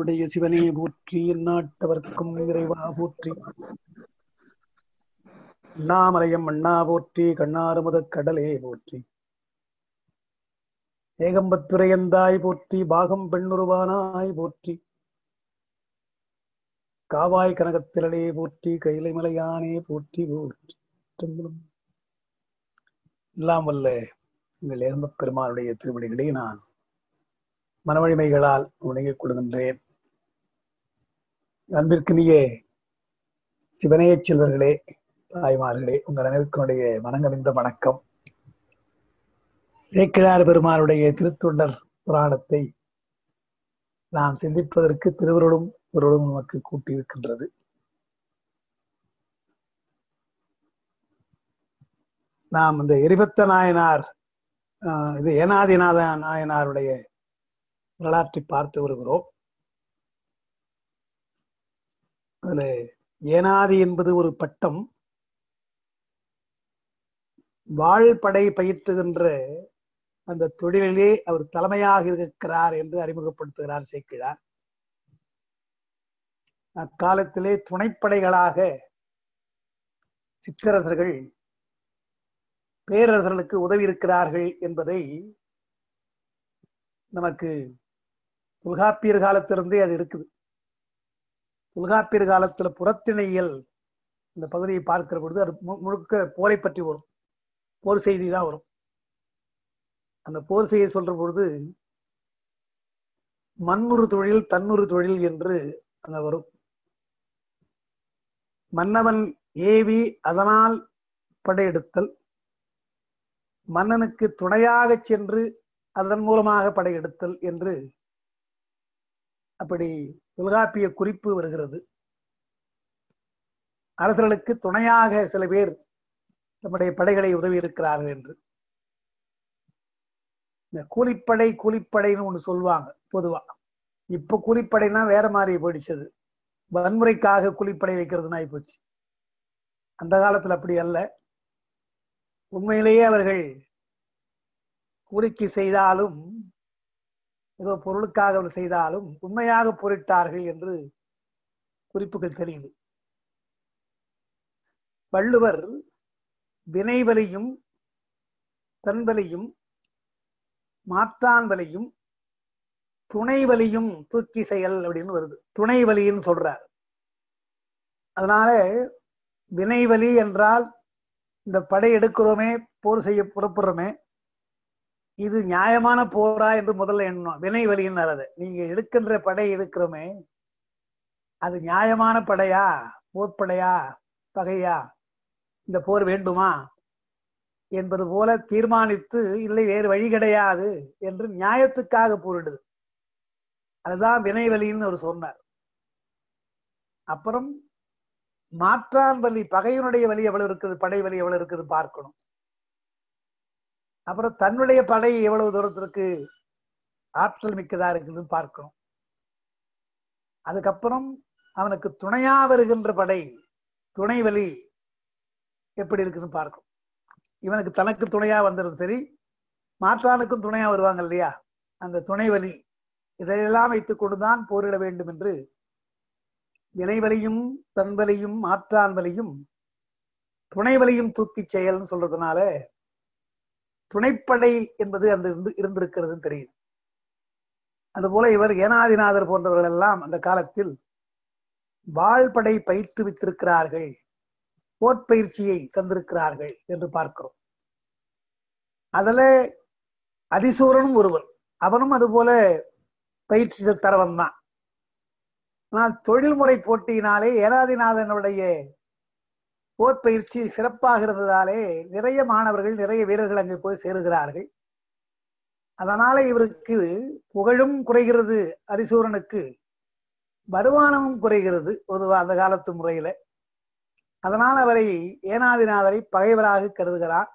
எந்நாட்டுடைய சிவனே போற்றி எந்நாட்டவர்க்கும் இறைவா போற்றி அண்ணாமலையம் அண்ணா போற்றி கண்ணாறுமுத கடலே போற்றி ஏகம்பத்துரையந்தாய் போற்றி பாகம் பெண்ணுருவானாய் போற்றி காவாய் கனகத்திரளே போற்றி கைலை மலையானே போற்றி போற்றி திரும்பும். எல்லாம் வல்ல எங்கள் ஏகம்பப் பெருமானுடைய திருவடிகளை நான் மனவழிமைகளால் உணங்கிக் கொள்கின்றேன் அன்பிற்கினிய சிவனேயச் செல்வர்களே தாய்மார்களே உங்கள் அனைவருக்குடைய மனங்கமிந்த வணக்கம் சேக்கிழார் பெருமானுடைய திருத்தொண்டர் புராணத்தை நாம் சிந்திப்பதற்கு திருவருளும் பொருளும் நமக்கு கூட்டியிருக்கின்றது நாம் இந்த எரிபத்த நாயனார் ஆஹ், இது ஏனாதிநாத நாயனாருடைய வரலாற்றை பார்த்து வருகிறோம் அதுல ஏனாதி என்பது ஒரு பட்டம் வாழ்படை பயிற்றுகின்ற அந்த தொழிலிலே அவர் தலைமையாக இருக்கிறார் என்று அறிமுகப்படுத்துகிறார் சேக்கிழார் அக்காலத்திலே துணைப்படைகளாக சிற்றரசர்கள் பேரரசர்களுக்கு உதவி இருக்கிறார்கள் என்பதை நமக்கு தொல்காப்பியர் காலத்திலிருந்தே அது இருக்குது தொல்காப்பியர் காலத்துல புறத்திணையியல் இந்த பகுதியை பார்க்கிற பொழுது அது மு- முழுக்க போரை பற்றி வரும் போர் செய்தி தான் வரும் அந்த போர் செய்தி சொல்ற பொழுது மண்ணுறு தொழில் தன்னுறு தொழில் என்று அந்த வரும் மன்னவன் ஏவி அதனால் படையெடுத்தல் மன்னனுக்கு துணையாக சென்று அதன் மூலமாக படையெடுத்தல் என்று அப்படி தொல்காப்பிய குறிப்பு வருகிறது அரசர்களுக்கு துணையாக சில பேர் தம்முடைய படைகளை உதவி இருக்கிறார்கள் என்று இந்த கூலிப்படை கூலிப்படைன்னு ஒண்ணு சொல்லுவாங்க பொதுவா இப்ப கூலிப்படைனா வேற மாதிரி போயிடுச்சது வன்முறைக்காக கூலிப்படை வைக்கிறதுனா போச்சு அந்த காலத்துல அப்படி அல்ல உண்மையிலேயே அவர்கள் கூலிக்கு செய்தாலும் ஏதோ பொருளுக்காக அவர் செய்தாலும் உண்மையாக பொருட்டார்கள் என்று குறிப்புகள் தெரியுது வள்ளுவர் வினைவலியும் தன்வலியும் மாற்றான் துணை வலியும் தூக்கி செயல் அப்படின்னு வருது துணை வலின்னு சொல்றார் அதனால வினைவலி என்றால் இந்த படை எடுக்கிறோமே போர் செய்ய புறப்படுறோமே இது நியாயமான போரா என்று முதல்ல எண்ணணும் வினைவலின்னு அதை நீங்க எடுக்கின்ற படை எடுக்கிறோமே அது நியாயமான படையா போர்ப்படையா பகையா இந்த போர் வேண்டுமா என்பது போல தீர்மானித்து இல்லை வேறு வழி கிடையாது என்று நியாயத்துக்காக போரிடுது அதுதான் வினைவலின்னு அவர் சொன்னார் அப்புறம் மாற்றான் வலி பகையினுடைய வலி எவ்வளவு இருக்குது படை வலி எவ்வளவு இருக்குது பார்க்கணும் அப்புறம் தன்னுடைய படை எவ்வளவு தூரத்திற்கு ஆற்றல் மிக்கதா இருக்குதுன்னு பார்க்கணும் அதுக்கப்புறம் அவனுக்கு துணையா வருகின்ற படை துணை வலி எப்படி இருக்குன்னு பார்க்கணும் இவனுக்கு தனக்கு துணையா வந்துடும் சரி மாற்றானுக்கும் துணையா வருவாங்க இல்லையா அந்த துணை வலி இதையெல்லாம் வைத்துக் கொண்டுதான் போரிட வேண்டும் என்று வினைவலியும் தன்வலியும் மாற்றான் வலியும் துணை வலியும் தூக்கிச் செயல்னு சொல்றதுனால துணைப்படை என்பது அந்த இருந்து இருந்திருக்கிறதுன்னு தெரியுது அதுபோல இவர் ஏனாதிநாதர் போன்றவர்கள் எல்லாம் அந்த காலத்தில் வாழ்படை பயிற்றுவித்திருக்கிறார்கள் போர்ப்பயிற்சியை தந்திருக்கிறார்கள் என்று பார்க்கிறோம் அதுல அதிசூரனும் ஒருவர் அவனும் அதுபோல பயிற்சி தரவன் தான் ஆனால் தொழில்முறை போட்டியினாலே ஏனாதிநாதனுடைய போர் பயிற்சி சிறப்பாக இருந்ததாலே நிறைய மாணவர்கள் நிறைய வீரர்கள் அங்கே போய் சேருகிறார்கள் அதனால இவருக்கு புகழும் குறைகிறது அரிசூரனுக்கு வருமானமும் குறைகிறது பொதுவா அந்த காலத்து முறையில அதனால் அவரை ஏனாதிநாதரை பகைவராக கருதுகிறார்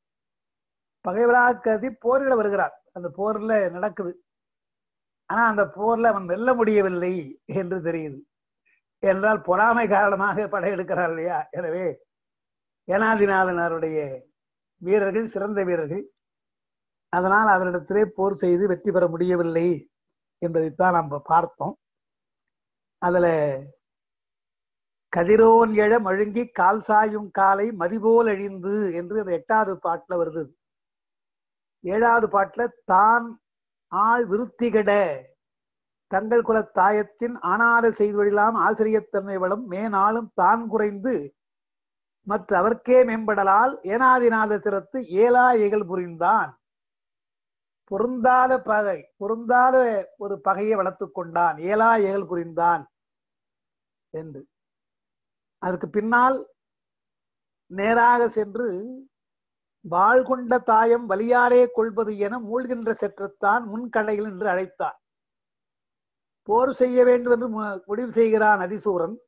பகைவராக கருதி போரிட வருகிறார் அந்த போர்ல நடக்குது ஆனா அந்த போர்ல அவன் வெல்ல முடியவில்லை என்று தெரியுது என்றால் பொறாமை காரணமாக படையெடுக்கிறார் இல்லையா எனவே ஏனாதிநாதனருடைய வீரர்கள் சிறந்த வீரர்கள் அதனால் அவரிடத்திலே போர் செய்து வெற்றி பெற முடியவில்லை என்பதைத்தான் நாம் பார்த்தோம் அதுல கதிரோன் எழ மழுங்கி கால் சாயும் காலை மதிபோல் அழிந்து என்று அந்த எட்டாவது பாட்டுல வருது ஏழாவது பாட்டுல தான் ஆள் விருத்திகட தங்கள் குல தாயத்தின் ஆனாத செய்துவிடலாம் ஆசிரியத்தன்மை வளம் மேனாலும் தான் குறைந்து மற்ற அவர்க்கே மேம்படலால் ஏனாதிநாத திறத்து ஏலா இகழ் புரிந்தான் பொருந்தாத பகை பொருந்தாத ஒரு பகையை வளர்த்துக் கொண்டான் ஏலா இகழ் புரிந்தான் என்று அதற்கு பின்னால் நேராக சென்று வாழ் கொண்ட தாயம் வலியாரே கொள்வது என மூழ்கின்ற செற்றத்தான் முன்கடையில் என்று அழைத்தார் போர் செய்ய வேண்டும் என்று முடிவு செய்கிறான் அதிசூரன்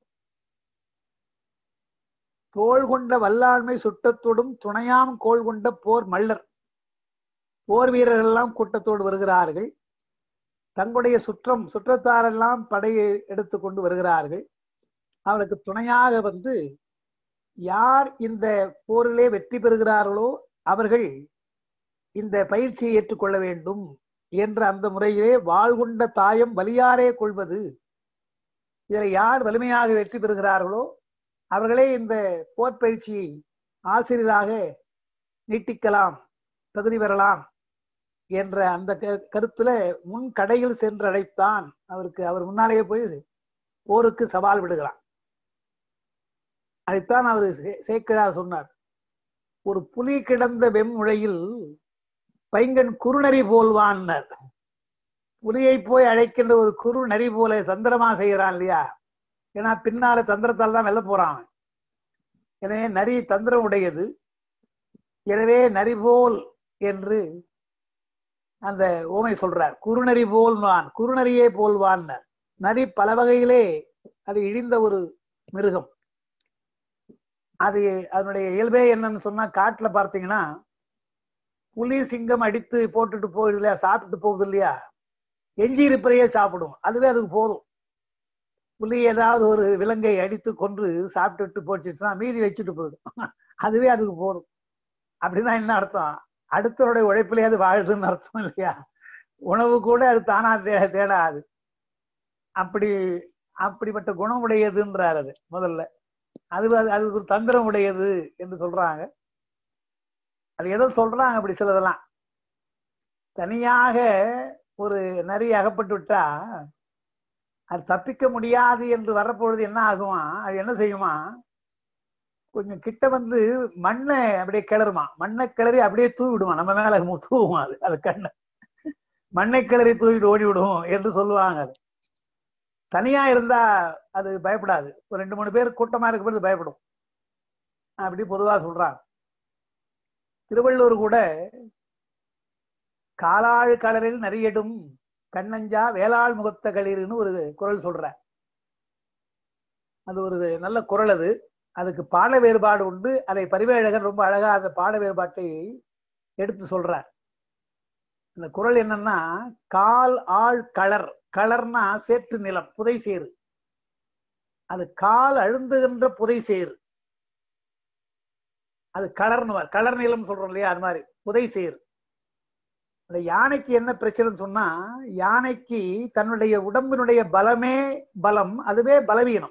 தோள் கொண்ட வல்லாண்மை சுட்டத்தோடும் துணையாம் கோள் கொண்ட போர் மல்லர் போர் வீரர்கள் எல்லாம் கூட்டத்தோடு வருகிறார்கள் தங்களுடைய சுற்றம் சுற்றத்தாரெல்லாம் படையை எடுத்துக்கொண்டு வருகிறார்கள் அவளுக்கு துணையாக வந்து யார் இந்த போரிலே வெற்றி பெறுகிறார்களோ அவர்கள் இந்த பயிற்சியை ஏற்றுக்கொள்ள வேண்டும் என்ற அந்த முறையிலே வாழ்கொண்ட தாயம் வலியாரே கொள்வது இதில் யார் வலிமையாக வெற்றி பெறுகிறார்களோ அவர்களே இந்த போர் பயிற்சியை ஆசிரியராக நீட்டிக்கலாம் தகுதி பெறலாம் என்ற அந்த கருத்துல முன் கடையில் சென்று அழைத்தான் அவருக்கு அவர் முன்னாலேயே போய் போருக்கு சவால் விடுகிறான் அதைத்தான் அவர் சேக்கிழார் சொன்னார் ஒரு புலி கிடந்த வெம்முழையில் பைங்கன் குறுநரி போல்வான்னர் புலியை போய் அழைக்கின்ற ஒரு குறு நரி போல தந்திரமா செய்கிறான் இல்லையா ஏன்னா பின்னால தந்திரத்தால் தான் வெல்ல போறான் எனவே நரி தந்திரம் உடையது எனவே நரி போல் என்று அந்த ஓமை சொல்றார் குறுநரி போல் நான் குறுநரியே போல்வான் நரி பல வகையிலே அது இழிந்த ஒரு மிருகம் அது அதனுடைய இயல்பே என்னன்னு சொன்னா காட்டுல பார்த்தீங்கன்னா புலி சிங்கம் அடித்து போட்டுட்டு போகுது இல்லையா சாப்பிட்டு போகுது இல்லையா எஞ்சி இருப்பதையே சாப்பிடும் அதுவே அதுக்கு போதும் புலி ஏதாவது ஒரு விலங்கை அடித்து கொன்று சாப்பிட்டுட்டு போச்சுன்னா மீதி வச்சுட்டு போயிடும் அதுவே அதுக்கு போதும் அப்படின்னா என்ன அர்த்தம் அடுத்தவருடைய உழைப்பிலே அது வாழுதுன்னு அர்த்தம் இல்லையா உணவு கூட அது தானா தே தேடாது அப்படி அப்படிப்பட்ட குணம் உடையதுன்றார் அது முதல்ல அது அது ஒரு தந்திரம் உடையது என்று சொல்றாங்க அது எதோ சொல்றாங்க அப்படி சிலதெல்லாம் தனியாக ஒரு நரி அகப்பட்டு விட்டா அது தப்பிக்க முடியாது என்று வரப்பொழுது என்ன ஆகுமா அது என்ன செய்யுமா கொஞ்சம் கிட்ட வந்து மண்ணை அப்படியே கிளறுமா மண்ணை கிளறி அப்படியே தூவி விடுமா நம்ம மேல தூவுமா அது அது கண்ணை மண்ணை கிளறி தூவிட்டு ஓடி விடுவோம் என்று சொல்லுவாங்க அது தனியா இருந்தா அது பயப்படாது ஒரு ரெண்டு மூணு பேர் கூட்டமா இருக்கும்போது பயப்படும் அப்படி பொதுவா சொல்றாங்க திருவள்ளூர் கூட காலாழ் கடலில் நரியடும் கண்ணஞ்சா வேளாள் முகத்த களிர்னு ஒரு குரல் சொல்ற அது ஒரு நல்ல குரல் அது அதுக்கு பாட வேறுபாடு உண்டு அதை பரிவேழகன் ரொம்ப அழகா அந்த பாட வேறுபாட்டை எடுத்து சொல்றார் அந்த குரல் என்னன்னா கால் ஆள் களர் களர்னா சேற்று நிலம் புதை சேரு அது கால் அழுந்துகின்ற புதை சேரு அது கலர்னு கலர் நிலம் சொல்றோம் இல்லையா அது மாதிரி புதை சேரு அந்த யானைக்கு என்ன பிரச்சனைன்னு சொன்னா யானைக்கு தன்னுடைய உடம்பினுடைய பலமே பலம் அதுவே பலவீனம்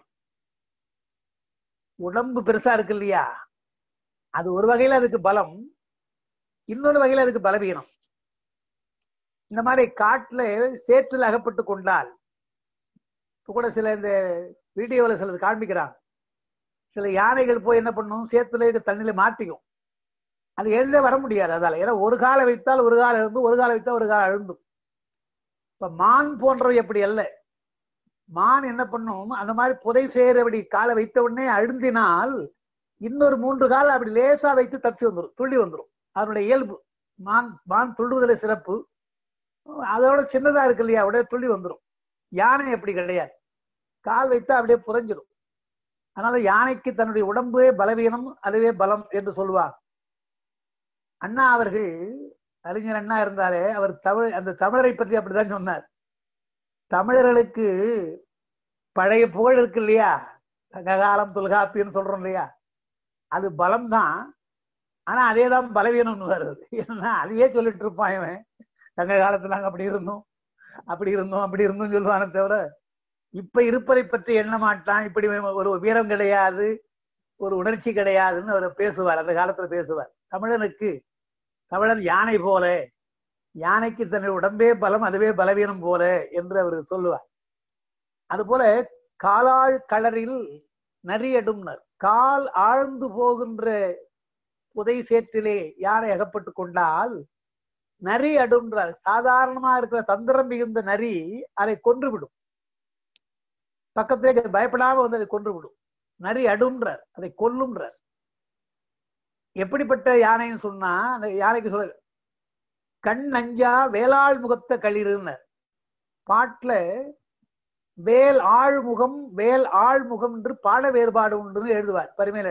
உடம்பு பெருசா இருக்கு இல்லையா அது ஒரு வகையில அதுக்கு பலம் இன்னொரு வகையில அதுக்கு பலவீனம் இந்த மாதிரி காட்டுல சேற்றில் அகப்பட்டு கொண்டால் இப்ப கூட சில இந்த வீடியோல சிலது காண்பிக்கிறாங்க சில யானைகள் போய் என்ன பண்ணும் சேத்துல இருக்க தண்ணியில மாட்டிக்கும் அது எழுந்தே வர முடியாது அதால ஏன்னா ஒரு காலை வைத்தால் ஒரு காலம் எழுந்து ஒரு காலை வைத்தால் ஒரு காலம் அழுந்தும் இப்ப மான் போன்றவை அப்படி அல்ல மான் என்ன பண்ணும் அந்த மாதிரி புதை சேர் அப்படி காலை வைத்த உடனே அழுந்தினால் இன்னொரு மூன்று காலம் அப்படி லேசா வைத்து தப்பி வந்துடும் துள்ளி வந்துடும் அதனுடைய இயல்பு மான் மான் துள்ளுவதில் சிறப்பு அதோட சின்னதா இருக்கு இல்லையா அப்படியே துள்ளி வந்துடும் யானை அப்படி கிடையாது கால் வைத்தா அப்படியே புரைஞ்சிடும் அதனால யானைக்கு தன்னுடைய உடம்பே பலவீனம் அதுவே பலம் என்று சொல்லுவார் அண்ணா அவர்கள் அறிஞர் அண்ணா இருந்தாரே அவர் தமிழ் அந்த தமிழரை பற்றி அப்படிதான் சொன்னார் தமிழர்களுக்கு பழைய புகழ் இருக்கு இல்லையா சங்ககாலம் தொல்காப்பின்னு சொல்றோம் இல்லையா அது பலம் தான் ஆனா அதே தான் பலவீனம்னு வருது ஏன்னா அதையே சொல்லிட்டு இருப்பான் இவன் சங்க காலத்துல நாங்க அப்படி இருந்தோம் அப்படி இருந்தோம் அப்படி இருந்தோம் சொல்லுவானே தவிர இப்ப இருப்பதை பற்றி எண்ண மாட்டான் இப்படி ஒரு வீரம் கிடையாது ஒரு உணர்ச்சி கிடையாதுன்னு அவர் பேசுவார் அந்த காலத்துல பேசுவார் தமிழனுக்கு தமிழன் யானை போல யானைக்கு தன்னுடைய உடம்பே பலம் அதுவே பலவீனம் போல என்று அவர் சொல்லுவார் அதுபோல காலாள் களரில் நரியடும்னர் கால் ஆழ்ந்து போகின்ற புதை சேற்றிலே யானை அகப்பட்டு கொண்டால் நரி அடுன்றார் சாதாரணமா இருக்கிற தந்திரம் மிகுந்த நரி அதை கொன்று விடும் பக்கத்திலே பயப்படாம வந்து அதை கொன்று விடும் நரி அடுன்றார் அதை கொல்லுன்றார் எப்படிப்பட்ட யானைன்னு சொன்னா அந்த யானைக்கு சொல்ல கண் நஞ்சா வேளாள் முகத்த களிறுனர் பாட்டுல வேல் ஆழ்முகம் வேல் ஆழ்முகம் என்று பாட வேறுபாடு உண்டு எழுதுவார் பரிமையில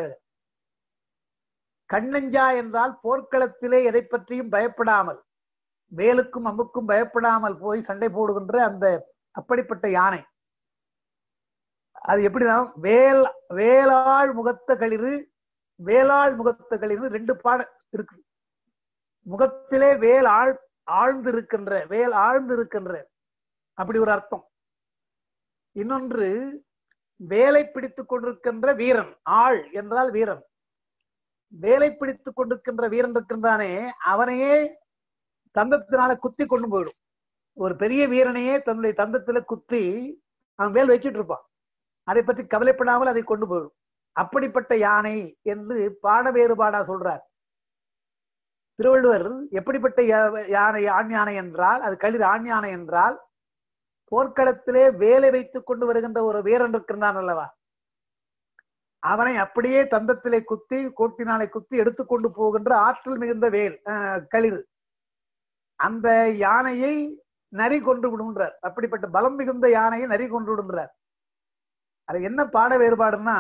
கண்ணஞ்சா என்றால் போர்க்களத்திலே எதை பற்றியும் பயப்படாமல் வேலுக்கும் அம்புக்கும் பயப்படாமல் போய் சண்டை போடுகின்ற அந்த அப்படிப்பட்ட யானை அது எப்படிதான் வேல் வேளாள் முகத்த களிறு வேளாள் முகத்த களிறு ரெண்டு பாட இருக்கு முகத்திலே வேல் ஆழ் ஆழ்ந்து இருக்கின்ற வேல் ஆழ்ந்து இருக்கின்ற அப்படி ஒரு அர்த்தம் இன்னொன்று வேலை பிடித்துக் கொண்டிருக்கின்ற வீரன் ஆள் என்றால் வீரன் வேலை பிடித்துக் கொண்டிருக்கின்ற வீரன் இருக்கின்றானே அவனையே தந்தத்தினால குத்தி கொண்டு போயிடும் ஒரு பெரிய வீரனையே தன்னுடைய தந்தத்துல குத்தி அவன் வேல் வச்சுட்டு இருப்பான் அதை பற்றி கவலைப்படாமல் அதை கொண்டு போயிடும் அப்படிப்பட்ட யானை என்று பாட வேறுபாடா சொல்றார் திருவள்ளுவர் எப்படிப்பட்ட யானை ஆண் யானை என்றால் அது களிர் ஆண் யானை என்றால் போர்க்களத்திலே வேலை வைத்துக் கொண்டு வருகின்ற ஒரு வீரன் இருக்கின்றான் அல்லவா அவனை அப்படியே தந்தத்திலே குத்தி கோட்டினாலே குத்தி எடுத்துக்கொண்டு போகின்ற ஆற்றல் மிகுந்த வேல் களிறு அந்த யானையை நரி கொண்டு விடுன்றார் அப்படிப்பட்ட பலம் மிகுந்த யானையை நரி கொண்டு விடுன்றார் அது என்ன பாட வேறுபாடுன்னா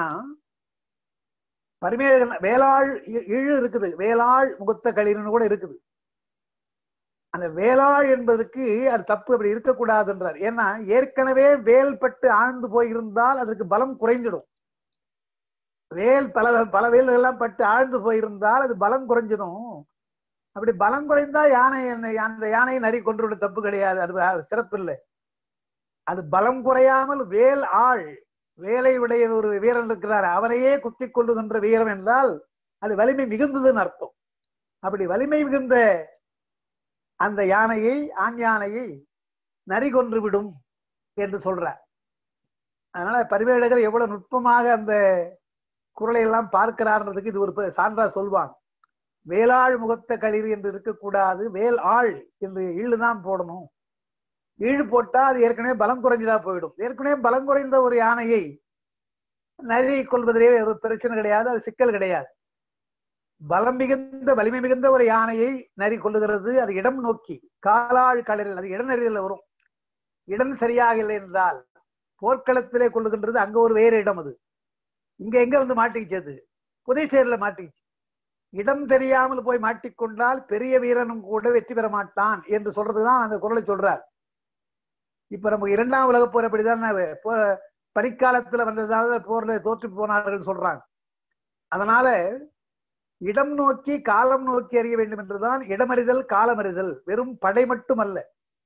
பரிமேழ வேளாள் இழு இருக்குது வேளாள் முகத்த களிர்னு கூட இருக்குது அந்த வேளாள் என்பதற்கு அது தப்பு அப்படி இருக்கக்கூடாதுன்றார் ஏன்னா ஏற்கனவே வேல் பட்டு ஆழ்ந்து போயிருந்தால் அதற்கு பலம் குறைஞ்சிடும் வேல் பல பல வேல்கள் எல்லாம் பட்டு ஆழ்ந்து போயிருந்தால் அது பலம் குறைஞ்சிடும் அப்படி பலம் குறைந்தா யானை அந்த யானையை நரி கொன்று தப்பு கிடையாது அது சிறப்பு இல்லை அது பலம் குறையாமல் வேல் ஆள் வேலை உடைய ஒரு வீரன் இருக்கிறார் அவரையே குத்தி கொள்ளுகின்ற வீரம் என்றால் அது வலிமை மிகுந்ததுன்னு அர்த்தம் அப்படி வலிமை மிகுந்த அந்த யானையை ஆண் யானையை நரி கொன்று விடும் என்று சொல்றார் அதனால பரிவேடகர் எவ்வளவு நுட்பமாக அந்த குரலை எல்லாம் பார்க்கிறார்ன்றதுக்கு இது ஒரு சான்றா சொல்வாங்க வேளாள் முகத்த களிர் என்று இருக்கக்கூடாது வேல் ஆள் என்று ஈழுதான் போடணும் ஈழு போட்டா அது ஏற்கனவே பலம் குறைஞ்சதா போயிடும் ஏற்கனவே பலம் குறைந்த ஒரு யானையை நரி கொள்வதிலே ஒரு பிரச்சனை கிடையாது அது சிக்கல் கிடையாது பலம் மிகுந்த வலிமை மிகுந்த ஒரு யானையை நரி கொள்ளுகிறது அது இடம் நோக்கி காலாள் களரில் அது இடநெறியில் வரும் இடம் சரியாக இல்லை என்றால் போர்க்களத்திலே கொள்ளுகின்றது அங்க ஒரு வேறு இடம் அது இங்க எங்க வந்து மாட்டிக்கிச்சது புதைசேரில் மாட்டிக்கிச்சு இடம் தெரியாமல் போய் மாட்டிக்கொண்டால் பெரிய வீரனும் கூட வெற்றி பெற மாட்டான் என்று சொல்றதுதான் அந்த குரலை சொல்றார் இப்ப நமக்கு இரண்டாம் உலக போர் அப்படிதான் பனிக்காலத்துல வந்ததால போர்ல தோற்று போனார்கள் சொல்றாங்க அதனால இடம் நோக்கி காலம் நோக்கி அறிய வேண்டும் என்றுதான் இடமறிதல் காலமறிதல் வெறும் படை மட்டுமல்ல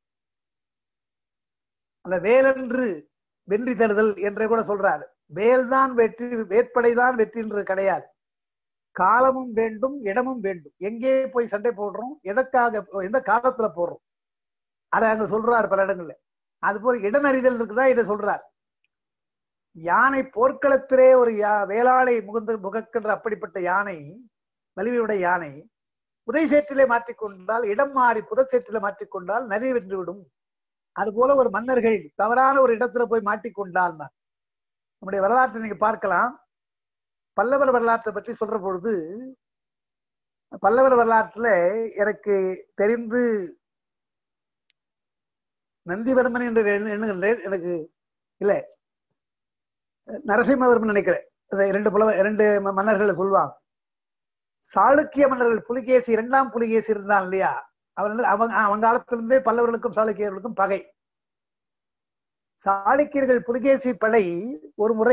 அந்த வேலென்று வென்றி தருதல் என்றே கூட சொல்றாரு வேல்தான் வெற்றி வேட்படைதான் வெற்றி என்று கிடையாது காலமும் வேண்டும் இடமும் வேண்டும் எங்கே போய் சண்டை போடுறோம் எதற்காக எந்த காலத்துல போடுறோம் அதை அங்க சொல்றாரு பல இடங்கள்ல அது போல இடனறிதல் இருக்குதா இதை சொல்றார் யானை போர்க்களத்திலே ஒரு வேளாளை முகந்து முகக்கின்ற அப்படிப்பட்ட யானை வலிமையுடைய யானை புதைசேற்றிலே மாற்றிக்கொண்டால் இடம் மாறி புதைச்சேற்றிலே மாற்றிக்கொண்டால் நிறைய வென்றுவிடும் அது போல ஒரு மன்னர்கள் தவறான ஒரு இடத்துல போய் மாட்டிக்கொண்டால் நம்முடைய வரலாற்றை நீங்க பார்க்கலாம் பல்லவர் வரலாற்றை பற்றி சொல்ற பொழுது பல்லவர் வரலாற்றுல எனக்கு தெரிந்து நந்திவர்மன் என்று எண்ணுகின்றேன் எனக்கு இல்ல நரசிம்மவர்மன் நினைக்கிறேன் இரண்டு புலவ இரண்டு மன்னர்கள் சொல்லுவாங்க சாளுக்கிய மன்னர்கள் புலிகேசி இரண்டாம் புலிகேசி இருந்தான் இல்லையா அவன் அவங்க அவங்க காலத்திலிருந்தே பல்லவர்களுக்கும் சாளுக்கியர்களுக்கும் பகை சாளுக்கியர்கள் புலிகேசி படை ஒரு முறை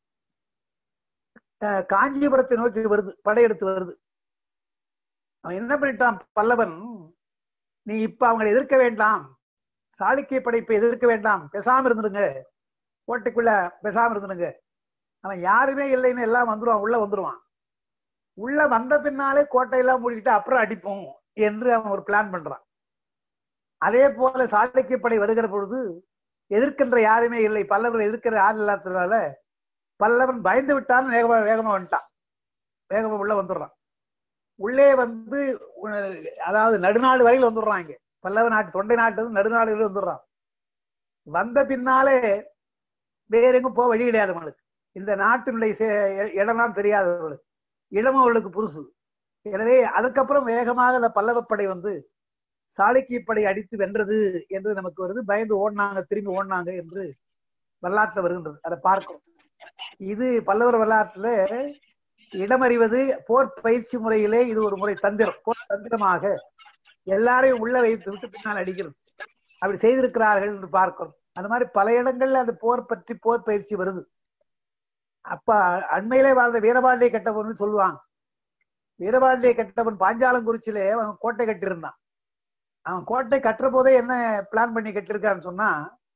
காஞ்சிபுரத்தை நோக்கி வருது படையெடுத்து வருது அவன் என்ன பண்ணிட்டான் பல்லவன் நீ இப்ப அவங்களை எதிர்க்க வேண்டாம் சாளுக்கிய படைப்பை எதிர்க்க வேண்டாம் பேசாம இருந்துருங்க கோட்டைக்குள்ள பேசாம இருந்தனுங்க அவன் யாருமே இல்லைன்னு எல்லாம் வந்துருவான் உள்ள வந்துருவான் உள்ள வந்த பின்னாலே கோட்டையெல்லாம் மூடிக்கிட்டு அப்புறம் அடிப்போம் என்று அவன் ஒரு பிளான் பண்றான் அதே போல சாளுக்கிய படை வருகிற பொழுது எதிர்க்கின்ற யாருமே இல்லை பல்லவர் எதிர்க்கிற யாரும் இல்லாததுனால பல்லவன் பயந்து விட்டான்னு வேகமா வேகமா வந்துட்டான் வேகமா உள்ள வந்துடுறான் உள்ளே வந்து உ- அதாவது நடுநாடு வரையில் வந்துடுறான் இங்க பல்லவ நாட்டு தொண்டை நாட்டு இருந்து நடுநாடு வரையில் வந்துடுறான் வந்த பின்னாலே வேற எங்கும் போக வழி கிடையாது அவங்களுக்கு இந்த நாட்டினுடைய சே- இடம்லாம் தெரியாது அவர்களுக்கு இடமும் அவர்களுக்கு புதுசு எனவே அதுக்கப்புறம் வேகமாக அந்த பல்லவப்படை வந்து சாளுக்கிய படை அடித்து வென்றது என்று நமக்கு வருது பயந்து ஓடினாங்க திரும்பி ஓடினாங்க என்று வரலாற்றுல வருகின்றது அதை பார்க்கும் இது பல்லவர் வரலாற்றுல இடமறிவது போர் பயிற்சி முறையிலே இது ஒரு முறை தந்திரம் போர் தந்திரமாக எல்லாரையும் உள்ள வைத்து விட்டு பின்னால் அடிக்கிறது அப்படி செய்திருக்கிறார்கள் என்று பார்க்கிறோம் அந்த மாதிரி பல இடங்கள்ல அந்த போர் பற்றி போர் பயிற்சி வருது அப்ப அண்மையிலே வாழ்ந்த வீரபாண்டிய கட்டபொன்னு சொல்லுவாங்க வீரபாண்டிய கட்டபொன் பாஞ்சாலங்குறிச்சியிலே அவன் கோட்டை கட்டியிருந்தான் அவன் கோட்டை கட்டுற போதே என்ன பிளான் பண்ணி கட்டியிருக்கான்னு சொன்னா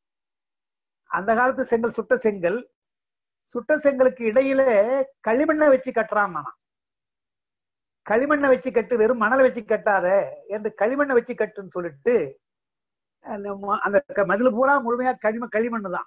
அந்த காலத்து செங்கல் சுட்ட செங்கல் சுட்ட செங்கலுக்கு இடையில களிமண்ணை வச்சு கட்டுறான் நான் களிமண்ணை வச்சு கட்டு வெறும் மணலை வச்சு கட்டாத என்று களிமண்ணை வச்சு கட்டுன்னு சொல்லிட்டு அந்த ம- அந்த க- மதில் பூரா முழுமையா களிம களிமண்ணு தான்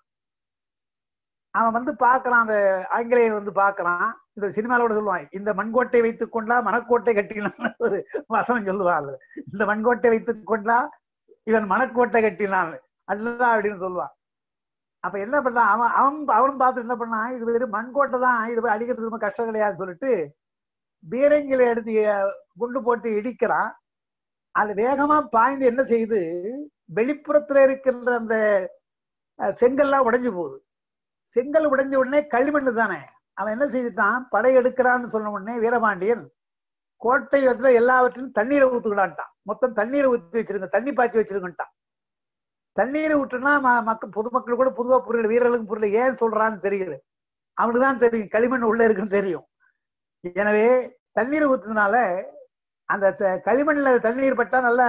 அவன் வந்து பார்க்கறான் அந்த ஆங்கிலேயர் வந்து பார்க்கறான் இந்த சினிமாவோட சொல்லுவான் இந்த மண்கோட்டை வைத்துக் கொண்டா மணக்கோட்டை கட்டினான் ஒரு வசனம் சொல்லுவான் அதுல இந்த மண்கோட்டை வைத்துக் கொண்டா இவன் மணக்கோட்டை கட்டினான் அல்லா அப்படின்னு சொல்லுவான் அப்ப என்ன பண்றான் அவன் அவன் அவனும் பார்த்து என்ன பண்ணான் இது வெறும் மண்கோட்டை தான் இது போய் அடிக்கிறது ரொம்ப கஷ்டம் கிடையாது சொல்லிட்டு பீரங்கில எடுத்து அஹ், குண்டு போட்டு இடிக்கிறான் அது வேகமா பாய்ந்து என்ன செய்யுது வெளிப்புறத்துல இருக்கின்ற அந்த அஹ், செங்கல்லாம் உடைஞ்சு போகுது செங்கல் உடைஞ்ச உடனே களிமண்ணு தானே அவன் என்ன செய்துட்டான் படை எடுக்கிறான்னு சொன்ன உடனே வீரபாண்டியன் கோட்டை வந்து எல்லாவற்றிலும் தண்ணீரை ஊத்துக்கிடான்ட்டான் மொத்தம் தண்ணீரை ஊத்தி வச்சிருங்க தண்ணி பாய்ச்சி வச்சிருங்கன்ட்டான் தண்ணீரை ஊற்றுனா மக்கள் பொதுமக்கள் கூட பொதுவா புரியல வீரர்களுக்கு புரியல ஏன் சொல்றான்னு தெரியல அவனுக்கு தான் தெரியும் களிமண் உள்ள இருக்குன்னு தெரியும் எனவே தண்ணீர் ஊத்துனால அந்த த- களிமண்ல தண்ணீர் பட்டா நல்லா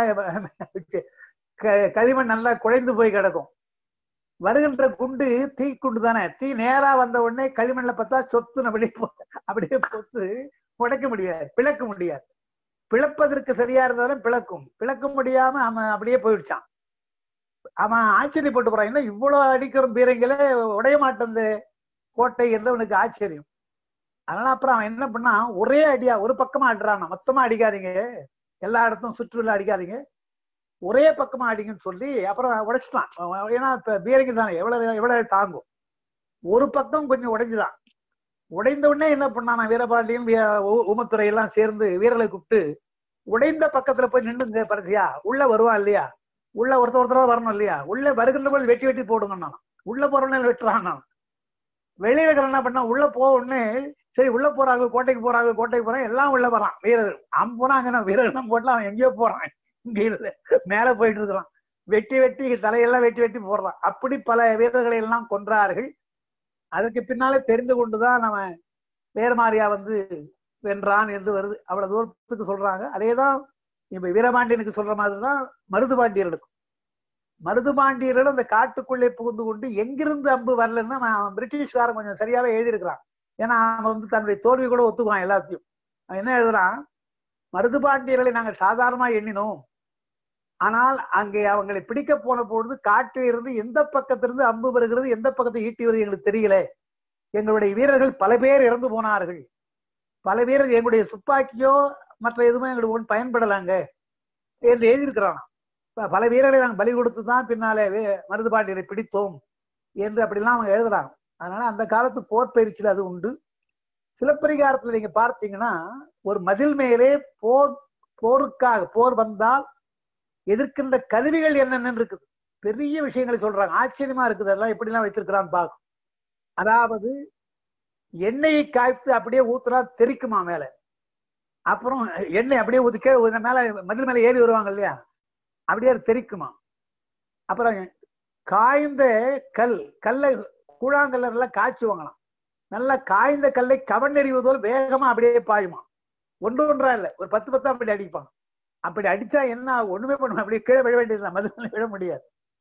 க- களிமண் நல்லா குழைந்து போய் கிடக்கும் வருகின்ற குண்டு தீ குண்டு தானே தீ நேரா வந்த உடனே களிமண்ல பார்த்தா சொத்து அப்படியே போ- அப்படியே பொத்து உடைக்க முடியாது பிளக்க முடியாது பிளப்பதற்கு சரியா இருந்தாலும் பிளக்கும் பிளக்க முடியாம அவன் அப்படியே போயிடுச்சான் அவன் ஆச்சரியப்பட்டு போறான் என்ன இவ்வளவு அடிக்கிற பீரங்களே உடைய மாட்டேன் கோட்டை என்று அவனுக்கு ஆச்சரியம் அதனால அப்புறம் அவன் என்ன பண்ணான் ஒரே அடியா ஒரு பக்கமா அடிறான் மொத்தமா அடிக்காதீங்க எல்லா இடத்தும் சுற்றுலா அடிக்காதீங்க ஒரே பக்கமா அடிங்கன்னு சொல்லி அப்புறம் உடைச்சிட்டான் அவன் ஏன்னா இப்ப பீரங்கி தானே எவ்வளவு எவ்வளவு தாங்கும் ஒரு பக்கம் கொஞ்சம் உடைஞ்சுதான் உடைந்த உடனே என்ன பண்ணான் வீரபாண்டியன் வீ- உ- ஊமத்துறை எல்லாம் சேர்ந்து வீரர்களை கூப்பிட்டு உடைந்த பக்கத்துல போய் நின்னுங்க பரிசியா உள்ள வருவான் இல்லையா உள்ள ஒருத்தர் ஒருத்தரா வரணும் இல்லையா உள்ள வருகின்ற போது வெட்டி வெட்டி போடுங்க நான் உள்ள போறவனே வெட்டுறான் நான் வெளியில இருக்கிற என்ன பண்ணா உள்ள போக உடனே சரி உள்ள போறாங்க கோட்டைக்கு போறாங்க கோட்டைக்கு போறாங்க எல்லாம் உள்ள வரான் வீரர்கள் அவன் போனாங்க வீரர்கள் போட்டு அவன் எங்கேயோ போறான் இங்க இல்ல மேல போயிட்டு இருக்கிறான் வெட்டி வெட்டி தலையெல்லாம் வெட்டி வெட்டி போடுறான் அப்படி பல வீரர்களை எல்லாம் கொன்றார்கள் அதுக்கு பின்னாலே தெரிந்து கொண்டுதான் நம்ம வேறுமாரியா வந்து வென்றான் என்று வருது அவ்வளவு தூரத்துக்கு சொல்றாங்க அதேதான் இப்ப வீரபாண்டியனுக்கு சொல்ற மாதிரிதான் மருதுபாண்டியர்களுக்கும் மருதுபாண்டியர்கள் அந்த காட்டுக்குள்ளே புகுந்து கொண்டு எங்கிருந்து அம்பு வரலன்னு அவன் பிரிட்டிஷ்காரன் கொஞ்சம் சரியாவே எழுதியிருக்கிறான் ஏன்னா அவன் வந்து தன்னுடைய தோல்வி கூட ஒத்துக்குவான் எல்லாத்தையும் அவன் என்ன எழுதுறான் மருதுபாண்டியர்களை நாங்கள் சாதாரணமா எண்ணினோம் ஆனால் அங்கே அவங்களை பிடிக்க போன பொழுது காட்டில் இருந்து எந்த பக்கத்திலிருந்து அம்பு வருகிறது எந்த பக்கத்தை ஈட்டி வருது எங்களுக்கு தெரியல எங்களுடைய வீரர்கள் பல பேர் இறந்து போனார்கள் பல வீரர் எங்களுடைய துப்பாக்கியோ மற்ற எதுவுமே எங்களுக்கு ஒன்றும் பயன்படலாங்க என்று எழுதியிருக்கிறான் ப- பல வீரர்களை நாங்கள் பலி கொடுத்து தான் பின்னாலே வே- மருதுபாண்டியரை பிடித்தோம் என்று அப்படிலாம் அவங்க எழுதுறாங்க அதனால அந்த காலத்து போர் பயிற்சியில் அது உண்டு சிலப்பதிகாரத்துல நீங்க பார்த்தீங்கன்னா ஒரு மதில் மேலே போர் போருக்காக போர் வந்தால் எதிர்க்கின்ற கருவிகள் என்னென்னு இருக்குது பெரிய விஷயங்களை சொல்றாங்க ஆச்சரியமா இருக்குது எல்லாம் எப்படிலாம் வைத்திருக்கிறான்னு பார்க்கும் அதாவது எண்ணெயை காய்த்து அப்படியே ஊத்துனா தெறிக்குமா மேல அப்புறம் எண்ணெய் அப்படியே ஊத்தி கீழே ஊத்துனா மேல மதில் மேல ஏறி வருவாங்க இல்லையா அப்படியே அது தெறிக்குமா அப்புறம் காய்ந்த கல் கல்லை கூழாங்கல்ல நல்லா காய்ச்சுவாங்களாம் நல்லா காய்ந்த கல்லை கவன் எறிவதோல் வேகமா அப்படியே பாயுமா ஒன்று ஒன்றா இல்ல ஒரு பத்து பத்தா அப்படி அடிப்பாங்க அப்படி அடிச்சா என்ன ஆகும்? ஒண்ணுமே பண்ண அப்படியே கீழே விழ வேண்டியது மதுரை விழ முடியாது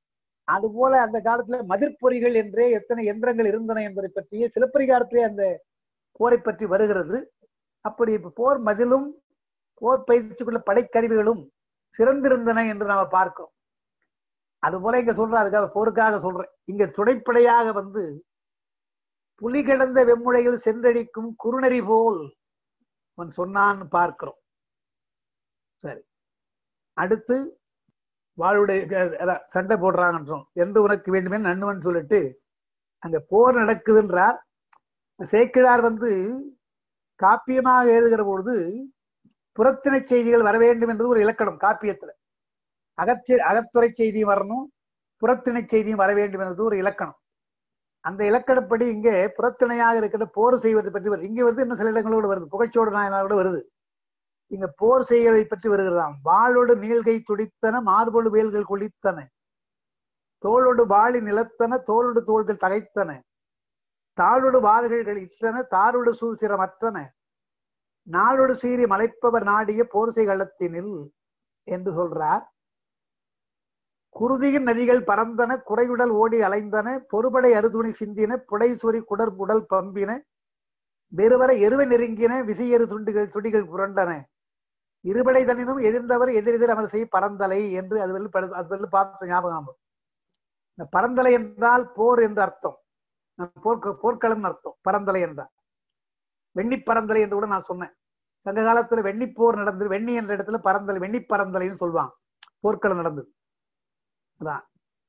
அது போல அந்த காலத்துல மதிர்பொறிகள் என்றே எத்தனை எந்திரங்கள் இருந்தன என்பதை பற்றிய சிலப்பதிகாரத்திலே அந்த போரை பற்றி வருகிறது அப்படி இப்ப போர் மதிலும் போர் பயிற்சிக்குள்ள படைக்கருவிகளும் சிறந்திருந்தன என்று நாம பார்க்கிறோம் அது போல இங்க சொல்றேன் அதுக்காக போருக்காக சொல்றேன் இங்க துணைப்படையாக வந்து புலி கிடந்த வெம்முழையில் சென்றடிக்கும் குறுநரி போல் அவன் சொன்னான்னு பார்க்கிறோம் சரி அடுத்து வாளுடைய அதான் சண்டை போடுறாங்கன்றோம் என்று உனக்கு வேண்டுமே நண்பன் சொல்லிட்டு அங்க போர் நடக்குதுன்றார் சேக்கிழார் வந்து காப்பியமாக எழுதுகிற பொழுது புறத்திணை செய்திகள் வர வேண்டும் என்பது ஒரு இலக்கணம் காப்பியத்துல அகத்தி அகத்துறை செய்தியும் வரணும் புறத்திணை செய்தியும் வர வேண்டும் என்பது ஒரு இலக்கணம் அந்த இலக்கணப்படி இங்கே புறத்திணையாக இருக்கிற போர் செய்வதை பற்றி வருது இங்க வந்து இன்னும் சில இடங்களோடு வருது புகழ்ச்சோடு நாயனோட வருது இங்க போர் செய்வதை பற்றி வருகிறதாம் வாளோடு நீள்கை துடித்தன மார்பொடு வேல்கள் குளித்தன தோளோடு வாளி நிலத்தன தோளோடு தோள்கள் தகைத்தன தாளோடு வாள்கள் இட்டன தாரோடு சூழ்சிரமற்றன நாளோடு சீறி மலைப்பவர் நாடிய போர்சை களத்தினில் என்று சொல்றார் குருதியின் நதிகள் பறந்தன குறையுடல் ஓடி அலைந்தன பொறுபடை அறுதுணி சிந்தின புடைசொறி குடர் உடல் பம்பின வெறுவர எருவை நெருங்கின விசியறு துண்டுகள் துடிகள் புரண்டன இருபடை தனினும் எதிர்ந்தவர் எதிரெதிர் அமர் செய் பரந்தலை என்று அது வெளி படு- அது வெளி பார்த்த ஞாபகம் நமக்கு. இந்த பரந்தலை என்றால் போர் என்று அர்த்தம் போர்க்க போர்க்களம் அர்த்தம் பரந்தலை என்றால் வெண்ணி பரந்தலை என்று கூட நான் சொன்னேன் சங்க காலத்துல வெண்ணி போர் நடந்தது வெண்ணி என்ற இடத்துல பரந்தலை வெண்ணி பரந்தலைன்னு சொல்லுவாங்க போர்க்களம் நடந்தது அதான்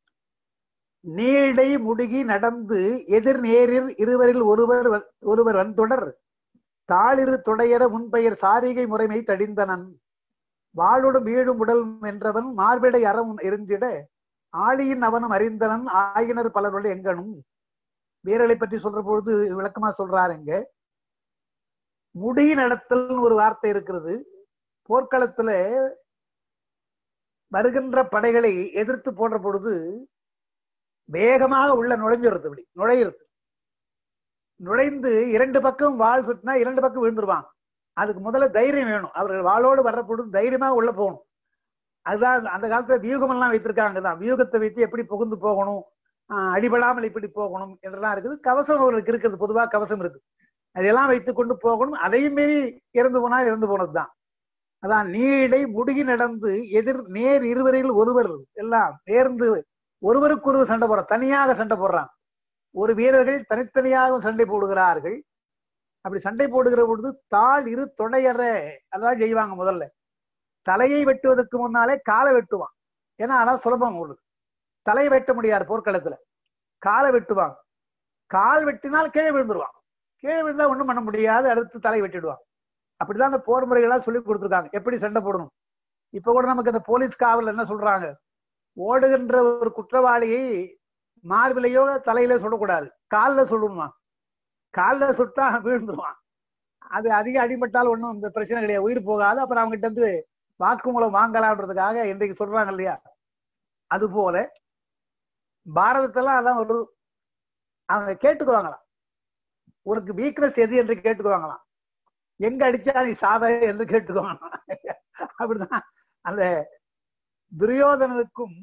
நீடை முடுகி நடந்து எதிர் நேரில் இருவரில் ஒருவர் வ- ஒருவர் வந்தொடர் தாளிரு தொடையர முன்பெயர் சாரிகை முறைமை தடிந்தனன் வாளுடன் வீழும் உடல் என்றவன் மார்பிடை அறம் எரிஞ்சிட ஆழியின் அவனும் அறிந்தனன் ஆயினர் பலருடைய எங்கனும் வீரர்களை பற்றி சொல்ற பொழுது விளக்கமா சொல்றாருங்க முடி நடத்தல் ஒரு வார்த்தை இருக்கிறது போர்க்களத்துல வருகின்ற படைகளை எதிர்த்து போன்ற பொழுது வேகமாக உள்ள நுழைஞ்சிருது இப்படி நுழையிறது நுழைந்து இரண்டு பக்கம் வாள் சுட்டினா இரண்டு பக்கம் விழுந்துருவாங்க அதுக்கு முதல்ல தைரியம் வேணும் அவர்கள் வாளோடு வர்ற பொழுது தைரியமா உள்ள போகணும் அதுதான் அந்த காலத்துல வியூகம் எல்லாம் வைத்திருக்காங்க தான் வியூகத்தை வைத்து எப்படி புகுந்து போகணும் ஆஹ் அடிபடாமல் இப்படி போகணும் என்றெல்லாம் இருக்குது கவசம் அவர்களுக்கு இருக்குது பொதுவா கவசம் இருக்கு அதையெல்லாம் வைத்துக் கொண்டு போகணும் அதையும் மீறி இறந்து போனா இறந்து போனதுதான் அதான் நீடை முடுகி நடந்து எதிர் நேர் இருவரில் ஒருவர் எல்லாம் நேர்ந்து ஒருவருக்கு ஒருவர் சண்டை போடுற தனியாக சண்டை போடுறாங்க ஒரு வீரர்கள் தனித்தனியாக சண்டை போடுகிறார்கள் அப்படி சண்டை போடுகிற பொழுது தாள் இரு தொடையற அதான் செய்வாங்க முதல்ல தலையை வெட்டுவதற்கு முன்னாலே காலை வெட்டுவான் ஏன்னா அதான் சுலபம் உங்களுக்கு தலையை வெட்ட முடியாது போர்க்களத்துல காலை வெட்டுவாங்க கால் வெட்டினால் கீழே விழுந்துருவான் கீழே விழுந்தா ஒண்ணும் பண்ண முடியாது அடுத்து தலை வெட்டிடுவாங்க அப்படிதான் அந்த போர் முறைகளா சொல்லி கொடுத்துருக்காங்க எப்படி சண்டை போடணும் இப்ப கூட நமக்கு அந்த போலீஸ் காவல் என்ன சொல்றாங்க ஓடுகின்ற ஒரு குற்றவாளியை மார்பிலையோ தலையில சுடக்கூடாது காலில் சுடணுமா காலில் சுட்டா விழுந்துருவான் அது அதிக அடிபட்டால் ஒன்றும் இந்த பிரச்சனை கிடையாது உயிர் போகாது அப்புறம் அவங்ககிட்ட இருந்து வாக்குமூலம் வாங்கலாம்ன்றதுக்காக இன்றைக்கு சொல்றாங்க இல்லையா அது போல பாரதத்தெல்லாம் அதான் ஒரு அவங்க கேட்டுக்குவாங்களாம் உனக்கு வீக்னஸ் எது என்று கேட்டுக்குவாங்களாம் எங்க அடிச்சா நீ சாவ என்று கேட்டுக்குவாங்களாம் அப்படிதான் அந்த துரியோதனனுக்கும்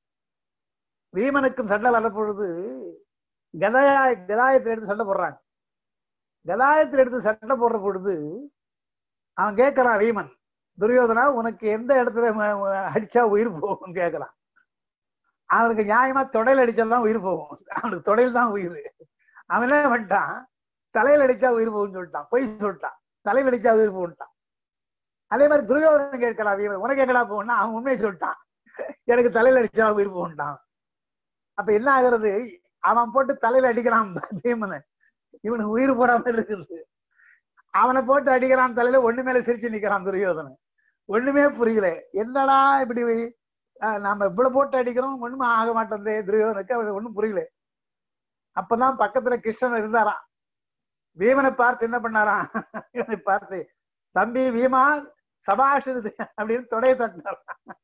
வீமனுக்கும் சண்டை வர பொழுது கதாய கதாயத்தை எடுத்து சண்டை போடுறாங்க கதாயத்தில் எடுத்து சண்டை போடுற பொழுது அவன் கேட்கறான் வீமன் துரியோதனா உனக்கு எந்த இடத்துல ம- ம- அடிச்சா உயிர் போகும் கேட்கறான் அவனுக்கு நியாயமா தொடையில் அடிச்சாதான் உயிர் போகும் அவனுக்கு தொடையில் தான் உயிர் அவன் என்ன பண்ணிட்டான் தலையில அடிச்சா உயிர் போகும்னு சொல்லிட்டான் பொய் சொல்லிட்டான் தலையில அடிச்சா உயிர் போகும்ட்டான் அதே மாதிரி துரியோதனன் கேட்கலாம் வீரன் உனக்கு எங்கடா போகணும்னா அவன் உண்மையை சொல்லிட்டான் எனக்கு தலையில அடிச்சா உயிர் போகும்ட்டான் அப்ப என்ன ஆகுறது அவன் போட்டு தலையில அடிக்கிறான் பீமனை இவனுக்கு உயிர் போற மாதிரி இருக்குது அவனை போட்டு அடிக்கிறான் தலையில ஒண்ணு மேல சிரிச்சு நிக்கிறான் துரியோதனன் ஒண்ணுமே புரியல என்னடா இப்படி ஆஹ் நாம இவ்வளவு போட்டு அடிக்கிறோம் ஒண்ணுமே ஆக மாட்டேங்குதே துரியோதனுக்கு அவனுக்கு ஒண்ணும் புரியல அப்பதான் பக்கத்துல கிருஷ்ணன் இருந்தாராம் பீமனை பார்த்து என்ன பண்ணாராம் இவனை பார்த்து தம்பி பீமா சபாஷ் இது அப்படின்னு தொடைய தட்டினார்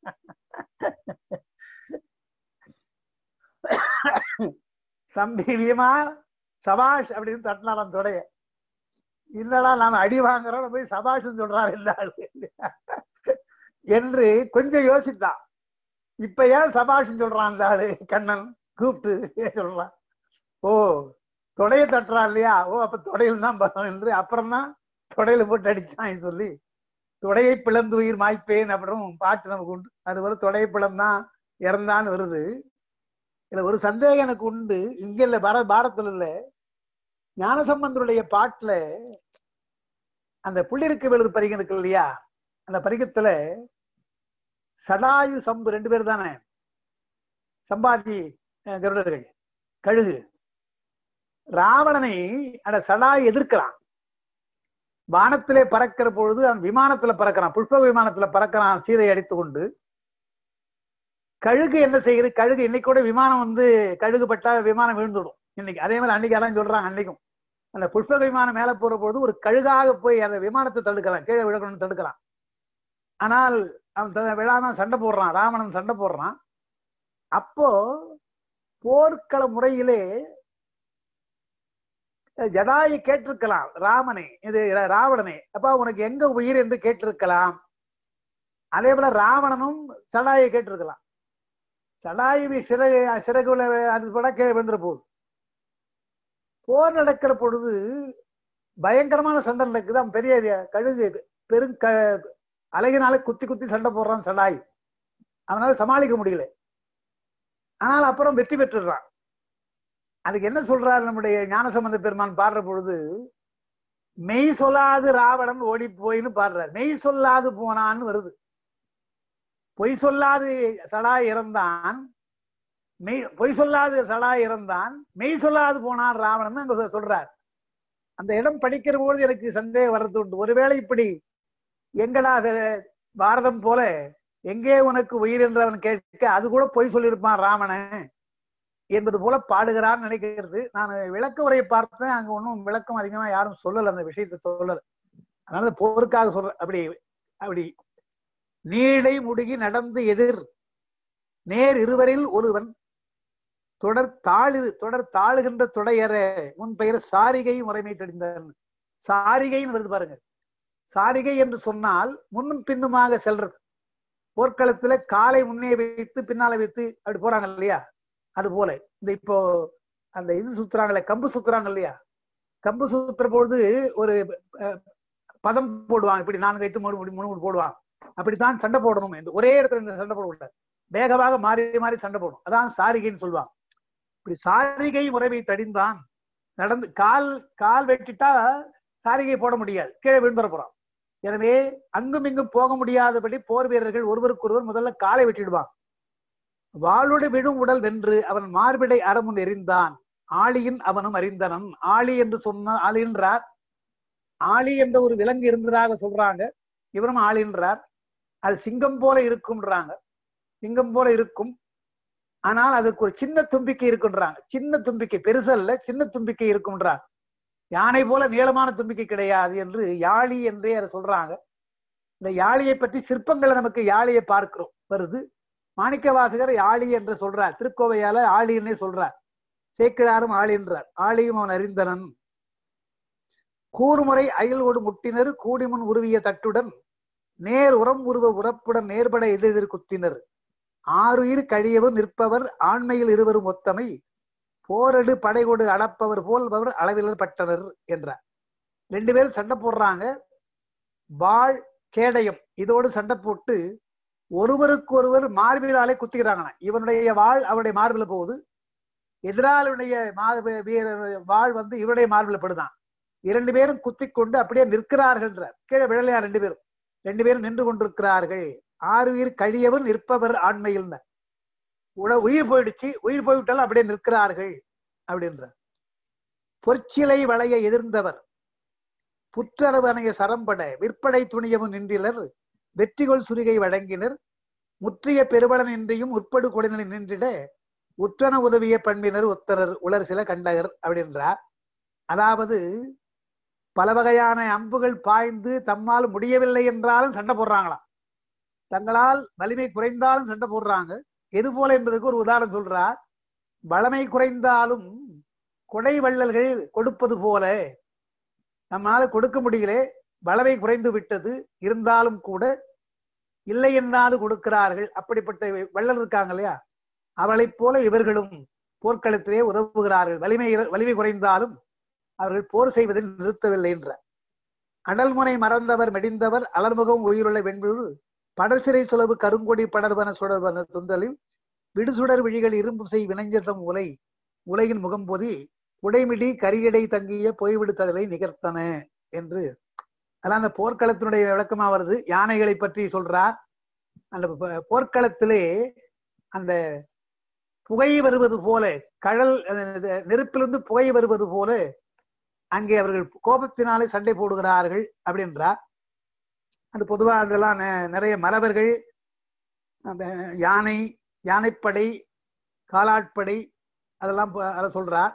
தம்பி பீமா சபாஷ் அப்படின்னு தட்டினாராம் தொடைய இல்லடா நாம அடி வாங்குறோம் போய் சபாஷ்னு சொல்றாரு இந்த ஆளு என்று கொஞ்சம் யோசித்தான் இப்ப ஏன் சபாஷ் சொல்றான் அந்த ஆளு கண்ணன் கூப்பிட்டு ஏன் சொல்றான் ஓ தொடைய தட்டுறான் இல்லையா ஓ அப்ப தொடையில் தான் பலம் என்று அப்புறம் தான் தொடையில போட்டு அடிச்சான் சொல்லி தொடையை பிளந்து உயிர் மாய்ப்பேன் அப்புறம் பாட்டு நமக்கு உண்டு அது ஒரு தொடையை பிளந்தான் இறந்தான்னு வருது இதுல ஒரு சந்தேகம் எனக்கு உண்டு இங்க இல்ல பார பாரத்துல இல்ல ஞானசம்பந்தருடைய பாட்டுல அந்த புள்ளிருக்கு வேலூர் பரிகம் இருக்கு இல்லையா அந்த பரிகத்துல சடாயு சம்பு ரெண்டு பேர் தானே சம்பாதி அஹ், கருடர்கள் கழுகு ராவணனை அந்த சடாயு எதிர்க்கிறான் வானத்திலே பறக்கிற பொழுது அவன் விமானத்துல பறக்கிறான் புஷ்ப விமானத்துல பறக்கிறான் சீதை அடித்து கொண்டு கழுகு என்ன செய்யுது கழுகு இன்னைக்கு கூட விமானம் வந்து கழுகு பட்டா விமானம் விழுந்துடும் இன்னைக்கு அதே மாதிரி அன்னைக்கு அதான் சொல்றாங்க அன்னைக்கும் அந்த புஷ்ப விமானம் மேல போற பொழுது ஒரு கழுகாக போய் அந்த விமானத்தை தடுக்கிறான் கீழே விழக்கணும்னு தடுக்கிறான் ஆனால் அவன் த- விழாம சண்டை போடுறான் ராவணன் சண்டை போடுறான் அப்போ போர்க்கள முறையிலே ஜடாயு கேட்டிருக்கலாம் ராமனை இது ராவணனை அப்பா உனக்கு எங்க உயிர் என்று கேட்டிருக்கலாம் அதே போல ராவணனும் சடாயை கேட்டிருக்கலாம் சடாயுவி சிறகு சிறகுல அது கூட கீழே விழுந்துற போகுது போர் நடக்கிற பொழுது பயங்கரமான சண்டை நடக்குது அவன் பெரிய கழுகு பெருங்க அழகினால குத்தி குத்தி சண்டை போடுறான் சடாயு அவனால சமாளிக்க முடியல ஆனால் அப்புறம் வெற்றி பெற்றுடுறான் அதுக்கு என்ன சொல்றாரு நம்முடைய ஞானசம்பந்த பெருமான் பாடுற பொழுது மெய் சொல்லாது ராவணன் ஓடி போயின்னு பாடுறார் மெய் சொல்லாது போனான்னு வருது பொய் சொல்லாது சடா இறந்தான் மெய் பொய் சொல்லாது சடா இறந்தான் மெய் சொல்லாது போனான் ராவணன் அங்க சொ- சொல்றார் அந்த இடம் படிக்கிற பொழுது எனக்கு சந்தேகம் வர்றது உண்டு ஒருவேளை இப்படி எங்கடா அது பாரதம் போல எங்கே உனக்கு உயிர் என்று அவன் கேட்க அது கூட பொய் சொல்லியிருப்பான் ராமனன் என்பது போல பாடுகிறான்னு நினைக்கிறது நான் விளக்க உரையை பார்த்தேன் அங்க ஒன்றும் விளக்கம் அதிகமா யாரும் சொல்லல அந்த விஷயத்தை சொல்லல அதனால போருக்காக சொல்ற அப்படி அப்படி நீளை முடுகி நடந்து எதிர் நேர் இருவரில் ஒருவன் தொடர் தாழு தொடர் தாழுகின்ற தொடையற முன் பெயர் சாரிகை முறைமை தெரிந்தான் சாரிகைன்னு வருது பாருங்க சாரிகை என்று சொன்னால் முன்னும் பின்னுமாக செல்றது போர்க்களத்துல காலை முன்னே வைத்து பின்னால வைத்து அப்படி போறாங்க இல்லையா அது போல இந்த இப்போ அந்த இது சுத்துறாங்களே கம்பு சுத்துறாங்க இல்லையா கம்பு சுத்துற பொழுது ஒரு அஹ், பதம் போடுவாங்க இப்படி நான்கு வைத்து மூணு மூணு மூணு போடுவாங்க அப்படித்தான் சண்டை போடணும் என்று ஒரே இடத்துல இந்த சண்டை போடக்கூடாது வேகமாக மாறி மாறி சண்டை போடும் அதான் சாரிகைன்னு சொல்லுவாங்க இப்படி சாரிகை முறைவை தடிந்தான் நடந்து கால் கால் வெட்டிட்டா சாரிகை போட முடியாது கீழே விழுந்துற போறான் எனவே அங்கும் இங்கும் போக முடியாதபடி போர் வீரர்கள் ஒருவருக்கொருவர் முதல்ல காலை வெட்டிடுவாங்க வாளுடு விழும் உடல் வென்று அவன் மார்பிடை அறமுன் எறிந்தான் ஆளியின் அவனும் அறிந்தனன் ஆளி என்று சொன்ன ஆளின்றார் ஆளி என்ற ஒரு விலங்கு இருந்ததாக சொல்றாங்க இவரும் ஆளின்றார் அது சிங்கம் போல இருக்கும்ன்றாங்க சிங்கம் போல இருக்கும் ஆனால் அதுக்கு ஒரு சின்ன தும்பிக்கை இருக்குன்றாங்க சின்ன தும்பிக்கை பெருசல்ல சின்ன தும்பிக்கை இருக்கும்ன்றார் யானை போல நீளமான தும்பிக்கை கிடையாது என்று யாழி என்றே அதை சொல்றாங்க இந்த யாழியை பற்றி சிற்பங்களை நமக்கு யாழியை பார்க்கிறோம் வருது மாணிக்க வாசகர் ஆளி என்று சொல்றார் திருக்கோவையால ஆளின்னே சொல்றார் சேக்கிழாரும் ஆளின்றார் ஆளியும் அவன் அறிந்தனன் கூறுமுறை அயல்வோடு முட்டினர் கூடிமுன் உருவிய தட்டுடன் நேர் உரம் உருவ உறப்புடன் நேர்பட எதிரெதிர் குத்தினர் ஆறுயிர் கழியவும் நிற்பவர் ஆண்மையில் இருவரும் ஒத்தமை போரடு படைகொடு அளப்பவர் போல்பவர் அளவிலர் பட்டனர் என்றார் ரெண்டு பேரும் சண்டை போடுறாங்க வாழ் கேடயம் இதோடு சண்டை போட்டு ஒருவருக்கு ஒருவர் மார்பிலாலே குத்திக்கிறாங்க இவனுடைய வாழ் அவருடைய மார்பில போகுது எதிராளுடைய மார்பு வீரர் வாழ் வந்து இவருடைய மார்பில படுதான் இரண்டு பேரும் குத்தி கொண்டு அப்படியே நிற்கிறார்கள்ன்றார் கீழே விழலையா ரெண்டு பேரும் ரெண்டு பேரும் நின்று கொண்டிருக்கிறார்கள் ஆறு உயிர் கழியவர் நிற்பவர் ஆண்மையில் உட உயிர் போயிடுச்சு உயிர் போய்விட்டாலும் அப்படியே நிற்கிறார்கள் அப்படின்றார் பொற்சிலை வளைய எதிர்ந்தவர் புற்றரவு அணைய சரம்பட விற்படை துணியவும் நின்றிலர் வெற்றிகொள் சுரிகை வழங்கினர் முற்றிய பெருவளன் இன்றியும் உட்படு கொடிநிலை நின்றிட உற்றன உதவிய பண்பினர் ஒத்தனர் உலர் சில கண்டகர் அப்படின்றார் அதாவது பல வகையான அம்புகள் பாய்ந்து தம்மால் முடியவில்லை என்றாலும் சண்டை போடுறாங்களாம் தங்களால் வலிமை குறைந்தாலும் சண்டை போடுறாங்க எது போல என்பதற்கு ஒரு உதாரணம் சொல்றார் வளமை குறைந்தாலும் கொடை வள்ளல்கள் கொடுப்பது போல நம்மால கொடுக்க முடியல வளமை குறைந்து விட்டது இருந்தாலும் கூட இல்லை என்றாலும் கொடுக்கிறார்கள் அப்படிப்பட்ட வள்ளல் இருக்காங்க இல்லையா அவளைப் போல இவர்களும் போர்க்களத்திலே உதவுகிறார்கள் வலிமை வலிமை குறைந்தாலும் அவர்கள் போர் செய்வதில் நிறுத்தவில்லை என்ற அடல்முனை மறந்தவர் மெடிந்தவர் அலர்முகம் உயிருள்ள வெண்புழு படசிறை சுலபு கருங்கொடி படர்வன சுடர்வன துண்டலில் விடுசுடர் விழிகள் இரும்பு செய் வினைஞ்சதம் உலை உலகின் முகம் பொதி உடைமிடி கரியடை தங்கிய பொய்விடுத்தலை நிகர்த்தன என்று அதெல்லாம் அந்த போர்க்களத்தினுடைய விளக்கமா வருது யானைகளை பற்றி சொல்றார் அந்த ப- போர்க்களத்திலே அந்த புகை வருவது போல கடல் அஹ், நெருப்பிலிருந்து புகை வருவது போல அங்கே அவர்கள் கோபத்தினாலே சண்டை போடுகிறார்கள் அப்படின்றார் அது பொதுவா அதெல்லாம் நெ- நிறைய மறவர்கள் அந்த யானை யானைப்படை காலாட்படை அதெல்லாம் ப- அதை சொல்றார்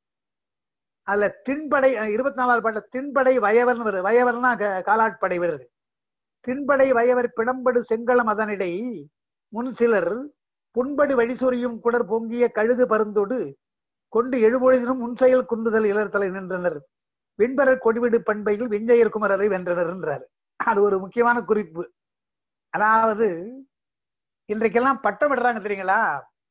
அதுல திண்படை அஹ், இருபத்தி நாலாவது பாட்டுல திண்படை வயவர்னு வருது வயவர்னா க- காலாட்படை வீரர்கள் திண்படை வயவர் பிடம்படு செங்களம் அதனிடை முன் சிலர் புண்படு வழிசொரியும் குடர் பொங்கிய கழுகு பருந்தொடு கொண்டு எழுபொழுதினும் முன்செயல் குன்றுதல் இளர்தலை நின்றனர் விண்பரர் கொடிவிடு பண்பையில் விஞ்சையர் குமரரை வென்றனர் என்றார் அது ஒரு முக்கியமான குறிப்பு அதாவது இன்றைக்கெல்லாம் பட்டம் விடுறாங்க தெரியுங்களா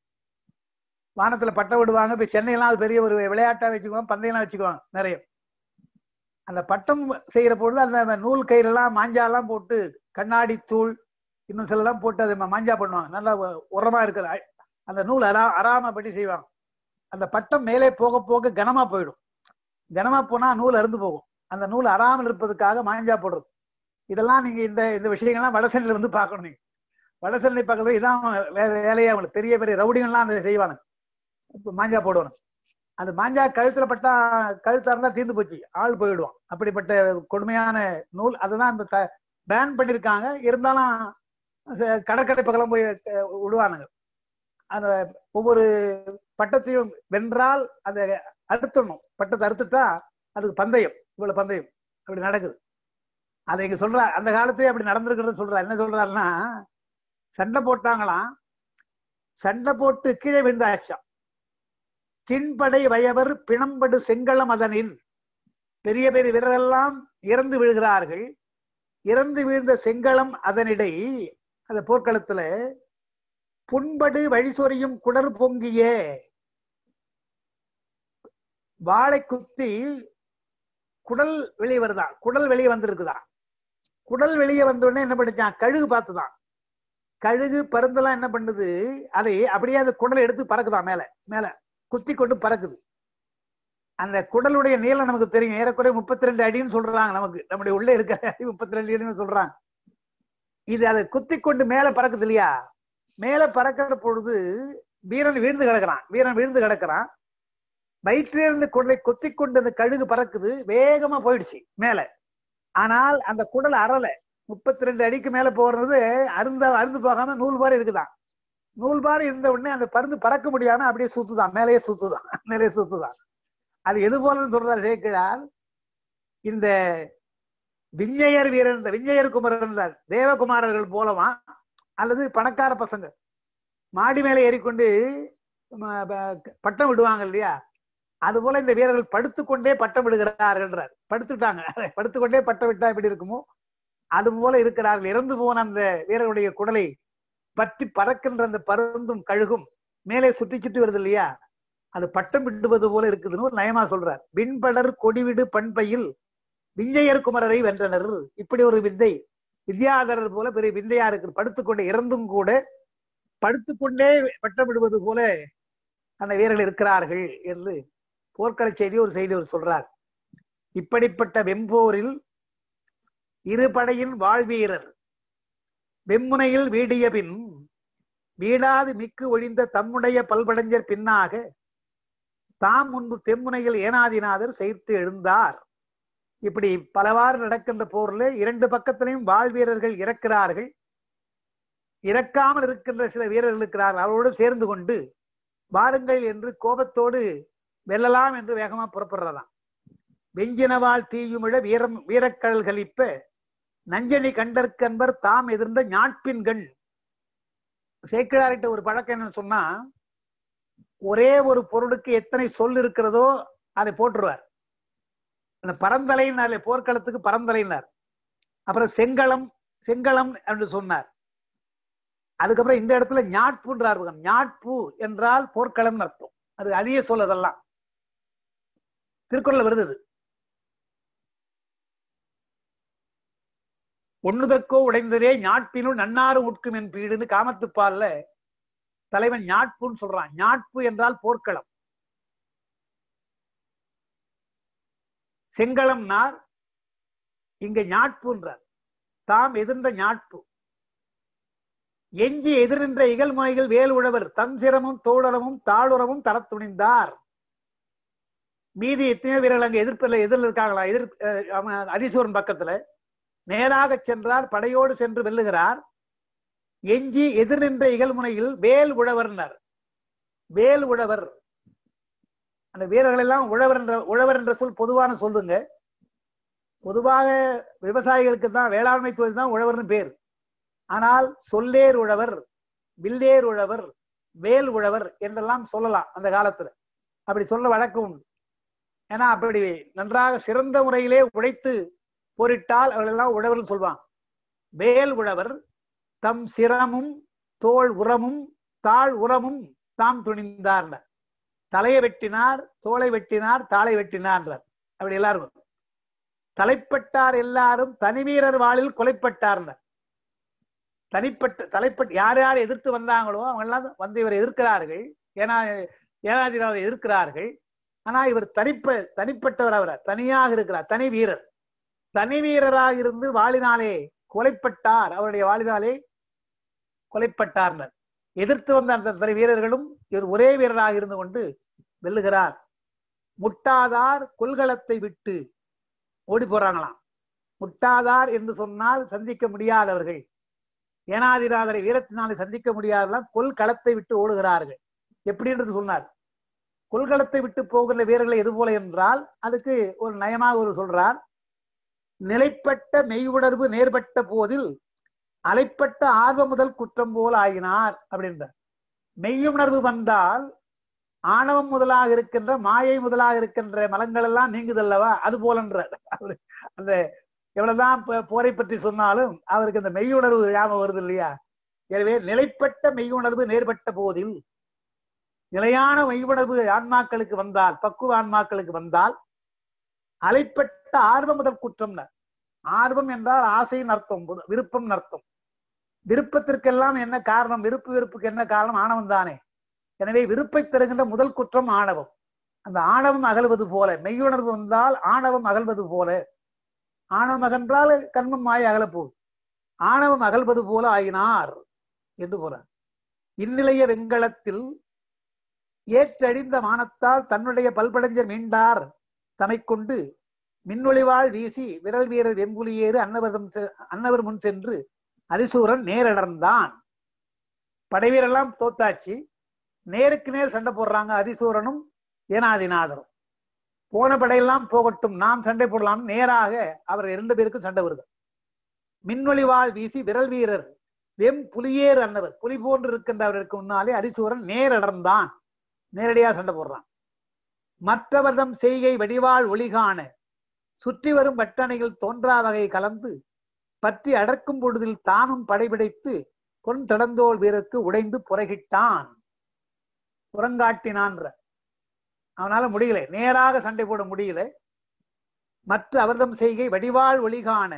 வானத்துல பட்டம் விடுவாங்க இப்ப சென்னையெல்லாம் அது பெரிய ஒரு விளையாட்டா வச்சுக்குவாங்க பந்தயம்லாம் வச்சுக்குவாங்க நிறைய அந்த பட்டம் செய்யற பொழுது அந்த நூல் கயிறெல்லாம் மாஞ்சாலாம் போட்டு கண்ணாடி தூள் இன்னும் சிலலாம் போட்டு அதை ம- மாஞ்சா பண்ணுவாங்க நல்லா உ- உரமா இருக்கிற அ- அந்த நூல் அரா அறாம படி செய்வாங்க அந்த பட்டம் மேலே போக போக கனமா போயிடும் கனமா போனா நூல் அருந்து போகும் அந்த நூல் அறாமல் இருப்பதுக்காக மாஞ்சா போடுறது இதெல்லாம் நீங்க இந்த இந்த விஷயங்கள்லாம் வடசென்னையில வந்து பார்க்கணும் நீங்க வடசென்னை பக்கத்துல இதான் வே- வேலையே அவங்களுக்கு பெரிய பெரிய ரவுடிகள்லாம் அதை செய்வாங்க இப்ப மாஞ்சா போடுவாங்க அந்த மாஞ்சா கழுத்துல பட்டா கழுத்தா இருந்தா தீர்ந்து போச்சு ஆள் போயிடுவான் அப்படிப்பட்ட கொடுமையான நூல் அதுதான் இந்த பேன் பண்ணிருக்காங்க இருந்தாலும் ச- கடற்கரை பக்கம் போய் அஹ், விடுவானுங்க அந்த ஒவ்வொரு பட்டத்தையும் வென்றால் அதை அறுத்துடணும் பட்டத்தை அறுத்துட்டா அதுக்கு பந்தயம் இவ்வளவு பந்தயம் அப்படி நடக்குது அதை இங்க சொல்ற அந்த காலத்திலே அப்படி நடந்திருக்கிறது சொல்றாரு என்ன சொல்றாருன்னா சண்டை போட்டாங்களாம் சண்டை போட்டு கீழே விழுந்தாச்சாம் தின்படை வயவர் பிணம்படு செங்களம் அதனில் பெரிய பெரிய வீரரெல்லாம் இறந்து விழுகிறார்கள் இறந்து வீழ்ந்த செங்களம் அதனிடை அந்த போர்க்களத்துல புண்படு வழி சொரியும் குடர் பொங்கிய வாளை குத்தி குடல் வெளியே வருதா குடல் வெளியே வந்திருக்குதா குடல் வெளியே வந்த உடனே என்ன பண்ணிச்சான் கழுகு பார்த்துதான் கழுகு பருந்தெல்லாம் என்ன பண்ணுது அதை அப்படியே அந்த குடலை எடுத்து பறக்குதான் மேல மேல குத்தி கொண்டு பறக்குது அந்த குடலுடைய நீளம் நமக்கு தெரியும் ஏறக்குறைய முப்பத்தி ரெண்டு அடின்னு சொல்றாங்க நமக்கு நம்முடைய உள்ள இருக்கிற அடி முப்பத்தி ரெண்டு அடின்னு சொல்றாங்க இது அதை குத்தி கொண்டு மேல பறக்குது இல்லையா மேல பறக்கிற பொழுது வீரன் வீழ்ந்து கிடக்குறான் வீரன் வீழ்ந்து கிடக்குறான் வயிற்றிலிருந்து குடலை கொத்தி கொண்டு அந்த கழுகு பறக்குது வேகமா போயிடுச்சு மேல ஆனால் அந்த குடல் அறல முப்பத்தி ரெண்டு அடிக்கு மேல போறது அருந்த அருந்து போகாம நூல் பாரி இருக்குதான் நூல் பாரி இருந்த உடனே அந்த பருந்து பறக்க முடியாம அப்படியே சுத்துதான் மேலேயே சுத்துதான் மேலேயே சுத்துதான் அது எது போலன்னு சொல்றாரு சேக்கிழார் இந்த விஞ்சையர் வீரன் இந்த விஞ்சையர் குமரன் என்றார் தேவகுமாரர்கள் போலவா அல்லது பணக்கார பசங்க மாடி மேலே ஏறிக்கொண்டு ம, ப- பட்டம் விடுவாங்க இல்லையா அது போல இந்த வீரர்கள் படுத்துக்கொண்டே பட்டம் விடுகிறார்கள்ன்றார் படுத்துட்டாங்க படுத்துக்கொண்டே பட்டம் விட்டா எப்படி இருக்குமோ அது போல இருக்கிறார்கள் இறந்து போன அந்த வீரருடைய குடலை பற்றி பறக்கின்ற அந்த பருந்தும் கழுகும் மேலே சுற்றி சுற்றி வருது இல்லையா அது பட்டம் விடுவது போல இருக்குதுன்னு ஒரு நயமா சொல்றார் விண்படர் கொடிவிடு பண்பையில் விஞ்சையர் குமரரை வென்றனர் இப்படி ஒரு வித்தை வித்யாதரர் போல பெரிய விந்தையா இருக்கு படுத்துக்கொண்டு இறந்தும் கூட படுத்துக்கொண்டே பட்டம் விடுவது போல அந்த வீரர்கள் இருக்கிறார்கள் என்று போர்க்கள செய்தி ஒரு செய்தி அவர் சொல்றார் இப்படிப்பட்ட வெம்போரில் இரு படையின் வாழ்வீரர் வெம்முனையில் வீடிய பின் வீடாது மிக்கு ஒழிந்த தம்முடைய பல்படைஞ்சர் பின்னாக தாம் முன்பு தெம்முனையில் ஏனாதிநாதர் செய்து எழுந்தார் இப்படி பலவாறு நடக்கின்ற போர்ல இரண்டு பக்கத்திலையும் வாழ் வீரர்கள் இறக்கிறார்கள் இறக்காமல் இருக்கின்ற சில வீரர்கள் இருக்கிறார்கள் அவரோடு சேர்ந்து கொண்டு வாருங்கள் என்று கோபத்தோடு வெல்லலாம் என்று வேகமா புறப்படுறதாம் வெஞ்சினவாள் தீயுமிழ வீரம் வீரக்கடல் கலிப்ப நஞ்சனி கண்டற்கன்பர் தாம் எதிர்ந்த ஞாட்பின் கண் சேக்கிழார்கிட்ட ஒரு பழக்கம் என்னன்னு சொன்னா ஒரே ஒரு பொருளுக்கு எத்தனை சொல் இருக்கிறதோ அதை போட்டுருவார் அந்த பரந்தலைன்னார் போர்க்களத்துக்கு பரந்தலைன்னார் அப்புறம் செங்களம் செங்களம் என்று சொன்னார் அதுக்கப்புறம் இந்த இடத்துல ஞாட்புன்றார் ஞாட்பு என்றால் போர்க்களம் அர்த்தம் அது அழிய சொல்லதெல்லாம் திருக்குறள் வருது அது ஒண்ணுதற்கோ உடைந்ததே ஞாட்பினுள் நன்னாறு உட்கும் என் பீடுன்னு காமத்துப்பால்ல தலைவன் ஞாட்புன்னு சொல்றான் ஞாட்பு என்றால் போர்க்களம் செங்களம்னார் இங்க ஞாட்புன்றார் தாம் எதிர்ந்த ஞாட்பு எஞ்சி எதிர் நின்ற இகழ்முனைகள் வேல் உழவர் தன் சிரமும் தோழரமும் தாளுரமும் தரத் துணிந்தார் மீதி எத்தனையோ வீரர்கள் அங்க எதிர்ப்பில் எதிரில் இருக்காங்களா எதிர் அஹ் அவன் அதிசூரன் பக்கத்துல நேராக சென்றார் படையோடு சென்று வெல்லுகிறார் எஞ்சி எதிர் நின்ற இகழ்முனையில் வேல் உழவர்னர் வேல் உழவர் அந்த வீரர்கள் எல்லாம் உழவர் என்ற உழவர் என்ற சொல் பொதுவான சொல்லுங்க பொதுவாக விவசாயிகளுக்கு தான் வேளாண்மை தொழில் தான் உழவர்னு பேர் ஆனால் சொல்லேர் உழவர் வில்லேர் உழவர் வேல் உழவர் என்றெல்லாம் சொல்லலாம் அந்த காலத்துல அப்படி சொல்ல வழக்கம் உண்டு ஏன்னா அப்படி நன்றாக சிறந்த முறையிலே உழைத்து போரிட்டால் அவர்களெல்லாம் உழவர்னு சொல்லுவாங்க வேல் உழவர் தம் சிரமும் தோல் உரமும் தாழ் உரமும் தாம் துணிந்தார் தலையை வெட்டினார் தோலை வெட்டினார் தாளை வெட்டினார் அப்படி எல்லாரும் தலைப்பட்டார் எல்லாரும் தனி வீரர் வாளில் கொலைப்பட்டார்னர் தனிப்பட்ட தலைப்பட்ட யார் யார் எதிர்த்து வந்தாங்களோ அவங்க எல்லாம் வந்து இவர் எதிர்க்கிறார்கள் ஏன்னா ஏனாதிராவை எதிர்க்கிறார்கள் ஆனா இவர் தனிப்ப தனிப்பட்டவர் அவர் தனியாக இருக்கிறார் தனி வீரர் தனி வீரராக இருந்து வாளினாலே கொலைப்பட்டார் அவருடைய வாளினாலே கொலைப்பட்டார்னர் எதிர்த்து வந்த அந்த தனி வீரர்களும் இவர் ஒரே வீரராக இருந்து கொண்டு வெல்லுகிறார் முட்டாதார் கொள்களத்தை விட்டு ஓடி போறாங்களாம் முட்டாதார் என்று சொன்னால் சந்திக்க முடியாதவர்கள் ஏனாதிராதரை வீரத்தினாலே சந்திக்க முடியாதவர்கள் கொள்களத்தை விட்டு ஓடுகிறார்கள் எப்படின்றது சொன்னார் கொள்களத்தை விட்டு போகிற வீரர்களை எது போல என்றால் அதுக்கு ஒரு நயமாக ஒரு சொல்றார் நிலைப்பட்ட மெய்வுணர்வு நேர்பட்ட போதில் அலைப்பட்ட ஆர்வ முதல் குற்றம் போல் ஆகினார் அப்படின்றார் மெய்யுணர்வு வந்தால் ஆணவம் முதலாக இருக்கின்ற மாயை முதலாக இருக்கின்ற மலங்கள் எல்லாம் நீங்குதல்லவா அது போலன்றார் அவரு அந்த எவ்வளவுதான் போரை பற்றி சொன்னாலும் அவருக்கு அந்த மெய்யுணர்வு ஞாபகம் வருது இல்லையா எனவே நிலைப்பட்ட மெய்யுணர்வு நேர்பட்ட போதில் நிலையான மெய்யுணர்வு ஆன்மாக்களுக்கு வந்தால் பக்குவ ஆன்மாக்களுக்கு வந்தால் அலைப்பட்ட ஆர்வம் முதல் குற்றம் ஆர்வம் என்றால் ஆசையின் அர்த்தம் விருப்பம் அர்த்தம் விருப்பத்திற்கெல்லாம் என்ன காரணம் விருப்பு விருப்புக்கு என்ன காரணம் ஆணவம் தானே எனவே விருப்பை தருகின்ற முதல் குற்றம் ஆணவம் அந்த ஆணவம் அகழ்வது போல மெய்யுணர்வு வந்தால் ஆணவம் அகழ்வது போல ஆணவம் அகன்றால் கண்மம் மாய அகலப்போகுது ஆணவம் அகழ்வது போல ஆயினார் என்று போறார் இந்நிலைய வெண்கலத்தில் ஏற்றழிந்த மானத்தால் தன்னுடைய பல்படைஞ்சர் மீண்டார் தமை கொண்டு மின்னொளிவாள் வீசி விரல் வீரர் வெம்புலியேறு அன்னவதம் அன்னவர் முன் சென்று அரிசூரன் நேரடர்ந்தான் படைவீரெல்லாம் தோத்தாச்சு நேருக்கு நேர் சண்டை போடுறாங்க அதிசூரனும் ஏனாதிநாதரும் போன படையெல்லாம் போகட்டும் நாம் சண்டை போடலாம் நேராக அவர் இரண்டு பேருக்கும் சண்டை வருது மின்னொளிவாள் வீசி விரல் வீரர் வெம் புலியேறு அன்னவர் புலி போன்று இருக்கின்றவருக்கு முன்னாலே அரிசூரன் நேரடர்ந்தான் நேரடியாக சண்டை போடுறான் மற்றவர்தம் செய்கை வடிவாள் ஒளிகாண சுற்றி வரும் வட்டணைகள் தோன்றா வகை கலந்து பற்றி அடர்க்கும் பொழுதில் தானும் படைபிடைத்து பொன் தடந்தோல் வீரருக்கு உடைந்து புறகிட்டான் புறங்காட்டினான்ற அவனால முடியல நேராக சண்டை போட முடியல மற்ற அவர்தம் செய்கை வடிவாள் ஒளிகாண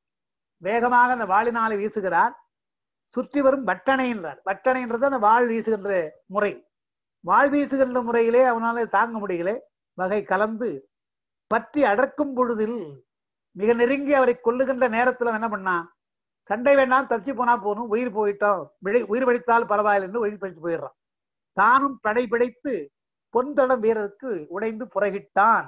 வேகமாக அந்த வாளினாலே வீசுகிறார் சுற்றி வரும் வட்டணை என்றார் வட்டணைன்றது அந்த வாழ் வீசுகின்ற முறை வாழ் வீசுகின்ற முறையிலே அவனால தாங்க முடியல வகை கலந்து பற்றி அடர்க்கும் பொழுதில் மிக நெருங்கி அவரை கொல்லுகின்ற நேரத்துல என்ன பண்ணா சண்டை வேண்டாம் தப்பிச்சு போனா போகணும் உயிர் போயிட்டோம் உயிர் படித்தால் பரவாயில்லை என்று உயிர் படித்து போயிடுறான் தானும் படை பிடித்து பொன்தடம் வீரருக்கு உடைந்து புறகிட்டான்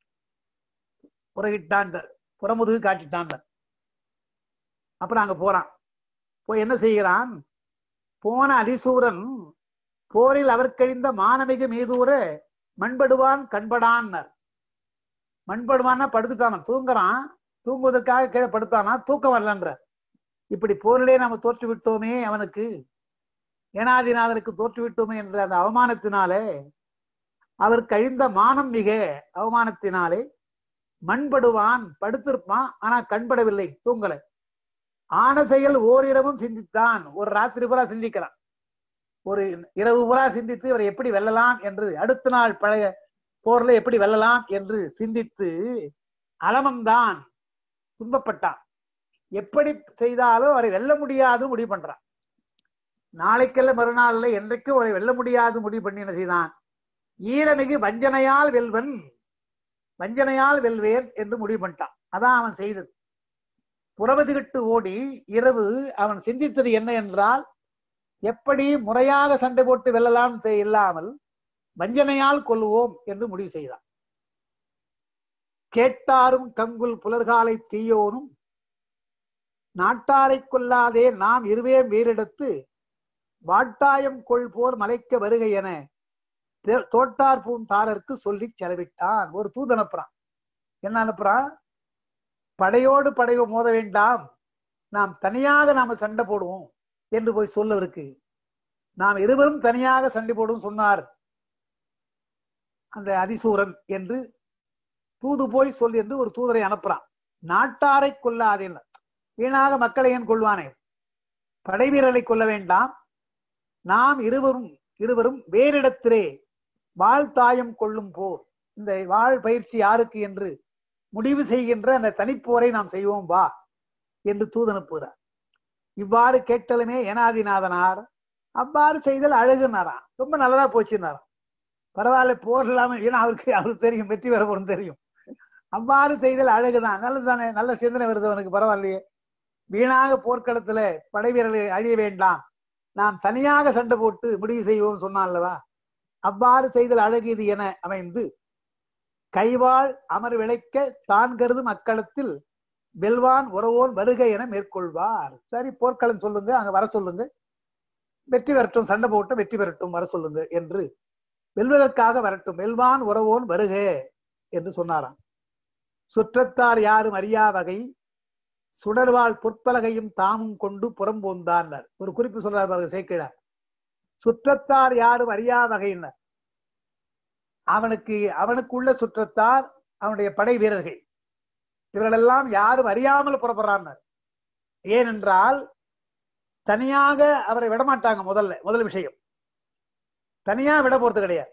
புறகிட்டான் புறமுதுகு காட்டிட்டான் அப்புறம் அங்க போறான் போய் என்ன செய்கிறான் போன அதிசூரன் போரில் அவர் கழிந்த மானமிகு மீதூர மண்படுவான் கண்படான்னர் மண்படுவான்னா படுத்துட்டான தூங்குறான் தூங்குவதற்காக கீழே படுத்தானா தூக்கம் வரலன்ற இப்படி போரிலே நாம தோற்று விட்டோமே அவனுக்கு ஏனாதிநாதனுக்கு தோற்று விட்டோமே என்ற அந்த அவமானத்தினாலே அவர் கழிந்த மானம் மிக அவமானத்தினாலே மண்படுவான் படுத்திருப்பான் ஆனா கண்படவில்லை தூங்கல ஆன செயல் ஓரிரவும் சிந்தித்தான் ஒரு ராத்திரி பூரா சிந்திக்கிறான் ஒரு இரவு பூரா சிந்தித்து இவரை எப்படி வெல்லலாம் என்று அடுத்த நாள் பழைய போர்ல எப்படி வெல்லலாம் என்று சிந்தித்து அலமந்தான் துன்பப்பட்டான் எப்படி செய்தாலும் அவரை வெல்ல முடியாது முடிவு பண்றான் நாளைக்கெல்லாம் மறுநாள்ல என்றைக்கும் அவரை வெல்ல முடியாது முடிவு பண்ணி என்ன செய்தான் ஈரமிகு வஞ்சனையால் வெல்வன் வஞ்சனையால் வெல்வேன் என்று முடிவு பண்ணிட்டான் அதான் அவன் செய்தது புறவதுகிட்டு ஓடி இரவு அவன் சிந்தித்தது என்ன என்றால் எப்படி முறையாக சண்டை போட்டு வெல்லலாம் செய்- இல்லாமல் வஞ்சனையால் கொல்லுவோம் என்று முடிவு செய்தான் கேட்டாரும் கங்குல் புலர்காலை தீயோனும் நாட்டாரை கொல்லாதே நாம் இருவே வேறெடுத்து வாட்டாயம் கொள் போர் மலைக்க வருகை என தே- தோட்டார் பூந்தாரருக்கு சொல்லி செலவிட்டான் ஒரு தூது அனுப்புறான் என்ன அனுப்புறான் படையோடு படையோ மோத வேண்டாம் நாம் தனியாக நாம சண்டை போடுவோம் என்று போய் சொல்லவருக்கு நாம் இருவரும் தனியாக சண்டை போடும் சொன்னார் அந்த அதிசூரன் என்று தூது போய் சொல் என்று ஒரு தூதரை அனுப்புறான் நாட்டாரை கொல்லாதேன் வீணாக மக்களை ஏன் கொள்வானே படை வீரரை கொல்ல வேண்டாம் நாம் இருவரும் இருவரும் வேறிடத்திலே வாழ்த்தாயம் கொள்ளும் போர் இந்த வாழ் பயிற்சி யாருக்கு என்று முடிவு செய்கின்ற அந்த தனிப்போரை நாம் செய்வோம் வா என்று தூது அனுப்புகிறார் இவ்வாறு கேட்டலுமே ஏனாதிநாதனார் அவ்வாறு செய்தல் அழகுனாராம் ரொம்ப நல்லதா போச்சுன்னாராம் பரவாயில்ல போர் இல்லாம ஏன்னா அவருக்கு அவருக்கு தெரியும் வெற்றி பெற போறோம் தெரியும் அவ்வாறு செய்தல் அழகுதான் நல்லதுதானே நல்ல சிந்தனை வருது அவனுக்கு பரவாயில்லையே வீணாக போர்க்களத்துல படை வீரர்களை அழிய வேண்டாம் நாம் தனியாக சண்டை போட்டு முடிவு செய்வோம் சொன்னான் அல்லவா அவ்வாறு செய்தல் அழகு இது என அமைந்து கைவாள் அமர் விளைக்க தான் கருதும் அக்களத்தில் வெல்வான் உறவோன் வருக என மேற்கொள்வார் சரி போர்க்களம் சொல்லுங்க அங்க வர சொல்லுங்க வெற்றி பெறட்டும் சண்டை போட்டு வெற்றி பெறட்டும் வர சொல்லுங்க என்று வெல்வதற்காக வரட்டும் வெல்வான் உறவோன் வருக என்று சொன்னாராம் சுற்றத்தார் யாரும் அறியா வகை சுடர்வாள் பொற்பலகையும் தாமும் கொண்டு புறம்போந்தார் ஒரு குறிப்பு சொல்றார் பாருங்க சேக்கிழார் சுற்றத்தார் யாரும் அறியா வகையினர் அவனுக்கு அவனுக்குள்ள சுற்றத்தார் அவனுடைய படை வீரர்கள் இவர்களெல்லாம் யாரும் அறியாமல் புறப்படுறான் ஏனென்றால் தனியாக அவரை விடமாட்டாங்க முதல்ல முதல் விஷயம் தனியா விட போறது கிடையாது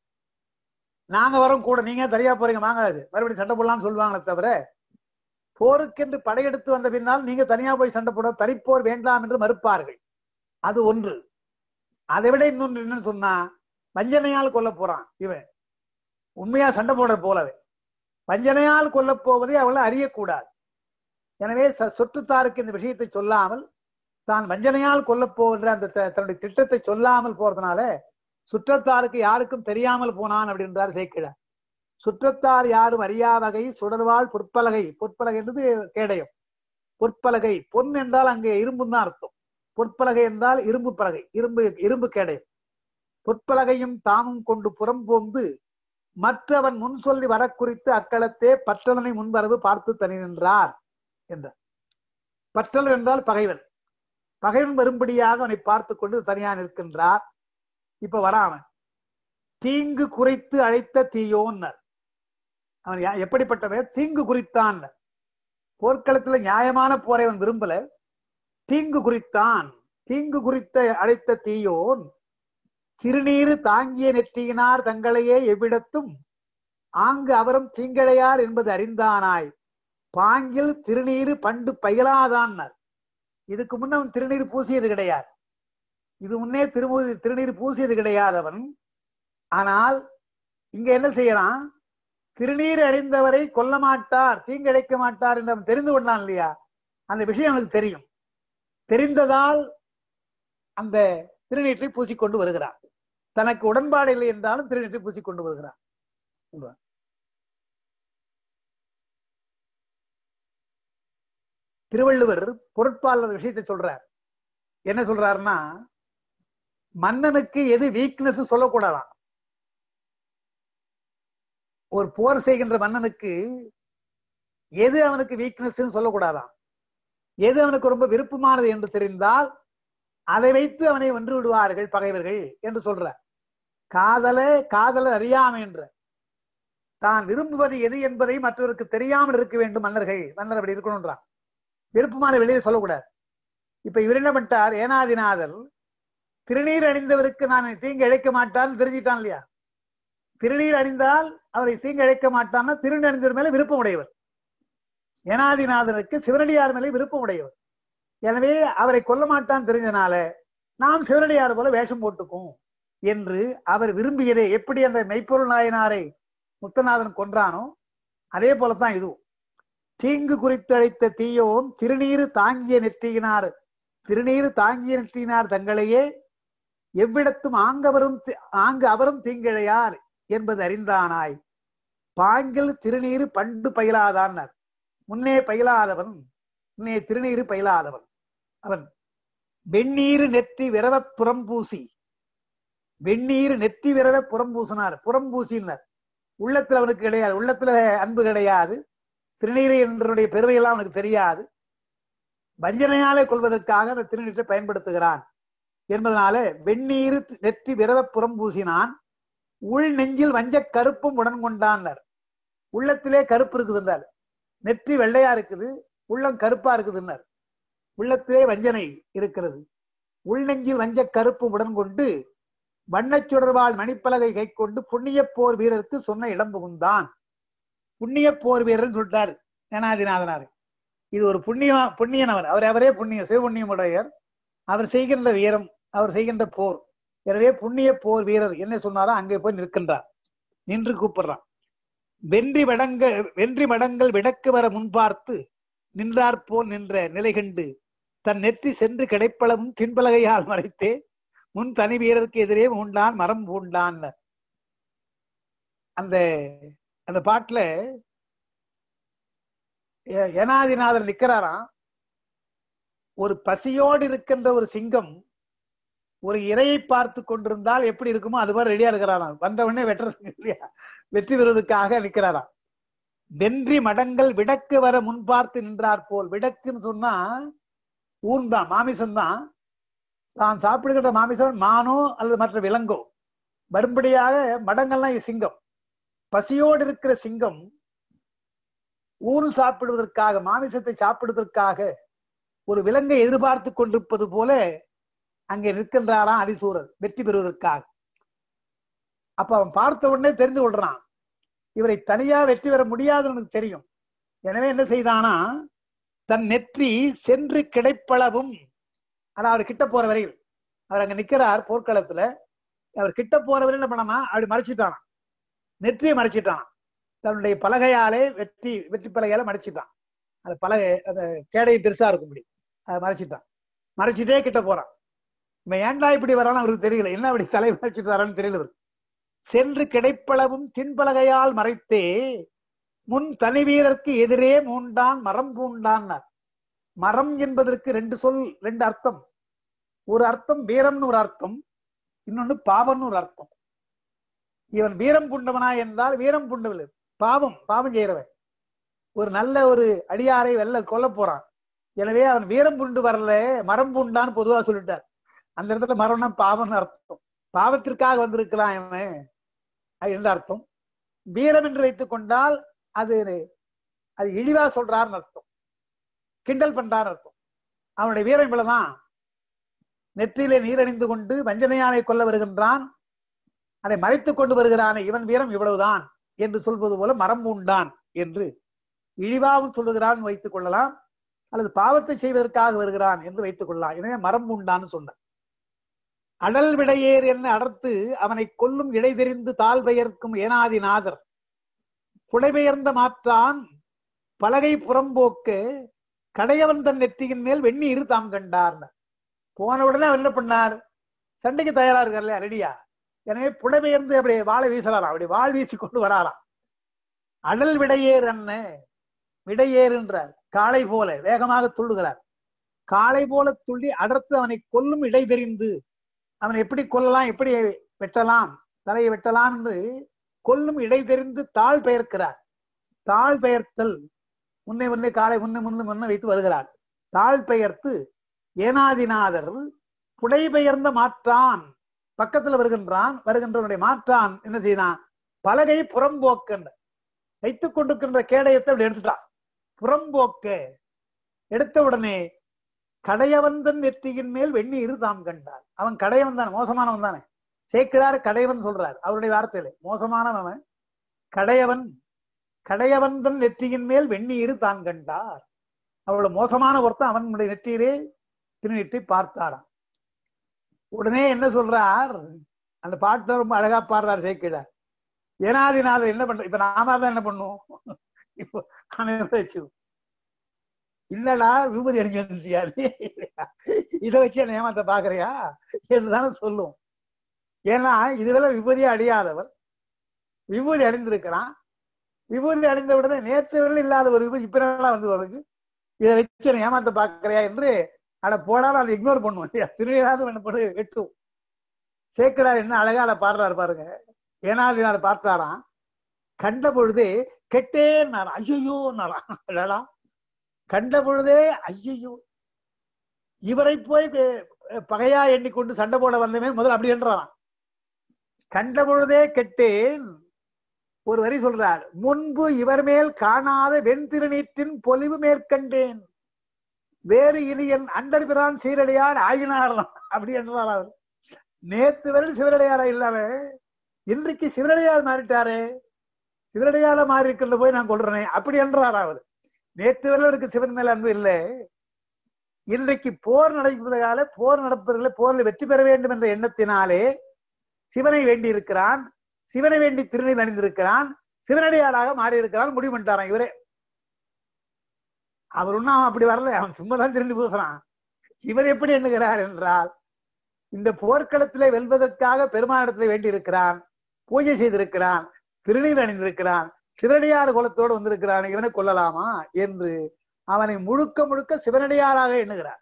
நாங்க வரோம் கூட நீங்க தனியா போறீங்க வாங்க மறுபடியும் சண்டை போடலாம்னு சொல்லுவாங்களே தவிர போருக்கென்று படையெடுத்து வந்த பின்னால் நீங்க தனியா போய் சண்டை போட தனிப்போர் வேண்டாம் என்று மறுப்பார்கள் அது ஒன்று அதை விட இன்னொன்று என்னன்னு சொன்னா வஞ்சனையால் கொல்ல போறான் இவன் உண்மையா சண்டை போட போலவே வஞ்சனையால் கொல்ல போவதை அவளை அறியக்கூடாது எனவே ச- சுற்றுத்தாருக்கு இந்த விஷயத்தை சொல்லாமல் தான் வஞ்சனையால் கொல்ல போகின்ற அந்த த- தன்னுடைய திட்டத்தை சொல்லாமல் போறதுனால சுற்றத்தாருக்கு யாருக்கும் தெரியாமல் போனான் அப்படின்றார் சேக்கிழார் சுற்றத்தார் யாரும் அறியா வகை சுடர்வாள் பொற்பலகை பொற்பலகை என்பது கேடயம் பொற்பலகை பொன் என்றால் அங்கே இரும்புன்னு தான் அர்த்தம் பொற்பலகை என்றால் இரும்பு பலகை இரும்பு இரும்பு கேடயம் பொற்பலகையும் தாமும் கொண்டு புறம்போந்து மற்றவன் முன் சொல்லி வர குறித்து அக்களத்தே பற்றலனை முன்வரவு பார்த்து தனி நின்றார் என்றார் பற்றலன் என்றால் பகைவன் பகைவன் வரும்படியாக அவனை பார்த்து கொண்டு தனியா நிற்கின்றார் இப்ப வராம தீங்கு குறித்து அழைத்த தீயோன்னர் அவன் யா- எப்படிப்பட்டவன் தீங்கு குறித்தான் போர்க்களத்துல நியாயமான போரை அவன் விரும்பல தீங்கு குறித்தான் தீங்கு குறித்த அழைத்த தீயோன் திருநீறு தாங்கிய நெற்றியினார் தங்களையே எவ்விடத்தும் ஆங்கு அவரும் தீங்கழையார் என்பது அறிந்தானாய் பாங்கில் திருநீறு பண்டு பயிலாதான்னார் இதுக்கு முன்ன அவன் திருநீர் பூசியது கிடையாது இது முன்னே திருமு திருநீர் பூசியது கிடையாதவன் ஆனால் இங்க என்ன செய்யறான் திருநீர் அடைந்தவரை கொல்ல மாட்டார் தீங்கிழைக்க மாட்டார் என்று அவன் தெரிந்து கொண்டான் இல்லையா அந்த விஷயம் அவனுக்கு தெரியும் தெரிந்ததால் அந்த திருநீற்றை பூசிக்கொண்டு வருகிறான் தனக்கு உடன்பாடு இல்லை என்றாலும் திருநீற்றை பூசிக்கொண்டு வருகிறான் சொல்றான். திருவள்ளுவர் பொருட்பாளர் விஷயத்தை சொல்றார் என்ன சொல்றாருன்னா மன்னனுக்கு எது வீக்னஸ் சொல்லக்கூடாதாம் ஒரு போர் செய்கின்ற மன்னனுக்கு எது அவனுக்கு வீக்னஸ் சொல்லக்கூடாதாம் எது அவனுக்கு ரொம்ப விருப்பமானது என்று தெரிந்தால் அதை வைத்து அவனை வென்று விடுவார்கள் பகைவர்கள் என்று சொல்றார் காதல காதல அறியாமை என்ற தான் விரும்புவது எது என்பதை மற்றவருக்கு தெரியாமல் இருக்க வேண்டும் மன்னர்கள் மன்னர் அப்படி இருக்கணும்ன்றான் விருப்பமான வெளியே சொல்லக்கூடாது இப்ப இவர் என்ன பண்ணிட்டார் ஏனாதிநாதர் திருநீர் அணிந்தவருக்கு நான் தீங்கு இழைக்க மாட்டான்னு தெரிஞ்சிட்டான் இல்லையா திருநீர் அணிந்தால் அவரை தீங்கு இழைக்க மாட்டான்னா திருநீர் அணிந்தவர் மேல விருப்பம் உடையவர் ஏனாதிநாதனுக்கு சிவனடியார் மேலே விருப்பம் உடையவர் எனவே அவரை கொல்ல மாட்டான்னு தெரிஞ்சனால நாம் சிவனடியார் போல வேஷம் போட்டுக்கும் என்று அவர் விரும்பியதே எப்படி அந்த மெய்ப்பொருள் நாயனாரை முத்தநாதன் கொன்றானோ அதே போலத்தான் இதுவும் தீங்கு குறித்தழைத்த தீயோம் திருநீரு தாங்கிய நெற்றியினார் திருநீரு தாங்கிய நெற்றியினார் தங்களையே எவ்விடத்தும் ஆங்கவரும் தி- ஆங்கு அவரும் தீங்கிழையார் என்பது அறிந்தானாய் பாங்கில் திருநீரு பண்டு பயிலாதான்னார் முன்னே பயிலாதவன் முன்னே திருநீரு பயிலாதவன் அவன் வெந்நீரு நெற்றி விரவப் புறம்பூசி வெந்நீர் நெற்றி விரவ புறம்பூசினார் புறம்பூசினார் உள்ளத்துல அவனுக்கு கிடையாது உள்ளத்துல அன்பு கிடையாது திருநீரை என்றுடைய பெருமையெல்லாம் அவனுக்கு தெரியாது வஞ்சனையாலே கொள்வதற்காக அந்த திருநீற்றை பயன்படுத்துகிறான் என்பதனால வெந்நீர் நெற்றி விரவ புறம்பூசினான் உள் நெஞ்சில் வஞ்ச கருப்பும் உடன் கொண்டான்னர் உள்ளத்திலே கருப்பு இருக்குதுன்றார் நெற்றி வெள்ளையா இருக்குது உள்ளம் கருப்பா இருக்குதுன்னர் உள்ளத்திலே வஞ்சனை இருக்கிறது உள் நெஞ்சில் வஞ்ச கருப்பும் உடன் கொண்டு வண்ணச் சுடர்வாள் மணிப்பலகை கை கொண்டு புண்ணிய போர் வீரருக்கு சொன்ன இடம் புகுந்தான் புண்ணிய போர் வீரர்னு சொல்லிட்டார் சேனாதிநாதனார் இது ஒரு புண்ணிய புண்ணியன் அவர் அவர் அவரே புண்ணிய சிவபுண்ணியம் உடையவர் அவர் செய்கின்ற வீரம் அவர் செய்கின்ற போர் எனவே புண்ணிய போர் வீரர் என்ன சொன்னாரோ அங்கே போய் நிற்கின்றார் நின்று கூப்பிடுறான் வென்றி வடங்க வென்றி மடங்கள் விடக்கு வர முன்பார்த்து நின்றார் போல் நின்ற நிலை கண்டு தன் நெற்றி சென்று கிடைப்பளவும் தின்பலகையால் மறைத்தே முன் தனி வீரருக்கு எதிரே பூண்டான் மரம் பூண்டான் அந்த அந்த பாட்டுல ஏ- ஏனாதிநாதர் நிக்கிறாராம் ஒரு பசியோடு இருக்கின்ற ஒரு சிங்கம் ஒரு இரையை பார்த்து கொண்டிருந்தால் எப்படி இருக்குமோ அது மாதிரி ரெடியா இருக்கிறாராம் வந்த உடனே வெட்டுறதுக்கு இல்லையா வெற்றி பெறுவதற்காக நிக்கிறாராம் வென்றி மடங்கள் விடக்கு வர முன் பார்த்து நின்றார் போல் விடக்குன்னு சொன்னா ஊர்தான் மாமிசம்தான் தான் சாப்பிடுகின்ற மாமிசம் மானோ அல்லது மற்ற விலங்கோ வரும்படியாக மடங்கள்லாம் சிங்கம் பசியோடு இருக்கிற சிங்கம் ஊர் சாப்பிடுவதற்காக மாமிசத்தை சாப்பிடுவதற்காக ஒரு விலங்கை எதிர்பார்த்து கொண்டிருப்பது போல அங்கே நிற்கின்றாராம் அரிசூரர் வெற்றி பெறுவதற்காக அப்ப அவன் பார்த்த உடனே தெரிந்து கொள்றான் இவரை தனியா வெற்றி பெற முடியாதுன்னு அவனுக்கு தெரியும் எனவே என்ன செய்தானா தன் நெற்றி சென்று கிடைப்பளவும் ஆனா அவர் கிட்ட போற வரையில் அவர் அங்க நிக்கிறார் போர்க்களத்துல அவர் கிட்ட போற வரையில் என்ன பண்ணானா அப்படி மறைச்சிட்டானா நெற்றியை மறைச்சிட்டான் தன்னுடைய பலகையாலே வெற்றி வெற்றி பலகையால மறைச்சிட்டான் அந்த பலகை அந்த கேடை பெருசா இருக்கும்படி அதை மறைச்சிட்டான் மறைச்சிட்டே கிட்ட போறான் இவன் ஏன்டா இப்படி வரான்னு அவருக்கு தெரியல என்ன அப்படி தலை மறைச்சிட்டு வரான்னு தெரியல இவருக்கு சென்று கிடைப்பளவும் தின்பலகையால் மறைத்தே முன் தனி வீரருக்கு எதிரே மூண்டான் மரம் பூண்டான் மரம் என்பதற்கு ரெண்டு சொல் ரெண்டு அர்த்தம் ஒரு அர்த்தம் வீரம்னு ஒரு அர்த்தம் இன்னொன்னு பாவம்னு ஒரு அர்த்தம் இவன் வீரம் புண்டவனா என்றால் வீரம் புண்டவில்லை பாவம் பாவம் செய்யறவன் ஒரு நல்ல ஒரு அடியாரை வெல்ல கொல்ல போறான் எனவே அவன் வீரம் புண்டு வரல மரம் புண்டான்னு பொதுவா சொல்லிட்டார் அந்த இடத்துல மரம்னா பாவம்னு அர்த்தம் பாவத்திற்காக வந்திருக்கிறான் இவன் அது எந்த அர்த்தம் வீரம் என்று வைத்துக் கொண்டால் அது அது இழிவா சொல்றாருன்னு அர்த்தம் கிண்டல் பண்றான்னு அர்த்தம் அவனுடைய வீரம் இவ்வளவுதான் நெற்றியிலே நீரணிந்து கொண்டு வஞ்சனையானை கொல்ல வருகின்றான் அதை மறைத்துக் கொண்டு வருகிறானே இவன் வீரம் இவ்வளவுதான் என்று சொல்வது போல மரம் உண்டான் என்று இழிவாகவும் சொல்லுகிறான் வைத்துக் கொள்ளலாம் அல்லது பாவத்தை செய்வதற்காக வருகிறான் என்று வைத்துக் கொள்ளலாம் எனவே மரம் உண்டான்னு சொன்னார் அடல் விடையேர் என்ன அடர்த்து அவனை கொல்லும் இடை தெரிந்து தாழ் பெயர்க்கும் ஏனாதிநாதர் புடைபெயர்ந்த மாற்றான் பலகை புறம்போக்கு கடையவன் தன் நெற்றியின் மேல் வெந்நீர் தாம் கண்டார் போன உடனே அவர் என்ன பண்ணார் சண்டைக்கு தயாரா இருக்கார்ல ரெடியா எனவே புடைபெயர்ந்து அப்படி வாழை வீசலாராம் அப்படி வாழ் வீசி கொண்டு வராராம் அடல் விடையேர் என்ன விடையேர் என்றார் காளை போல வேகமாக துள்ளுகிறார் காளை போல துள்ளி அடர்த்து அவனை கொல்லும் இடை தெரிந்து அவனை எப்படி கொல்லலாம் எப்படி வெட்டலாம் தலையை வெட்டலாம் என்று கொல்லும் இடை தெரிந்து தாழ் பெயர்க்கிறார் தாழ் பெயர்த்தல் முன்னே முன்னே காலை முன்னே முன்னே முன்னே வைத்து வருகிறார் தாழ் பெயர்த்து ஏனாதிநாதர் புடை பெயர்ந்த மாற்றான் பக்கத்துல வருகின்றான் வருகின்றவனுடைய மாற்றான் என்ன செய்தான் பலகை புறம்போக்கன் வைத்துக் கொண்டிருக்கின்ற கேடயத்தை அப்படி எடுத்துட்டான் புறம்போக்க எடுத்த உடனே கடையவந்தன் நெற்றியின் மேல் வெந்நீர் தாம் கண்டார் அவன் கடையவன் தானே மோசமானவன் தானே சேக்கிழார் கடையவன் சொல்றார் அவருடைய வார்த்தையில மோசமானவன் அவன் கடையவன் கடையவந்தன் நெற்றியின் மேல் வெந்நீர் தான் கண்டார் அவ்வளவு மோசமான ஒருத்தன் அவனுடைய நெற்றியிலே திருநீட்டை பார்த்தாராம் உடனே என்ன சொல்றார் அந்த பாட்டு ரொம்ப அழகா பாடுறார் சேக்கிழார் ஏனாதிநாதர் என்ன பண்ற இப்ப நாம தான் என்ன பண்ணுவோம் இப்போ அவன் வச்சு இல்லடா விபூதி அடிச்சு வந்துட்டியா நீ? இதை வச்சு என்ன ஏமாத்த பாக்குறியா என்றுதானே சொல்லும் ஏன்னா இதுவரை விபூதியை அடியாதவர் விபூதி அடைந்திருக்கிறான் விபூதி அடைந்த உடனே நேற்று வரையில் இல்லாத ஒரு விபூதி இப்ப என்னடா வந்து வருது இதை வச்சு என்ன ஏமாத்த பாக்குறியா என்று அட போடாலும் அதை இக்னோர் பண்ணுவோம் இல்லையா திருவிழாவது என்ன பண்ணு வெட்டும் சேக்கடார் என்ன அழகா அதை பாடுறாரு பாருங்க ஏனாதினார் பார்த்தாராம் கண்ட பொழுதே கெட்டேன்னாராம் ஐயோன்னாராம் கண்ட பொழுதே ஐயோ இவரை போய் ப- பகையா எண்ணிக்கொண்டு சண்டை போட வந்தமே முதல்ல அப்படி என்றாராம் கண்ட பொழுதே கெட்டேன் ஒரு வரி சொல்றார் முன்பு இவர் மேல் காணாத வெண்திருநீற்றின் பொலிவு மேற்கண்டேன் வேறு இனி என் அண்டர் பிரான் சீரடியார் ஆகினார் அப்படி என்றார் அவர் நேத்து வரை சிவரடியாரா இல்லாம இன்றைக்கு சிவரடியார் மாறிட்டாரே சிவரடியார மாறி இருக்கிறத போய் நான் கொள்றேனே அப்படி என்றார் அவர் நேற்று வரை இருக்கு சிவன் மேல அன்பு இல்லை இன்றைக்கு போர் நடப்பதால போர் நடப்பதில் போரில் வெற்றி பெற வேண்டும் என்ற எண்ணத்தினாலே சிவனை வேண்டி இருக்கிறான் சிவனை வேண்டி திருநீர் அணிந்திருக்கிறான் சிவனடியாராக மாறி இருக்கிறான் முடிவு பண்ணிட்டாரான் இவரே அவர் ஒன்னும் அவன் அப்படி வரல அவன் சும்மா தான் திரும்பி பூசுறான் இவர் எப்படி எண்ணுகிறார் என்றால் இந்த போர்க்களத்திலே வெல்வதற்காக பெருமானிடத்திலே வேண்டி இருக்கிறான் பூஜை செய்திருக்கிறான் திருநீர் அணிந்திருக்கிறான் சிவனடியார் குலத்தோடு வந்திருக்கிறான் இவனை கொல்லலாமா என்று அவனை முழுக்க முழுக்க சிவனடியாராக எண்ணுகிறார்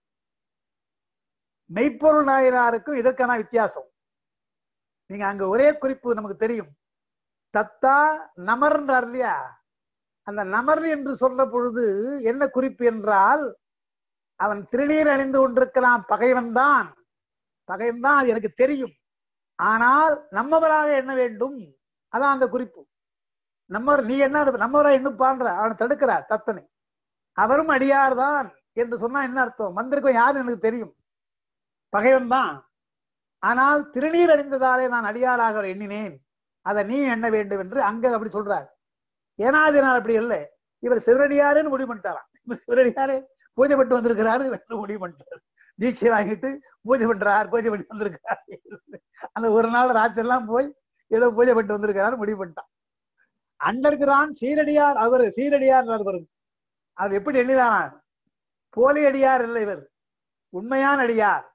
மெய்ப்பொருள் நாயனாருக்கும் இதற்கான வித்தியாசம் நீங்க அங்க ஒரே குறிப்பு நமக்கு தெரியும் தத்தா நமர்ன்றார் இல்லையா அந்த நமர் என்று சொல்ற பொழுது என்ன குறிப்பு என்றால் அவன் திருநீர் அணிந்து கொண்டிருக்கிறான் பகைவன் தான் பகைவன் தான் அது எனக்கு தெரியும் ஆனால் நம்மவராக எண்ண வேண்டும் அதான் அந்த குறிப்பு நம்ம நீ என்ன நம்மவரா எண்ணுப்பான்ற அவனை தடுக்கிறார் தத்தனை அவரும் அடியார் தான் என்று சொன்னா என்ன அர்த்தம் வந்திருக்கோம் யாரு எனக்கு தெரியும் பகைவன் தான் ஆனால் திருநீர் அணிந்ததாலே நான் அடியாராக எண்ணினேன் அதை நீ எண்ண வேண்டும் என்று அங்க அப்படி சொல்றார் ஏனாதினார் அப்படி இல்லை இவர் சிவரடியாருன்னு முடிவு பண்ணிட்டாராம் இவர் சிவரடியாரே பூஜை பண்ணிட்டு வந்திருக்கிறாரு என்று முடிவு பண்ணிட்டாரு தீட்சை வாங்கிட்டு பூஜை பண்றார் பூஜை பண்ணி வந்திருக்கார் அந்த ஒரு நாள் ராத்திரி எல்லாம் போய் ஏதோ பூஜை பண்ணிட்டு வந்திருக்கிறாரு முடிவு பண்ணிட்டான் அண்டர்கிறான் சீரடியார் அவர் சீரடியார் அவர் அவர் எப்படி எண்ணினாரா போலி அடியார் இல்லை இவர் உண்மையான அடியார்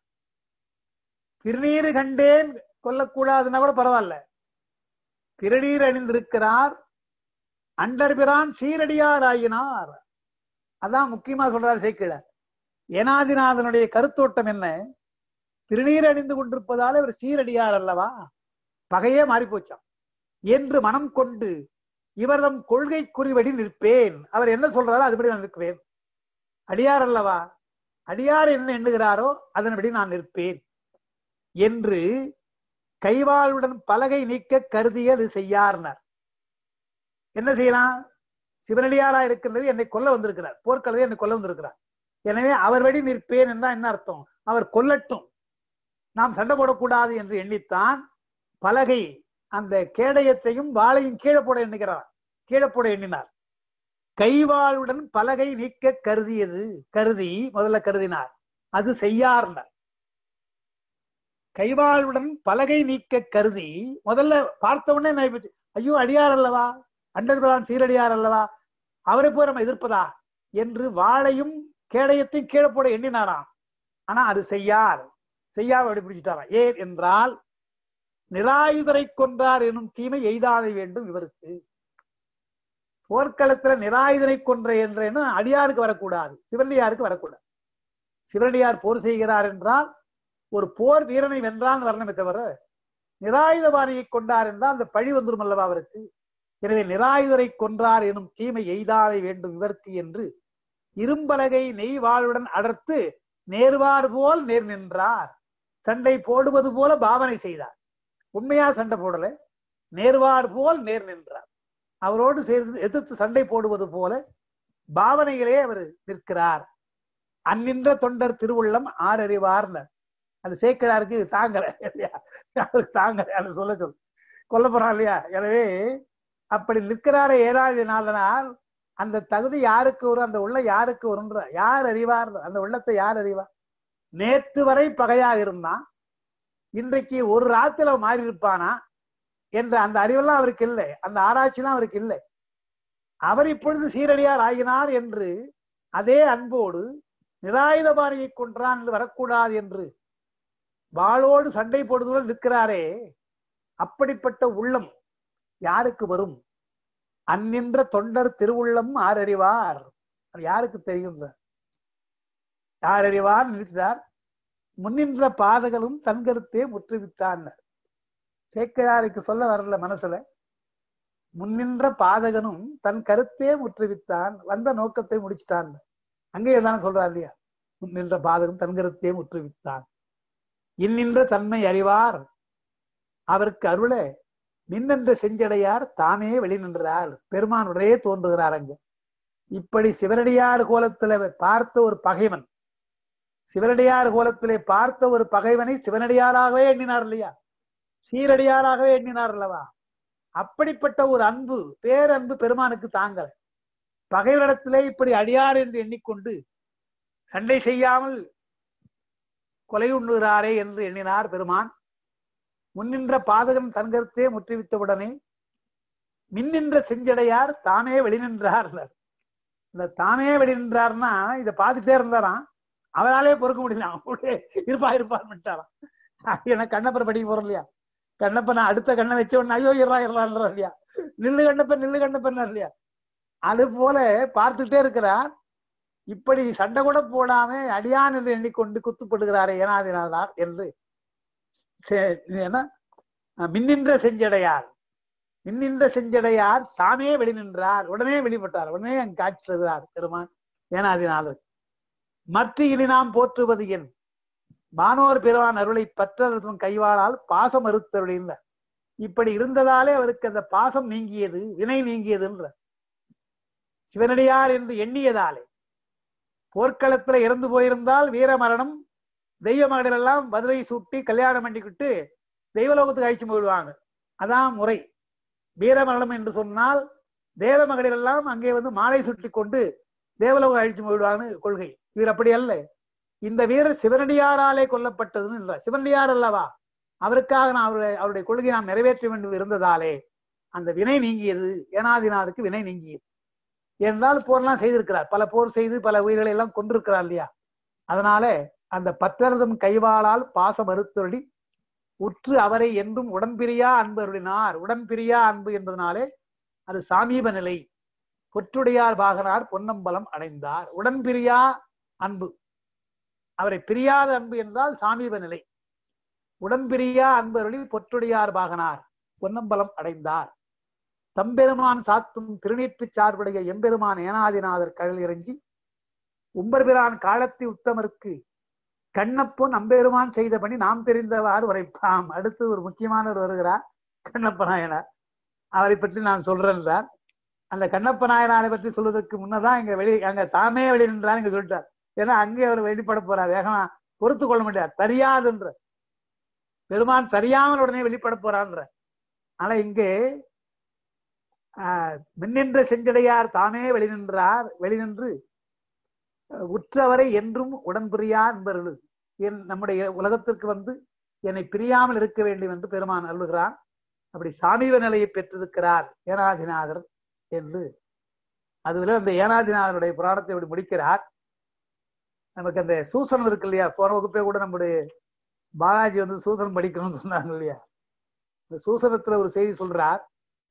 திருநீர் கண்டேன் கொல்லக்கூடாதுன்னா கூட பரவாயில்ல திருநீர் அணிந்திருக்கிறார் அண்டர்பிரான் சீரடியார் ஆகினார் அதான் முக்கியமா சொல்றார் சேக்கிழ ஏனாதிநாதனுடைய கருத்தோட்டம் என்ன திருநீர் அணிந்து கொண்டிருப்பதால் இவர் சீரடியார் அல்லவா பகையே மாறி போச்சாம் என்று மனம் கொண்டு இவர்தம் கொள்கை குறிவடி நிற்பேன் அவர் என்ன சொல்றாரோ அதுபடி நான் நிற்குவேன் அடியார் அல்லவா அடியார் என்ன எண்ணுகிறாரோ அதன்படி நான் நிற்பேன் என்று கைவாளுடன் பலகை நீக்க கருதியது செய்யார்னார் என்ன செய்யலாம் சிவனடியாரா இருக்கின்றது என்னை கொல்ல வந்திருக்கிறார் போர்க்களத்தை என்னை கொல்ல வந்திருக்கிறார் எனவே அவர் வழி நிற்பேன் என்றா என்ன அர்த்தம் அவர் கொல்லட்டும் நாம் சண்டை போடக்கூடாது என்று எண்ணித்தான் பலகை அந்த கேடயத்தையும் வாளையும் கீழே போட எண்ணுகிறார் கீழே போட எண்ணினார் கைவாளுடன் பலகை நீக்க கருதியது கருதி முதல்ல கருதினார் அது செய்யார்னார் கைவாளுடன் பலகை நீக்க கருதி முதல்ல பார்த்த உடனே நான் இப்ப, ஐயோ அடியார் அல்லவா அண்டர்பிரான் சீரடியார் அல்லவா அவரை போய் நம்ம எதிர்ப்பதா என்று வாளையும் கேடயத்தையும் கீழே போட எண்ணினாராம் ஆனா அது செய்யார் செய்யார் அப்படி பிடிச்சிட்டாராம் ஏன் என்றால் நிராயுதரை கொன்றார் எனும் தீமை எய்தாதை வேண்டும் இவருக்கு போர்க்களத்துல நிராயுதரை கொன்ற என்ற எண்ணம் அடியாருக்கு வரக்கூடாது சிவனடியாருக்கு வரக்கூடாது சிவனடியார் போர் செய்கிறார் என்றால் ஒரு போர் வீரனை வென்றான் வரணுமே தவிர நிராயுதபாணியை கொண்டார் என்றால் அந்த பழி வந்துடும் அல்லவா அவருக்கு எனவே நிராயுதரை கொன்றார் எனும் தீமை எய்தாவை வேண்டும் இவருக்கு என்று இரும்பலகை நெய் வாழ்வுடன் அடர்த்து நேர்வார் போல் நேர் நின்றார் சண்டை போடுவது போல பாவனை செய்தார் உண்மையா சண்டை போடல நேர்வார் போல் நேர் நின்றார் அவரோடு சேர்ந்து எதிர்த்து சண்டை போடுவது போல பாவனையிலே அவர் நிற்கிறார் அந்நின்ற தொண்டர் திருவுள்ளம் ஆறறிவார்னர் அது சேக்கிழாருக்கு தாங்கல இல்லையா அவருக்கு தாங்கல அதை சொல்ல சொல் கொல்ல போறான் இல்லையா எனவே அப்படி நிற்கிறார ஏறாதினாதனால் அந்த தகுதி யாருக்கு வரும் அந்த உள்ள யாருக்கு வரும்ன்ற யார் அறிவார் அந்த உள்ளத்தை யார் அறிவார் நேற்று வரை பகையாக இருந்தான் இன்றைக்கு ஒரு ராத்துல மாறி இருப்பானா என்ற அந்த அறிவெல்லாம் அவருக்கு இல்லை அந்த ஆராய்ச்சிலாம் அவருக்கு இல்லை அவர் இப்பொழுது சீரடியார் ஆகினார் என்று அதே அன்போடு நிராயுதபாணியை கொன்றான் என்று வரக்கூடாது என்று வாளோடு சண்டை போடுவதுடன் நிற்கிறாரே அப்படிப்பட்ட உள்ளம் யாருக்கு வரும் அந்நின்ற தொண்டர் திருவுள்ளம் ஆரறிவார் யாருக்கு தெரிகின்ற யார் அறிவார் நிறுத்தார் முன்னின்ற பாதகளும் தன் கருத்தே முற்றுவித்தான் சேக்கிழாருக்கு சொல்ல வரல மனசுல முன்னின்ற பாதகனும் தன் கருத்தே முற்றுவித்தான் வந்த நோக்கத்தை முடிச்சுட்டான் அங்கே தானே சொல்றார் இல்லையா முன்னின்ற பாதகம் தன் கருத்தே முற்றுவித்தான் இன்னின்ற தன்மை அறிவார் அவருக்கு அருள மின்னென்ற செஞ்சடையார் தாமே வெளிநின்றார் பெருமானுடையே தோன்றுகிறார் அங்க இப்படி சிவனடியார் கோலத்துல பார்த்த ஒரு பகைவன் சிவனடியார் கோலத்திலே பார்த்த ஒரு பகைவனை சிவனடியாராகவே எண்ணினார் இல்லையா சீரடியாராகவே எண்ணினார் அல்லவா அப்படிப்பட்ட ஒரு அன்பு பேரன்பு பெருமானுக்கு தாங்கல பகைவரிடத்திலே இப்படி அடியார் என்று எண்ணிக்கொண்டு சண்டை செய்யாமல் கொலை உண்ணுகிறாரே என்று எண்ணினார் பெருமான் முன்னின்ற பாதகன் தன்கருத்தே முற்றுவித்தவுடனே மின்னின்ற செஞ்சடையார் தாமே வெளிநின்றார் இந்த தாமே வெளிநின்றார்னா இதை பார்த்துட்டே இருந்தாராம் அவராலே பொறுக்க முடியல அவங்களே இருப்பா இருப்பான்னு விட்டாராம் எனக்கு கண்ணப்பரை படிக்க போறோம் இல்லையா கண்ணப்ப நான் அடுத்த கண்ணை வச்ச உடனே ஐயோ இருறா இருறான்ற இல்லையா நில்லு கண்ணப்பன் நில்லு கண்ணப்பன் இல்லையா அது போல பார்த்துட்டே இருக்கிறார் இப்படி சண்டை கூட போடாம அடியான் என்று எண்ணிக்கொண்டு குத்துப்படுகிறாரே ஏனாதினாதார் என்று மின்னின்ற செஞ்சடையார் மின்னின்ற செஞ்சடையார் தாமே வெளிநின்றார் உடனே வெளிப்பட்டார் உடனே அங்கு காட்சி தருகிறார் பெருமான் ஏனாதினாதர் மற்ற இனி நாம் போற்றுவது என் மானோர் பிறவான் அருளை பற்றதும் கைவாளால் பாசம் அறுத்தருளின்ற இப்படி இருந்ததாலே அவருக்கு அந்த பாசம் நீங்கியது வினை நீங்கியதுன்ற சிவனடியார் என்று எண்ணியதாலே போர்க்களத்துல இறந்து போயிருந்தால் வீர மரணம் தெய்வ மகளிர் எல்லாம் மதுரை சூட்டி கல்யாணம் பண்ணிக்கிட்டு தெய்வலோகத்துக்கு அழிச்சு போயிடுவாங்க அதான் முறை வீர மரணம் என்று சொன்னால் தேவ மகளிர் எல்லாம் அங்கே வந்து மாலை சுட்டி கொண்டு தேவலோகம் அழிச்சு போயிடுவாங்கன்னு கொள்கை இவர் அப்படி அல்ல இந்த வீரர் சிவனடியாராலே கொல்லப்பட்டதுன்னு இல்லை சிவனடியார் அல்லவா அவருக்காக நான் அவருடைய அவருடைய கொள்கையை நாம் நிறைவேற்ற வேண்டும் இருந்ததாலே அந்த வினை நீங்கியது ஏனாதினாருக்கு வினை நீங்கியது என்றால் போர்லாம் செய்திருக்கிறார் பல போர் செய்து பல உயிர்களை எல்லாம் கொண்டிருக்கிறார் இல்லையா அதனால அந்த பற்றரதம் கைவாளால் பாச மறுத்தொழி உற்று அவரை என்றும் உடன்பிரியா அன்பு அருளினார் உடன்பிரியா அன்பு என்பதனாலே அது சாமீப நிலை பொற்றுடையார் பாகனார் பொன்னம்பலம் அடைந்தார் உடன்பிரியா அன்பு அவரை பிரியாத அன்பு என்றால் சாமீப நிலை உடன்பிரியா அன்பு அருளி பொற்றுடையார் பாகனார் பொன்னம்பலம் அடைந்தார் தம்பெருமான் சாத்தும் திருநீற்று சார்புடைய எம்பெருமான் ஏனாதிநாதர் கடல் இறங்கி உம்பர்பிரான் காலத்தி உத்தமருக்கு கண்ணப்பன் அம்பெருமான் செய்த பணி நாம் தெரிந்தவாறு உரைப்பாம் அடுத்து ஒரு முக்கியமானவர் வருகிறார் கண்ணப்ப நாயனார் அவரை பற்றி நான் சொல்றேன் அந்த கண்ணப்ப நாயனாரை பற்றி சொல்வதற்கு முன்னதான் இங்க வெளி அங்க தாமே வெளி நின்றார் இங்க சொல்லிட்டார் ஏன்னா அங்கே அவர் வெளிப்பட போறார் வேகமா பொறுத்து கொள்ள முடியாது தெரியாதுன்ற பெருமான் தெரியாமல் உடனே வெளிப்பட போறான்ற ஆனா இங்கே மின்னின்ற செஞ்சடையார் தாமே வெளிநின்றார் வெளிநின்று உற்றவரை என்றும் உடன்புரியார் என்பவர்கள் என் நம்முடைய உலகத்திற்கு வந்து என்னை பிரியாமல் இருக்க வேண்டும் என்று பெருமான் அருளுகிறார் அப்படி சாமீப நிலையை பெற்றிருக்கிறார் ஏனாதிநாதர் என்று அதுல அந்த ஏனாதிநாதருடைய புராணத்தை இப்படி முடிக்கிறார் நமக்கு அந்த சூசனம் இருக்கு இல்லையா போன வகுப்பே கூட நம்முடைய பாலாஜி வந்து சூசனம் படிக்கணும்னு சொன்னாங்க இல்லையா இந்த சூசனத்துல ஒரு செய்தி சொல்றார்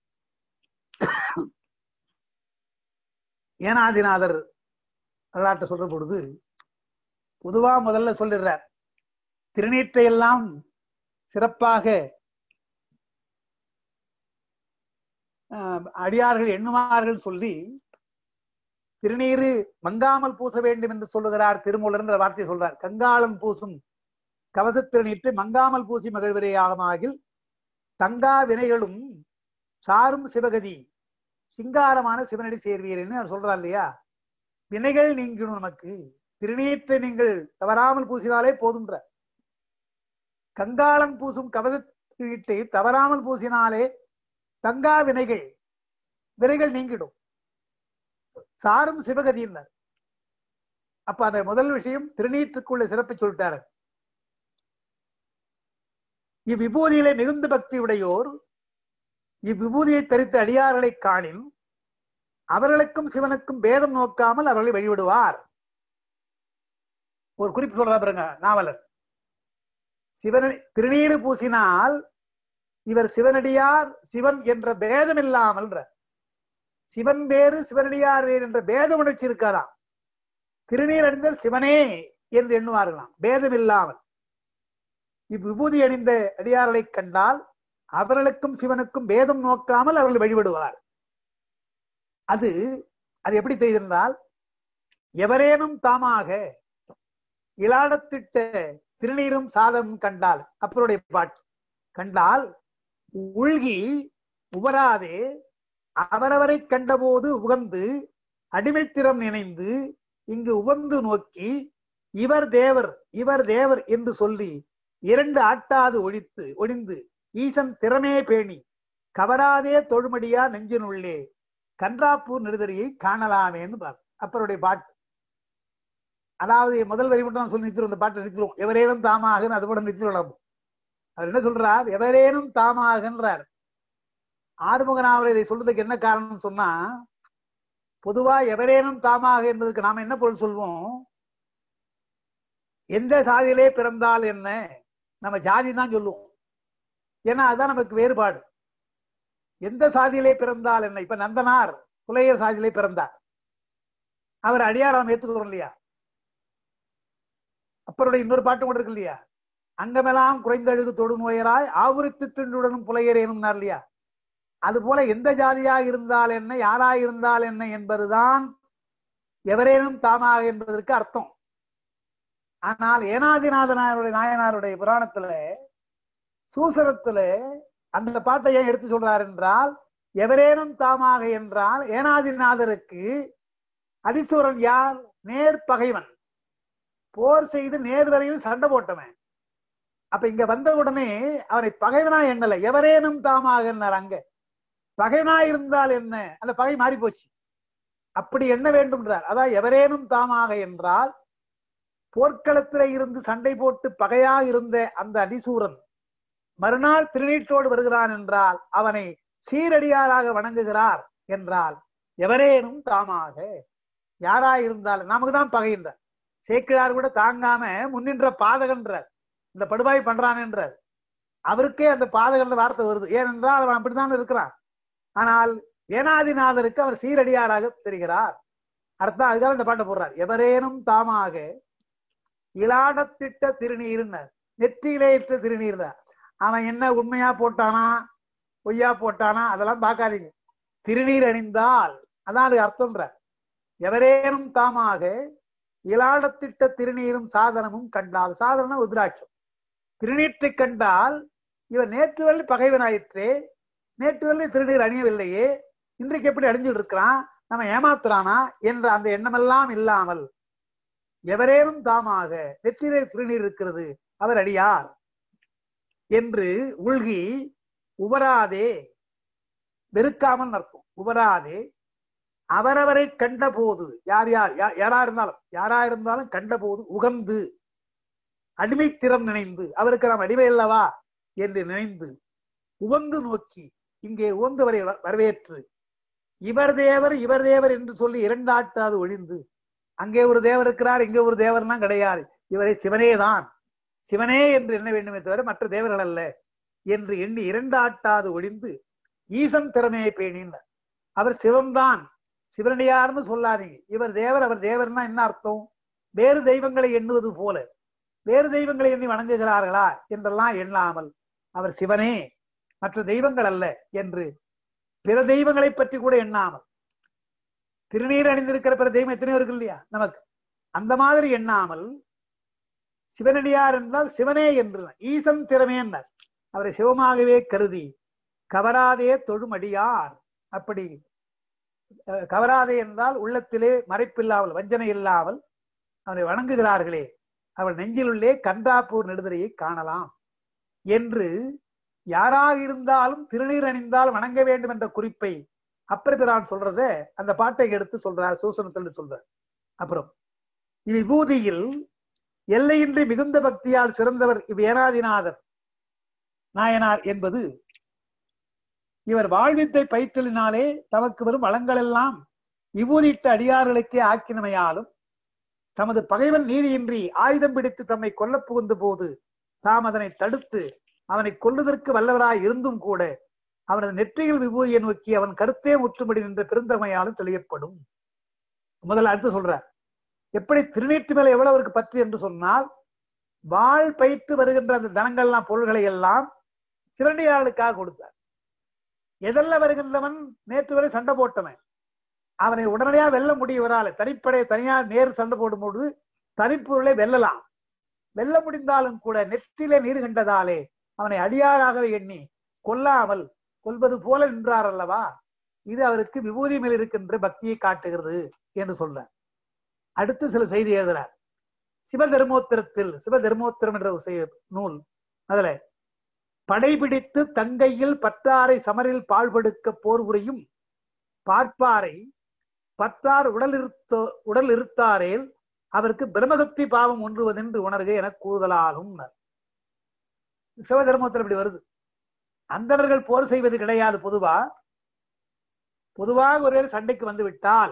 ஏனாதிநாதர் வரலாற்றை சொல்ற பொழுது பொதுவா முதல்ல சொல்லிடுறார் திருநீற்றை எல்லாம் சிறப்பாக அடியார்கள் எண்ணுமார்கள் சொல்லி திருநீரு மங்காமல் பூச வேண்டும் என்று சொல்லுகிறார் திருமூலர் என்ற வார்த்தையை சொல்றார் கங்காளம் பூசும் கவச திருநீற்று மங்காமல் பூசி மகிழ்விரையாகமாகில் தங்கா வினைகளும் சாரும் சிவகதி சிங்காரமான சிவனடி சேர்வீர்னு அவர் சொல்றார் இல்லையா வினைகள் நீங்கணும் நமக்கு திருநீற்றை நீங்கள் தவறாமல் பூசினாலே போதுன்ற கங்காளம் பூசும் கவச திருநீட்டை தவறாமல் பூசினாலே தங்கா வினைகள் வினைகள் நீங்கிடும் சாரும் சிவகதியினர் அப்ப அந்த முதல் விஷயம் திருநீற்றுக்குள்ள சிறப்பு சொல்லிட்டாரு இவ்விபூதியிலே மிகுந்த பக்தி உடையோர் இவ்விபூதியை தரித்த அடியார்களை காணின் அவர்களுக்கும் சிவனுக்கும் பேதம் நோக்காமல் அவர்களை வழிவிடுவார் ஒரு குறிப்பு சொல்றா பாருங்க நாவலர் சிவன திருநீறு பூசினால் இவர் சிவனடியார் சிவன் என்ற பேதம் இல்லாமல் சிவன் வேறு சிவனடியார் வேறு என்ற பேத உணர்ச்சி இருக்காதாம் திருநீர் அணிந்தல் சிவனே என்று எண்ணுவார்களாம் பேதம் இல்லாமல் இவ்விபூதி அணிந்த அடியார்களை கண்டால் அவர்களுக்கும் சிவனுக்கும் பேதம் நோக்காமல் அவர்கள் வழிபடுவார் அது அது எப்படி செய்திருந்தால் எவரேனும் தாமாக இலாடத்திட்ட திருநீரும் சாதமும் கண்டால் அப்பருடைய பாட்டு கண்டால் உள்கி உவராதே அவரவரை கண்டபோது உகந்து அடிமைத்திறம் நினைந்து இங்கு உவந்து நோக்கி இவர் தேவர் இவர் தேவர் என்று சொல்லி இரண்டு ஆட்டாது ஒழித்து ஒழிந்து ஈசன் திறமே பேணி கவராதே தொழுமடியா நெஞ்சினுள்ளே கன்றாப்பூர் நெடுதறியை காணலாமேன்னு பாரு அப்பருடைய பாட்டு அதாவது முதல் வரி மட்டும் சொல்லி நிறுத்திடும் இந்த பாட்டை நிறுத்திடுவோம் எவரேனும் தாமாக அது கூட நிறுத்திடலாம் அவர் என்ன சொல்றார் எவரேனும் தாமாகன்றார் ஆறுமுகனாவர் இதை சொல்றதுக்கு என்ன காரணம் சொன்னா பொதுவா எவரேனும் தாமாக என்பதற்கு நாம என்ன பொருள் சொல்வோம் எந்த சாதியிலே பிறந்தால் என்ன நம்ம ஜாதி தான் சொல்லுவோம் ஏன்னா அதுதான் நமக்கு வேறுபாடு எந்த சாதியிலே பிறந்தால் என்ன இப்ப நந்தனார் புலையர் சாதியிலே பிறந்தார் அவர் அடியாரம் ஏத்துக்கிறோம் இல்லையா அப்பருடைய இன்னொரு பாட்டு கூட இருக்கு இல்லையா அங்கமெல்லாம் குறைந்தழுகு தொடு நோயராய் ஆவுரித்து திண்டுடனும் புலையரேனும் இல்லையா அது போல எந்த ஜாதியாக இருந்தால் என்ன யாராக இருந்தால் என்ன என்பதுதான் எவரேனும் தாமாக என்பதற்கு அர்த்தம் ஆனால் ஏனாதிநாதனாருடைய நாயனாருடைய புராணத்துல சூசரத்துல அந்த பாட்டை ஏன் எடுத்து சொல்றார் என்றால் எவரேனும் தாமாக என்றால் ஏனாதிநாதருக்கு அதிசூரன் யார் நேர் பகைவன் போர் செய்து நேர் வரையில் சண்டை போட்டவன் அப்ப இங்க வந்த உடனே அவனை பகைவனா எண்ணல எவரேனும் தாமாக அங்க பகைவனா இருந்தால் என்ன அந்த பகை மாறி போச்சு அப்படி எண்ண வேண்டும்ன்றார் அதான் எவரேனும் தாமாக என்றால் போர்க்களத்தில இருந்து சண்டை போட்டு பகையாக இருந்த அந்த அதிசூரன் மறுநாள் திருநீற்றோடு வருகிறான் என்றால் அவனை சீரடியாராக வணங்குகிறார் என்றால் எவரேனும் தாமாக யாராயிருந்தால் நமக்கு தான் பகைன்றார் சேக்கிழார் கூட தாங்காம முன்னின்ற பாதகன்றார் இந்த படுபாய் பண்றான் என்றார் அவருக்கே அந்த பாதகன்ற வார்த்தை வருது ஏனென்றால் அவன் அப்படித்தான் இருக்கிறான் ஆனால் ஏனாதிநாதருக்கு அவர் சீரடியாராக தெரிகிறார் அர்த்தம் அதுக்காக இந்த பாட்டை போடுறார் எவரேனும் தாமாக இலாடத்திட்ட திருநீர்னர் நெற்றியிலே இட்ட திருநீர் அவன் என்ன உண்மையா போட்டானா பொய்யா போட்டானா அதெல்லாம் பார்க்காதீங்க திருநீர் அணிந்தால் அதான் அது அர்த்தம்ன்ற எவரேனும் தாமாக இலாடத்திட்ட திருநீரும் சாதனமும் கண்டால் சாதனம் உதிராட்சம் திருநீற்றை கண்டால் இவன் நேற்று வரலி பகைவனாயிற்றே நேற்று வரலி திருநீர் அணியவில்லையே இன்றைக்கு எப்படி அழிஞ்சுட்டு இருக்கிறான் நம்ம ஏமாத்துறானா என்ற அந்த எண்ணமெல்லாம் இல்லாமல் எவரேனும் தாமாக நெற்றிலே திருநீர் இருக்கிறது அவர் அடியார் என்று உள்கி உவராதே வெறுக்காமல் அர்த்தம் உவராதே அவரவரை கண்ட போது யார் யார் யாரா இருந்தாலும் யாரா இருந்தாலும் கண்ட போது உகந்து அடிமைத்திறம் நினைந்து அவருக்கு நாம் அடிமை அல்லவா என்று நினைந்து உவந்து நோக்கி இங்கே உவந்தவரை வரவேற்று இவர் தேவர் இவர் தேவர் என்று சொல்லி இரண்டாட்டாது ஒழிந்து அங்கே ஒரு தேவர் இருக்கிறார் இங்கே ஒரு தேவர்னா கிடையாது இவரை சிவனே தான் சிவனே என்று எண்ண வேண்டுமே தவிர மற்ற தேவர்கள் அல்ல என்று எண்ணி இரண்டாட்டாது ஒழிந்து ஈசன் திறமையை பேணினார் அவர் சிவம்தான் சிவனடியார்னு சொல்லாதீங்க இவர் தேவர் அவர் தேவர்னா என்ன அர்த்தம் வேறு தெய்வங்களை எண்ணுவது போல வேறு தெய்வங்களை எண்ணி வணங்குகிறார்களா என்றெல்லாம் எண்ணாமல் அவர் சிவனே மற்ற தெய்வங்கள் அல்ல என்று பிற தெய்வங்களை பற்றி கூட எண்ணாமல் திருநீர் அணிந்திருக்கிற பிற தெய்வம் எத்தனையோ இருக்கு இல்லையா நமக்கு அந்த மாதிரி எண்ணாமல் சிவனடியார் என்றால் சிவனே என்று ஈசன் திறமே என்றார் அவரை சிவமாகவே கருதி கவராதே தொழுமடியார் அப்படி கவராதே என்றால் உள்ளத்திலே மறைப்பில்லாமல் வஞ்சனை இல்லாமல் அவனை வணங்குகிறார்களே அவள் நெஞ்சிலுள்ளே கன்றாப்பூர் நெடுதுரையை காணலாம் என்று யாராக இருந்தாலும் திருநீர் அணிந்தால் வணங்க வேண்டும் என்ற குறிப்பை அப்பரபிரான் சொல்றத அந்த பாட்டை எடுத்து சொல்றார் சூசனத்தில் சொல்றார் அப்புறம் இவ்விபூதியில் எல்லையின்றி மிகுந்த பக்தியால் சிறந்தவர் இவ் ஏனாதிநாதர் நாயனார் என்பது இவர் வாழ்வித்தை பயிற்றலினாலே தமக்கு வரும் வளங்களெல்லாம் விபூதியிட்ட அடியார்களுக்கே ஆக்கினமையாலும் தமது பகைவன் நீதியின்றி ஆயுதம் பிடித்து தம்மை கொல்ல புகுந்த போது தாம் அதனை தடுத்து அவனை கொல்லுதற்கு வல்லவராய் இருந்தும் கூட அவனது நெற்றியில் விபூதியை நோக்கி அவன் கருத்தே முற்றும்படி நின்ற பெருந்தமையாலும் தெளியப்படும் முதல்ல அடுத்து சொல்றார் எப்படி திருநீட்டு மேல எவ்வளவு அவருக்கு பற்று என்று சொன்னால் வாழ் பயிற்று வருகின்ற அந்த தனங்கள்லாம் பொருள்களை எல்லாம் சிறண்டியாளுக்காக கொடுத்தார் எதெல்லாம் வருகின்றவன் நேற்று வரை சண்டை போட்டவன் அவனை உடனடியா வெல்ல முடியவரால் தனிப்படை தனியார் நேர் சண்டை போடும்போது தனிப்பொருளை வெல்லலாம் வெல்ல முடிந்தாலும் கூட நெற்றிலே நீர் கண்டதாலே அவனை அடியாராகவே எண்ணி கொல்லாமல் கொல்வது போல நின்றார் அல்லவா இது அவருக்கு விபூதி மேல் இருக்கின்ற பக்தியை காட்டுகிறது என்று சொல்றார் அடுத்து சில செய்தி எழுதுறார் சிவதர்மோத்திரத்தில் சிவதர்மோத்திரம் என்ற ஒரு செய்- நூல் அதுல படைபிடித்து தங்கையில் பற்றாரை சமரில் பாழ்படுக்க போர் புரியும் பார்ப்பாரை பற்றார் உடல் இருத்த உடல் இருத்தாரேல் அவருக்கு பிரம்மகத்தி பாவம் ஒன்றுவதென்று உணர்க என கூறுதலாலும் சிவதர்மத்தில் இப்படி வருது அந்தணர்கள் போர் செய்வது கிடையாது பொதுவா பொதுவாக ஒரே சண்டைக்கு வந்து விட்டால்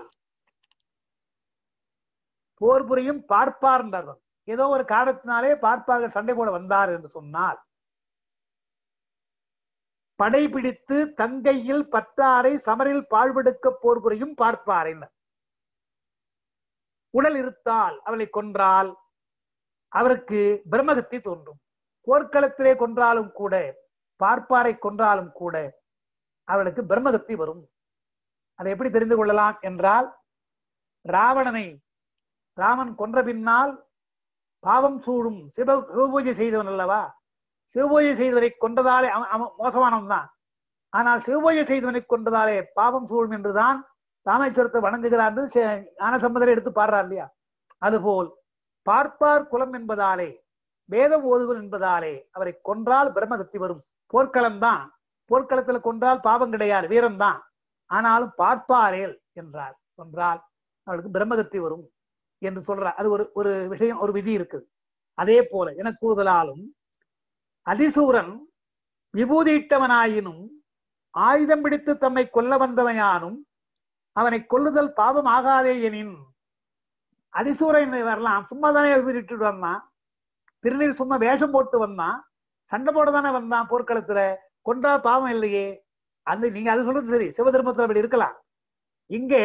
போர் புரியும் பார்ப்பார் என்றார்கள் ஏதோ ஒரு காரணத்தினாலே பார்ப்பார்கள் சண்டை போட வந்தார் என்று சொன்னால் படை பிடித்து தங்கையில் பற்றாரை சமரில் பாழ்படுக்க போர் புரியும் பார்ப்பாரை உடல் இருத்தால் அவளை கொன்றால் அவருக்கு பிரம்மகத்தி தோன்றும் போர்க்களத்திலே கொன்றாலும் கூட பார்ப்பாரை கொன்றாலும் கூட அவளுக்கு பிரம்மகத்தி வரும் அதை எப்படி தெரிந்து கொள்ளலாம் என்றால் ராவணனை ராமன் கொன்ற பின்னால் பாவம் சூடும் சிவ சிவபூஜை செய்தவன் அல்லவா சிவபூஜை செய்தவரை கொன்றதாலே அவன் அவன் மோசமானவன் தான் ஆனால் சிவபூஜை செய்தவனை கொன்றதாலே பாவம் சூடும் என்றுதான் ராமேஸ்வரத்தை வணங்குகிறார் என்று சே- ஞானசம்பந்தரை எடுத்து பாடுறார் இல்லையா அதுபோல் பார்ப்பார் குலம் என்பதாலே வேதம் ஓதுவர் என்பதாலே அவரை கொன்றால் பிரம்மகத்தி வரும் போர்க்களம் தான் போர்க்களத்துல கொன்றால் பாவம் கிடையாது வீரம் தான் ஆனாலும் பார்ப்பாரேல் என்றார் கொன்றால் அவளுக்கு பிரம்மகத்தி வரும் என்று சொல்றார் அது ஒரு ஒரு விஷயம் ஒரு விதி இருக்குது அதே போல என கூறுதலாலும் அதிசூரன் விபூதியிட்டவனாயினும் ஆயுதம் பிடித்து தம்மை கொல்ல வந்தவனானும் அவனை கொல்லுதல் பாவம் ஆகாதே எனின் அதிசூரன் வரலாம் சும்மா தானே விபூதிட்டு வந்தான் திருநீர் சும்மா வேஷம் போட்டு வந்தான் சண்டை போட தானே வந்தான் போர்க்களத்துல கொன்றா பாவம் இல்லையே அந்த நீங்க அது சொல்றது சரி சிவதர்மத்துல அப்படி இருக்கலாம் இங்கே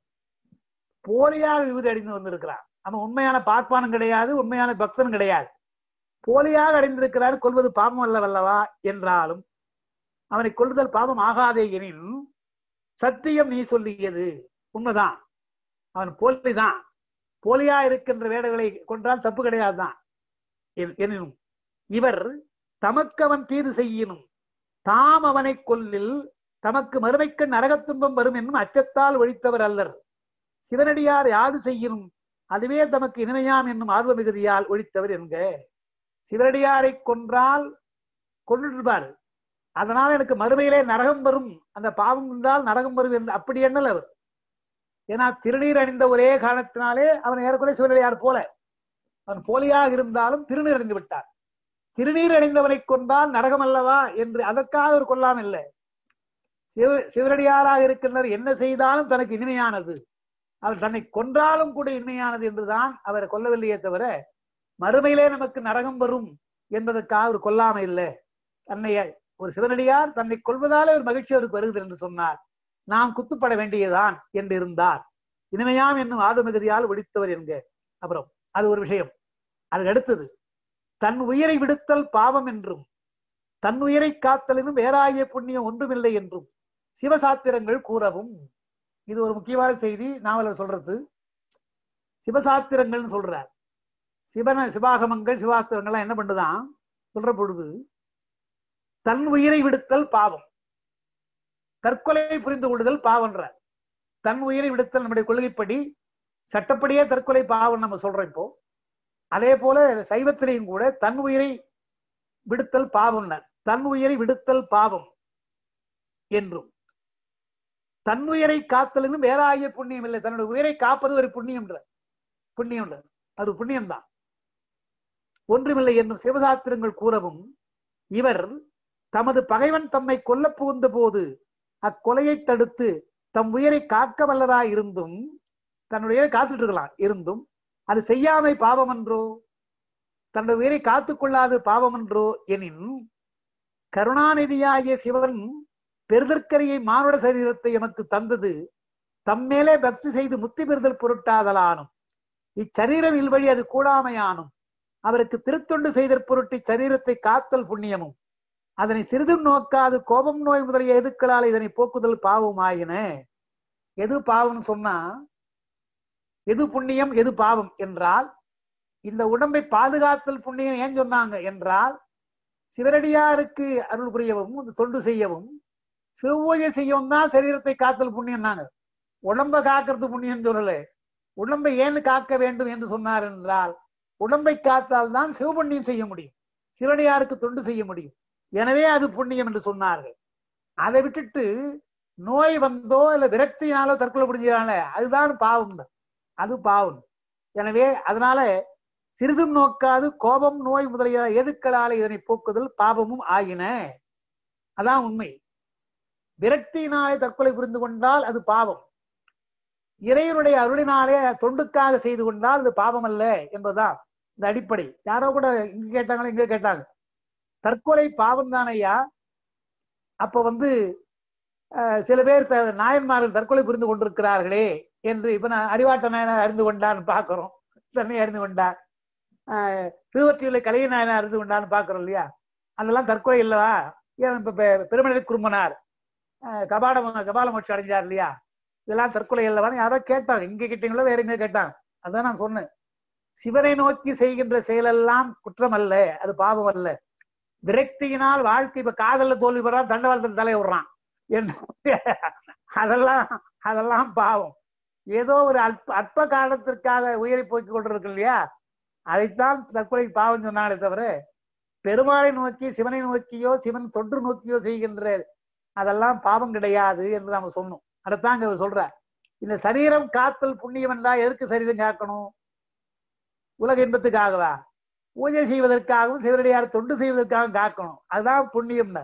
போலியாக விபூதி அடைந்து வந்திருக்கிறான் அவன் உண்மையான பார்ப்பானும் கிடையாது உண்மையான பக்தனும் கிடையாது போலியாக அடைந்திருக்கிறார் கொல்வது பாவம் அல்லவல்லவா என்றாலும் அவனை கொல்லுதல் பாவம் ஆகாதே எனின் சத்தியம் நீ சொல்லியது உண்மைதான் அவன் போலிதான் போலியா இருக்கின்ற வேடங்களை கொன்றால் தப்பு கிடையாதுதான் என்- எனினும் இவர் தமக்கு அவன் தீது செய்யினும் தாம் அவனை கொல்லில் தமக்கு மறுமைக்கு நரகத் துன்பம் வரும் என்னும் அச்சத்தால் ஒழித்தவர் அல்லர் சிவனடியார் யாது செய்யினும் அதுவே தமக்கு இனிமையாம் என்னும் ஆர்வ மிகுதியால் ஒழித்தவர் என்க சிவனடியாரை கொன்றால் கொன்றுபார் அதனால் எனக்கு மறுமையிலே நரகம் வரும் அந்த பாவம் இருந்தால் நரகம் வரும் என்று அப்படி எண்ணல் அவர் ஏன்னா திருநீர் அணிந்த ஒரே காரணத்தினாலே அவன் ஏறக்குறைய சிவனடியார் போல அவன் போலியாக இருந்தாலும் திருநீர் அணிந்து விட்டார் திருநீர் அணிந்தவனை கொண்டால் நரகம் அல்லவா என்று அதற்காக அவர் கொல்லாம இல்லை சிவ சிவனடியாராக இருக்கின்றனர் என்ன செய்தாலும் தனக்கு இனிமையானது அவர் தன்னை கொன்றாலும் கூட இனிமையானது என்றுதான் அவரை கொல்லவில்லையே தவிர மறுமையிலே நமக்கு நரகம் வரும் என்பதற்காக அவர் கொல்லாம இல்லை தன்னை ஒரு சிவனடியார் தன்னை கொள்வதாலே ஒரு மகிழ்ச்சி அவருக்கு வருகிறது என்று சொன்னார் நாம் குத்துப்பட வேண்டியதுதான் என்று இருந்தார் இனிமையாம் என்னும் ஆதமிகுதியால் ஒழித்தவர் என்க அப்புறம் அது ஒரு விஷயம் அதுக்கு அடுத்தது தன் உயிரை விடுத்தல் பாவம் என்றும் தன் உயிரை காத்தலினும் வேறாகிய புண்ணியம் ஒன்றுமில்லை என்றும் சிவசாத்திரங்கள் கூறவும் இது ஒரு முக்கியமான செய்தி நாவலர் சொல்றது சிவசாத்திரங்கள்னு சொல்றார் சிவன சிவாகமங்கள் சிவாஸ்திரங்கள்லாம் என்ன பண்ணுதான் சொல்ற பொழுது தன் உயிரை விடுத்தல் பாவம் தற்கொலை புரிந்து கொள்ளுதல் பாவம்ன்றார் தன் உயிரை விடுத்தல் நம்முடைய கொள்கைப்படி சட்டப்படியே தற்கொலை பாவம் நம்ம சொல்றோம் இப்போ அதே போல சைவத்திலையும் கூட தன் உயிரை விடுத்தல் பாவம் தன் உயிரை விடுத்தல் பாவம் என்றும் தன் உயிரை காத்தல் வேற ஆகிய புண்ணியம் இல்லை தன்னுடைய உயிரை காப்பது ஒரு புண்ணியம் புண்ணியம் அது புண்ணியம்தான் ஒன்றுமில்லை என்னும் சிவசாஸ்திரங்கள் கூறவும் இவர் தமது பகைவன் தம்மை கொல்ல புகுந்த போது அக்கொலையை தடுத்து தம் உயிரை காக்க வல்லதாய் இருந்தும் தன்னுடைய உயிரை காத்துட்டு இருக்கலாம் இருந்தும் அது செய்யாமை பாவம் என்றோ தன்னுடைய உயிரை காத்துக் கொள்ளாது பாவம் என்றோ எனின் கருணாநிதியாகிய சிவன் பெருதற்கரியை மானுட சரீரத்தை எமக்கு தந்தது தம்மேலே பக்தி செய்து முத்தி பெறுதல் பொருட்டாதலானும் இச்சரீரம் இல்வழி அது கூடாமையானும் அவருக்கு திருத்தொண்டு செய்தற் பொருட்டு சரீரத்தை காத்தல் புண்ணியமும் அதனை சிறிதும் நோக்காது கோபம் நோய் முதலிய எதுக்களால் இதனை போக்குதல் பாவம் ஆயின எது பாவம் சொன்னா எது புண்ணியம் எது பாவம் என்றால் இந்த உடம்பை பாதுகாத்தல் புண்ணியம் ஏன் சொன்னாங்க என்றால் சிவரடியாருக்கு அருள் புரியவும் தொண்டு செய்யவும் சிவபூஜை செய்யவும் தான் சரீரத்தை காத்தல் புண்ணியம்னாங்க உடம்ப காக்கிறது புண்ணியம் சொல்லல உடம்பை ஏன் காக்க வேண்டும் என்று சொன்னார் என்றால் உடம்பை காத்தால் தான் சிவபுண்ணியம் செய்ய முடியும் சிவனடியாருக்கு தொண்டு செய்ய முடியும் எனவே அது புண்ணியம் என்று சொன்னார்கள் அதை விட்டுட்டு நோய் வந்தோ இல்ல விரக்தியினாலோ தற்கொலை புரிஞ்சால அதுதான் பாவம் அது பாவம் எனவே அதனால சிறிதும் நோக்காது கோபம் நோய் முதலிய எதுக்களால இதனை போக்குதல் பாவமும் ஆகின அதான் உண்மை விரக்தியினாலே தற்கொலை புரிந்து கொண்டால் அது பாவம் இறைவனுடைய அருளினாலே தொண்டுக்காக செய்து கொண்டால் அது பாவம் அல்ல என்பதுதான் இந்த அடிப்படை யாரோ கூட இங்க கேட்டாங்களோ இங்க கேட்டாங்க தற்கொலை பாவம் தானையா அப்ப வந்து சில பேர் நாயன்மார்கள் தற்கொலை புரிந்து கொண்டிருக்கிறார்களே என்று இப்ப நான் அறிவாட்ட நாயனார் அறிந்து கொண்டான்னு பாக்குறோம் தன்னை அறிந்து கொண்டார் திருவற்றியுள்ள கலைய நாயனார் அறிந்து கொண்டான்னு பாக்குறோம் இல்லையா அதெல்லாம் தற்கொலை இல்லவா ஏன் இப்ப பெருமநிலை குறும்பனார் கபாடம் கபால மோட்சம் அடைஞ்சார் இல்லையா இதெல்லாம் தற்கொலை அல்லவான்னு யாரோ கேட்டாங்க இங்க கேட்டீங்களோ வேற எங்க கேட்டாங்க அதான் நான் சொன்னேன் சிவனை நோக்கி செய்கின்ற செயலெல்லாம் குற்றம் அல்ல அது பாவம் அல்ல விரக்தியினால் வாழ்க்கை இப்ப காதல்ல தோல்வி பெறா தண்டவாளத்தில் தலை விடுறான் அதெல்லாம் அதெல்லாம் பாவம் ஏதோ ஒரு அற்ப அற்ப காலத்திற்காக உயிரை போக்கிக் கொண்டிருக்கு இல்லையா அதைத்தான் தற்கொலை பாவம் சொன்னாலே தவிர பெருமாளை நோக்கி சிவனை நோக்கியோ சிவன் தொன்று நோக்கியோ செய்கின்ற அதெல்லாம் பாவம் கிடையாது என்று நாம சொன்னோம் அதைத்தாங்க அவர் சொல்ற இந்த சரீரம் காத்தல் புண்ணியம் என்றா எதற்கு சரீரம் காக்கணும் உலக இன்பத்துக்காகவா பூஜை செய்வதற்காகவும் சிவனடியார் தொண்டு செய்வதற்காகவும் காக்கணும் அதுதான் புண்ணியம்னு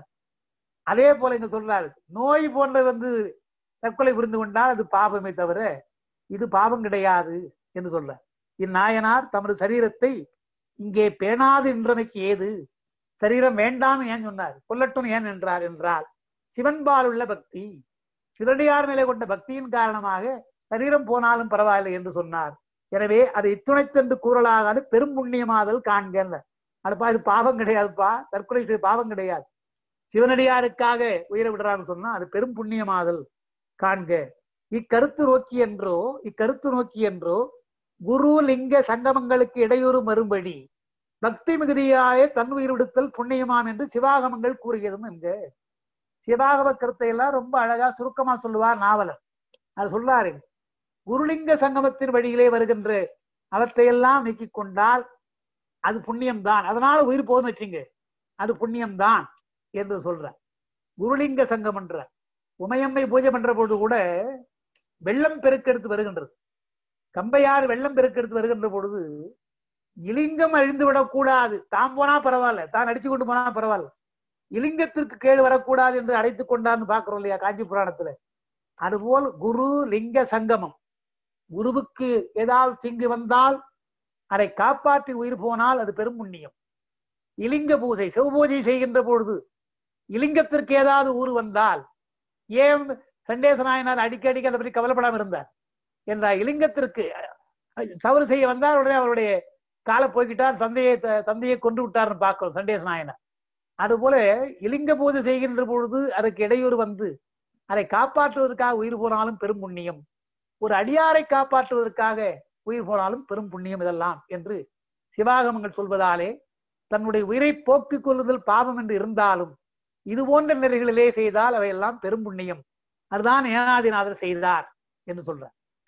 அதே போல இங்க சொல்றாரு நோய் போன்ற வந்து தற்கொலை புரிந்து கொண்டால் அது பாவமே தவிர இது பாவம் கிடையாது என்று சொல்ற இந்நாயனார் தமது சரீரத்தை இங்கே பேணாது என்றமைக்கு ஏது சரீரம் வேண்டாம் ஏன் சொன்னார் கொல்லட்டும் ஏன் என்றார் என்றால் சிவன்பால் உள்ள பக்தி சிவனடியார் மேலே கொண்ட பக்தியின் காரணமாக சரீரம் போனாலும் பரவாயில்லை என்று சொன்னார் எனவே அதை இத்துணைத்தென்று கூறலாகாது பெரும் புண்ணியமாதல் காண்க அதுப்பா இது பாவம் கிடையாதுப்பா தற்கொலை செய்து பாவம் கிடையாது சிவனடியாருக்காக உயிரை விடுறான்னு சொன்னா அது பெரும் புண்ணியமாதல் காண்க இக்கருத்து நோக்கி என்றோ இக்கருத்து நோக்கி என்றோ குரு லிங்க சங்கமங்களுக்கு இடையூறு மறுபடி பக்தி மிகுதியாய தன் உயிர் விடுத்தல் புண்ணியமாம் என்று சிவாகமங்கள் கூறுகிறதும் என்க சிவாகம கருத்தை எல்லாம் ரொம்ப அழகா சுருக்கமா சொல்லுவார் நாவலர் அது சொல்றாரு குருலிங்க சங்கமத்தின் வழியிலே வருகின்ற அவற்றையெல்லாம் நீக்கி கொண்டால் அது புண்ணியம்தான் அதனால உயிர் போதும் வச்சுங்க அது புண்ணியம்தான் என்று சொல்ற குருலிங்க சங்கம் என்ற உமையம்மை பூஜை பண்ற பொழுது கூட வெள்ளம் பெருக்கெடுத்து வருகின்றது கம்பையார் வெள்ளம் பெருக்கெடுத்து வருகின்ற பொழுது இலிங்கம் அழிந்து விடக்கூடாது தான் போனா பரவாயில்ல தான் அடிச்சு கொண்டு போனா பரவாயில்ல இலிங்கத்திற்கு கேடு வரக்கூடாது என்று அடைத்துக் கொண்டான்னு பாக்குறோம் இல்லையா காஞ்சி புராணத்துல அதுபோல் குரு லிங்க சங்கமம் குருவுக்கு ஏதாவது தீங்கு வந்தால் அதை காப்பாற்றி உயிர் போனால் அது பெரும் புண்ணியம் இலிங்க பூஜை சிவபூஜை செய்கின்ற பொழுது இலிங்கத்திற்கு ஏதாவது ஊர் வந்தால் ஏன் சண்டேச நாயனார் அடிக்கடிக்கு அதை பற்றி கவலைப்படாம இருந்தார் என்றால் இலிங்கத்திற்கு தவறு செய்ய வந்தால் உடனே அவருடைய காலை போய்கிட்டார் தந்தையை தந்தையை கொண்டு விட்டார்னு பார்க்கிறோம் சண்டேச நாயனார் அதுபோல இலிங்க பூஜை செய்கின்ற பொழுது அதற்கு இடையூறு வந்து அதை காப்பாற்றுவதற்காக உயிர் போனாலும் பெரும் புண்ணியம் ஒரு அடியாரை காப்பாற்றுவதற்காக உயிர் போனாலும் பெரும் புண்ணியம் இதெல்லாம் என்று சிவாகமங்கள் சொல்வதாலே தன்னுடைய உயிரை போக்கிக் கொள்ளுதல் பாவம் என்று இருந்தாலும் இது போன்ற நிலைகளிலே செய்தால் அவையெல்லாம் பெரும் புண்ணியம் அதுதான் ஏனாதிநாதர் செய்தார் என்று சொல்றார்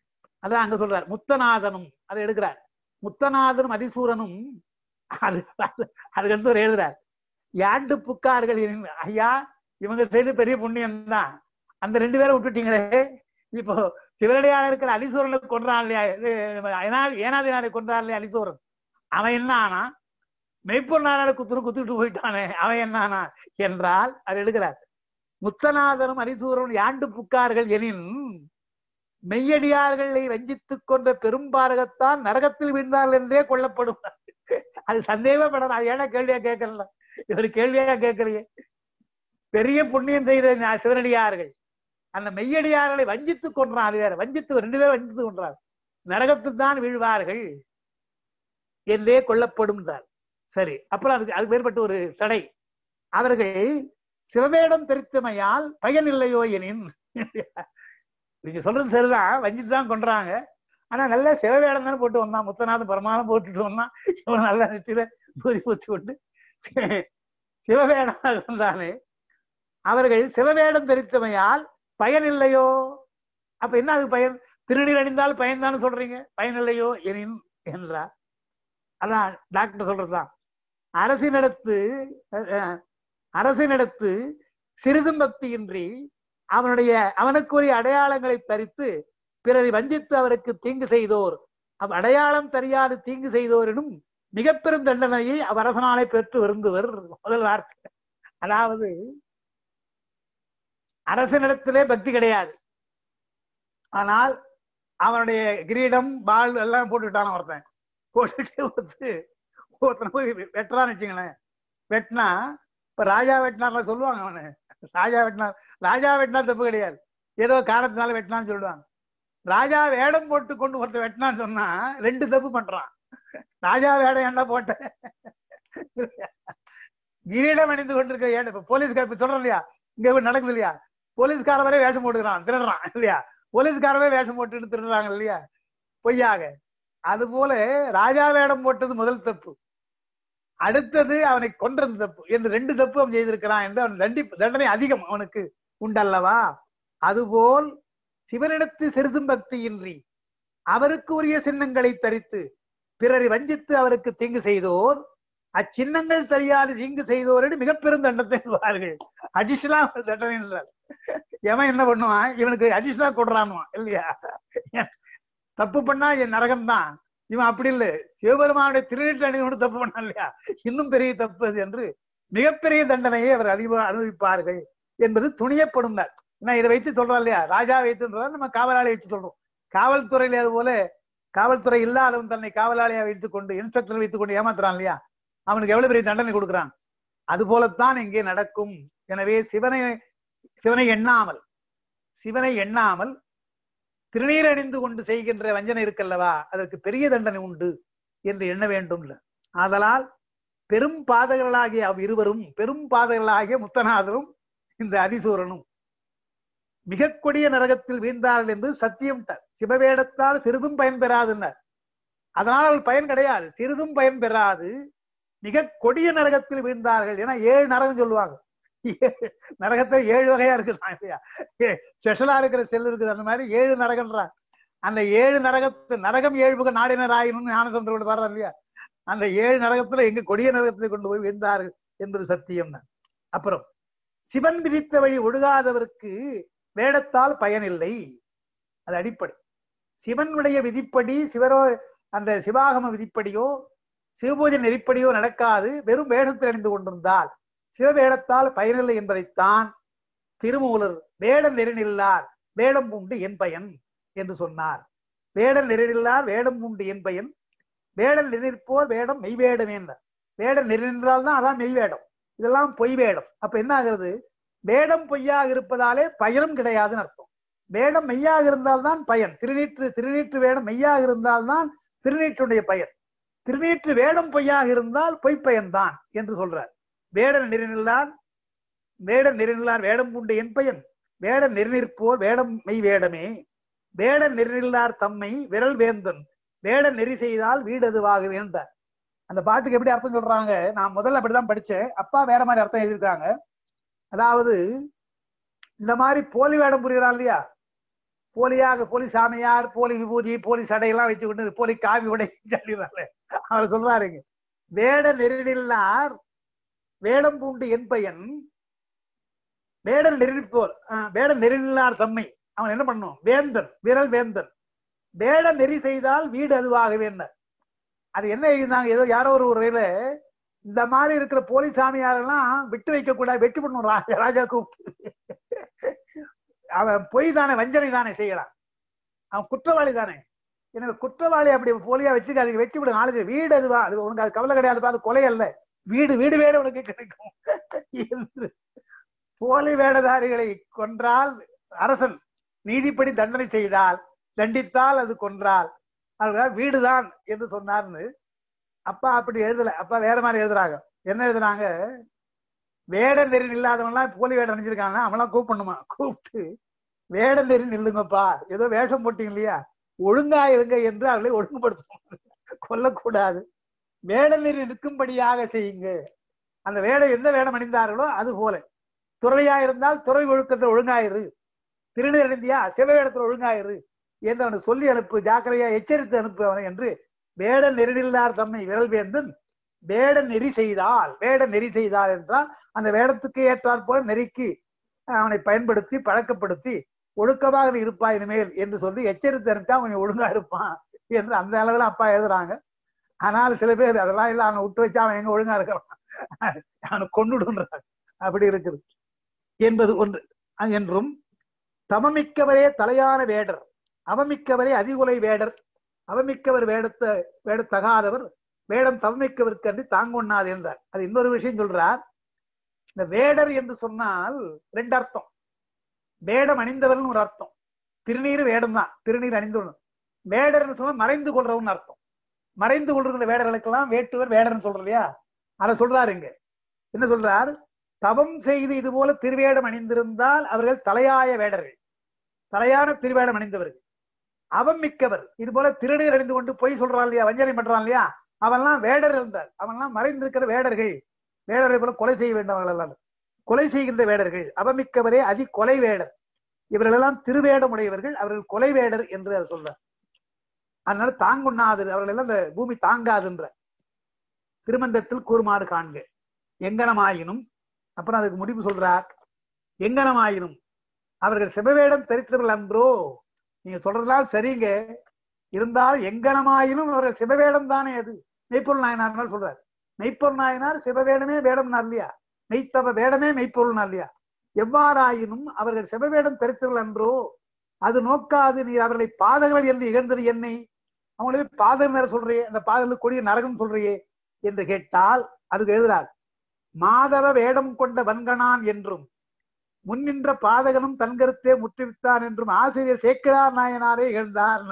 அதான் அங்க சொல்றார் முத்தநாதனும் அதை எடுக்கிறார் முத்தநாதனும் அதிசூரனும் அது அது- அதுக்கு அடுத்து ஒரு எழுதுறார் யாண்டு புக்கார்கள் எனின், ஐயா இவங்க செய்த பெரிய புண்ணியம் தான் அந்த ரெண்டு பேரை விட்டுட்டீங்களே இப்போ சிவனடியாக இருக்கிற அலிசூரனை கொன்றான் இல்லையா இது ஏனா- ஏனாதினாரை கொன்றான் இல்லையா அலிசூரன் அவன் என்ன ஆனா மெய்ப்பொருளாளர் குத்துரு குத்துட்டு போயிட்டானே அவன் என்ன ஆனா என்றால் அது எழுதுகிறார் முத்தநாதனும் அரிசூரனும் யாண்டு புக்கார்கள் எனின் மெய்யடியார்களை வஞ்சித்துக் கொண்ட பெரும்பாரகத்தான் நரகத்தில் வீழ்ந்தார்கள் என்றே கொல்லப்படும் அது சந்தேகப்படணும் அது ஏன்னா கேள்வியா கேட்கல இவர் கேள்வியா கேட்கலையே பெரிய புண்ணியம் செய்த ஞா- சிவனடியார்கள் அந்த மெய்யடியார்களை வஞ்சித்துக் கொன்றான் அது வேற வஞ்சித்து ரெண்டு பேரும் வஞ்சித்து கொன்றார் நரகத்தில் தான் வீழ்வார்கள் என்றே கொல்லப்படும் சரி அப்புறம் அதுக்கு அதுக்கு மேற்பட்ட ஒரு தடை அவர்கள் சிவவேடம் தெரித்தமையால் பயன் இல்லையோ எனின் நீங்க சொல்றது சரிதான் வஞ்சித்து தான் கொன்றாங்க ஆனா நல்ல சிவவேடம் தானே போட்டு வந்தான் முத்தநாதன் பரமானம் போட்டுட்டு வந்தான் இவன் நல்ல நெற்றியில பூரி பூச்சி கொண்டு சிவவேடம் வந்தானே அவர்கள் சிவவேடம் தெரித்தமையால் பயன் இல்லையோ அப்ப என்ன அது பயன் திருநீர் அணிந்தால் பயன் தானே சொல்றீங்க பயன் இல்லையோ எனின் என்றார் அதான் டாக்டர் சொல்றதுதான் அரசினிடத்து அஹ், அரசினிடத்து சிறிதும் பக்தியின்றி அவனுடைய அவனுக்குரிய அடையாளங்களை தரித்து பிறரை வஞ்சித்து அவருக்கு தீங்கு செய்தோர் அவ் அடையாளம் தெரியாது தீங்கு செய்தோரினும் மிக பெரும் தண்டனையை அரசனாலே பெற்று வருந்துவர் முதல் வார்த்தை அதாவது அரசனிடத்திலே பக்தி கிடையாது ஆனால் அவனுடைய கிரீடம் பால் எல்லாம் போட்டுக்கிட்டான் ஒருத்தன் போட்டுட்டு வந்து ஒருத்தனை போய் வெட்டுறான்னு வச்சுங்களேன் வெட்டினா இப்ப ராஜா வெட்டினார்ல சொல்லுவாங்க அவனு ராஜா வெட்டினார் ராஜா வெட்டினா தப்பு கிடையாது ஏதோ காரணத்தினால வெட்டினான்னு சொல்லுவாங்க ராஜா வேடம் போட்டு கொண்டு ஒருத்தர் வெட்டினான்னு சொன்னா ரெண்டு தப்பு பண்றான் ராஜா வேடம் என்ன போட்ட கிரீடம் அணிந்து கொண்டிருக்கிற ஏன் இப்ப போலீஸ்கார் இப்ப சொல்றோம் இல்லையா இங்க இப்ப நடக்குது இல்லையா போலீஸ்காரவரே வேஷம் போட்டுக்கிறான் திருடுறான் இல்லையா போலீஸ்காரவே வேஷம் போட்டுட்டு திருடுறாங்க இல்லையா பொய்யாக அது போல ராஜா வேடம் போட்டது முதல் தப்பு அடுத்தது அவனை கொன்றது தப்பு என்று ரெண்டு தப்பு அவன் செய்திருக்கிறான் என்று அவன் தண்டி தண்டனை அதிகம் அவனுக்கு உண்டல்லவா அதுபோல் சிவனிடத்து சிறிதும் பக்தியின்றி அவருக்கு உரிய சின்னங்களை தரித்து பிறரை வஞ்சித்து அவருக்கு தீங்கு செய்தோர் அச்சின்னங்கள் தெரியாது தீங்கு செய்தோரிடம் மிக பெரும் தண்டத்தை பெறுவார்கள் அடிஷனலா ஒரு தண்டனை என்றார் எவன் என்ன பண்ணுவான் இவனுக்கு அடிஷனலா கொடுறானுவான் இல்லையா தப்பு பண்ணா என் நரகம் தான் இவன் அப்படி இல்லை சிவபெருமானுடைய திருநீட்டு அணிந்து தப்பு பண்ணான் இல்லையா இன்னும் பெரிய தப்பு அது என்று மிகப்பெரிய தண்டனையை அவர் அதிக அனுபவிப்பார்கள் என்பது துணியப்படும் நான் இதை வைத்து சொல்றோம் இல்லையா ராஜா வைத்துன்றத நம்ம காவலாளி வைத்து சொல்றோம் காவல்துறையில அது போல காவல்துறை இல்லாதவன் தன்னை காவலாளியா வைத்துக் கொண்டு இன்ஸ்பெக்டர் வைத்துக் கொண்டு ஏமாத்துறான் இல்லையா அவனுக்கு எவ்வளவு பெரிய தண்டனை கொடுக்குறான் அது போலத்தான் இங்கே நடக்கும் எனவே சிவனை சிவனை எண்ணாமல் சிவனை எண்ணாமல் திருநீர் அணிந்து கொண்டு செய்கின்ற வஞ்சனை இருக்கல்லவா அதற்கு பெரிய தண்டனை உண்டு என்று எண்ண வேண்டும் ஆதலால் பெரும் பாதகர்களாகிய அவ் இருவரும் பெரும் பாதகர்களாகிய முத்தநாதரும் இந்த அதிசூரனும் மிக கொடிய நரகத்தில் வீழ்ந்தார்கள் என்று சத்தியம் சிவவேடத்தால் சிறிதும் பயன் பெறாதுன்னர் அதனால் அவள் பயன் கிடையாது சிறிதும் பயன் பெறாது மிக கொடிய நரகத்தில் வீழ்ந்தார்கள் ஏன்னா ஏழு நரகம் சொல்லுவாங்க நரகத்துல ஏழு வகையா இருக்குதா ஸ்பெஷலா இருக்கிற செல் இருக்குது அந்த மாதிரி ஏழு நரகம்ன்றாங்க அந்த ஏழு நரகத்து நரகம் ஏழ்புக நாடினர் ஆயினும் ஞானசந்திரோடு வர்ற இல்லையா அந்த ஏழு நரகத்துல எங்க கொடிய நரகத்தை கொண்டு போய் வீழ்ந்தார்கள் என்பது சத்தியம் தான் அப்புறம் சிவன் விதித்த வழி ஒழுகாதவருக்கு வேடத்தால் பயனில்லை அது அடிப்படை சிவனுடைய விதிப்படி சிவரோ அந்த சிவாகம விதிப்படியோ சிவபூஜை நெறிப்படியோ நடக்காது வெறும் வேடத்தில் அணிந்து கொண்டிருந்தால் சிவவேடத்தால் பயனில்லை என்பதைத்தான் திருமூலர் வேடம் நெறிநில்லார் வேடம் உண்டு என் பயன் என்று சொன்னார் வேடம் நெறிநில்லார் வேடம் உண்டு என் பயன் வேடம் நெறிப்போர் வேடம் மெய்வேடம் என்ன வேடம் நெறிநின்றால் தான் அதான் மெய்வேடம் இதெல்லாம் பொய் வேடம் அப்ப என்ன ஆகுறது வேடம் பொய்யாக இருப்பதாலே பயனும் கிடையாதுன்னு அர்த்தம் வேடம் மெய்யாக இருந்தால்தான் பயன் திருநீற்று திருநீற்று வேடம் மெய்யாக இருந்தால்தான் திருநீற்றுடைய பயன் திருநீற்று வேடம் பொய்யாக இருந்தால் பொய்ப்பயன்தான் என்று சொல்றார் வேடம் நெறிநில்லார் வேடம் நெறிநில்லார் வேடம் உண்டு என் பயன் வேடம் நெறிநிற்போர் வேடம் மெய் வேடமே வேட நெறிநில்லார் தம்மை விரல் வேந்தன் வேட நெறி செய்தால் வீடதுவாக வேண்டார் அந்த பாட்டுக்கு எப்படி அர்த்தம் சொல்றாங்க நான் முதல்ல அப்படிதான் படிச்சேன் அப்பா வேற மாதிரி அர்த்தம் எழுதியிருக்காங்க அதாவது இந்த மாதிரி போலி வேடம் புரிகிறான் இல்லையா போலியாக போலி சாமியார் போலி விபூதி போலி சடையெல்லாம் வச்சுக்கிட்டு போலி காவி உடை சொல்லிடுறாரு அவர் சொல்றாருங்க வேட நெருடில்லார் வேடம் பூண்டு என் பையன் வேடல் நெருடிப்போர் வேட நெருடில்லார் தம்மை அவன் என்ன பண்ணும் வேந்தன் விரல் வேந்தன் வேட நெறி செய்தால் வீடு அதுவாகவே என்ன அது என்ன எழுதினாங்க ஏதோ யாரோ ஒரு உரையில இந்த மாதிரி இருக்கிற போலி சாமியாரெல்லாம் விட்டு வைக்க கூடாது வெட்டி பண்ணும் ராஜா ராஜா கூப்பிட்டு அவன் பொய் தானே வஞ்சனை தானே செய்யறான் அவன் குற்றவாளி தானே எனக்கு குற்றவாளி அப்படி போலியா வச்சுக்க அதுக்கு வெட்டி விடும் ஆளுது வீடு அதுவா அது உனக்கு அது கவலை கிடையாது அது கொலை அல்ல வீடு வீடு வேட உனக்கு கிடைக்கும் என்று போலி வேடதாரிகளை கொன்றால் அரசன் நீதிப்படி தண்டனை செய்தால் தண்டித்தால் அது கொன்றால் அதுதான் வீடுதான் என்று சொன்னார்னு அப்பா அப்படி எழுதல அப்பா வேற மாதிரி எழுதுறாங்க என்ன எழுதுறாங்க வேட நெறி இல்லாதவன்லாம் போலி வேடம் நினைச்சிருக்காங்க அவன்லாம் கூப்பிடணுமா கூப்பிட்டு வேட நெறி நில்லுங்கப்பா ஏதோ வேஷம் போட்டீங்க இல்லையா ஒழுங்கா இருங்க என்று அவர்களை ஒழுங்குபடுத்தணும் கொல்லக்கூடாது வேட நெறி நிற்கும்படியாக செய்யுங்க அந்த வேடம் எந்த வேடம் அணிந்தார்களோ அது போல துறையா இருந்தால் துறை ஒழுக்கத்தில் ஒழுங்காயிரு திருநீர் அணிந்தியா சிவவேடத்தில் ஒழுங்காயிரு என்று அவனை சொல்லி அனுப்பு ஜாக்கிரையா எச்சரித்து அனுப்பு அவனை என்று வேட நெறிடில்லார் தம்மை விரல் வேந்தன் வேட நெறி செய்தால் வேட நெறி செய்தால் என்றால் அந்த வேடத்துக்கு ஏற்றாற் போல நெறிக்கு அவனை பயன்படுத்தி பழக்கப்படுத்தி ஒழுக்கமாக நீ இருப்பாய் இனிமேல் என்று சொல்லி எச்சரித்து அனுப்பிச்சா அவன் ஒழுங்கா இருப்பான் என்று அந்த அளவுல அப்பா எழுதுறாங்க ஆனால் சில பேர் அதெல்லாம் இல்ல அவனை விட்டு வச்சா அவன் எங்க ஒழுங்கா இருக்கிறான் அவனை கொண்டுடுன்றாங்க அப்படி இருக்குது என்பது ஒன்று என்றும் தமமிக்கவரே தலையான வேடர் அவமிக்கவரே அதிகுலை வேடர் அவமிக்கவர் வேடத்த வேடத்தகாதவர் வேடம் தவமிக்கவருக்கு அன்றி தாங்கொண்ணாது என்றார் அது இன்னொரு விஷயம் சொல்றார் இந்த வேடர் என்று சொன்னால் ரெண்டு அர்த்தம் வேடம் அணிந்தவர்னு ஒரு அர்த்தம் திருநீர் வேடம் தான் திருநீர் அணிந்தவன் வேடர்னு சொன்னா மறைந்து கொள்றவன் அர்த்தம் மறைந்து கொள்கிற வேடர்களுக்கெல்லாம் வேட்டுவர் வேடர்னு சொல்ற இல்லையா அதை சொல்றாரு இங்க என்ன சொல்றார் தவம் செய்து இது போல திருவேடம் அணிந்திருந்தால் அவர்கள் தலையாய வேடர்கள் தலையான திருவேடம் அணிந்தவர்கள் அவன் மிக்கவர் இது போல திருநீர் அணிந்து கொண்டு பொய் சொல்றான் இல்லையா வஞ்சனை பண்றான் இல்லையா அவன்லாம் வேடர் இருந்தார் அவன்லாம் மறைந்திருக்கிற வேடர்கள் வேடரை போல கொலை செய்ய வேண்டவர்கள் எல்லாம் கொலை செய்கின்ற வேடர்கள் அவமிக்கவரே அதி கொலை வேடர் இவர்கள் எல்லாம் திருவேடம் உடையவர்கள் அவர்கள் கொலை வேடர் என்று அவர் சொல்றார் அதனால தாங்குண்ணாது அவர்கள் எல்லாம் இந்த பூமி தாங்காதுன்ற திருமந்தத்தில் கூறுமாறு காண்க எங்கனமாயினும் அப்புறம் அதுக்கு முடிவு சொல்றார் எங்கனமாயினும் அவர்கள் சிவவேடம் தரித்தவர்கள் அன்றோ நீங்க சொல்றதெல்லாம் சரிங்க இருந்தாலும் எங்கனமாயினும் அவர்கள் சிவவேடம் தானே அது மெய்ப்பொருள் நாயனார் சொல்றாரு மெய்ப்பொருள் நாயனார் சிவவேடமே வேடம்னா இல்லையா மெய்த்தவ வேடமே மெய்ப்பொருள்னா இல்லையா எவ்வாறாயினும் அவர்கள் சிவவேடம் தரித்தவர்கள் அன்றோ அது நோக்காது நீ அவர்களை பாதகர்கள் என்று இகழ்ந்தது என்னை அவங்களே பாதகர் சொல்றியே அந்த பாதகர்கள் கொடிய நரகம் சொல்றியே என்று கேட்டால் அதுக்கு எழுதுறார் மாதவ வேடம் கொண்ட வன்கணான் என்றும் முன்னின்ற பாதகனும் தன்கருத்தே முற்றுவித்தான் என்றும் ஆசிரியர் சேக்கிழார் நாயனாரே இகழ்ந்தார்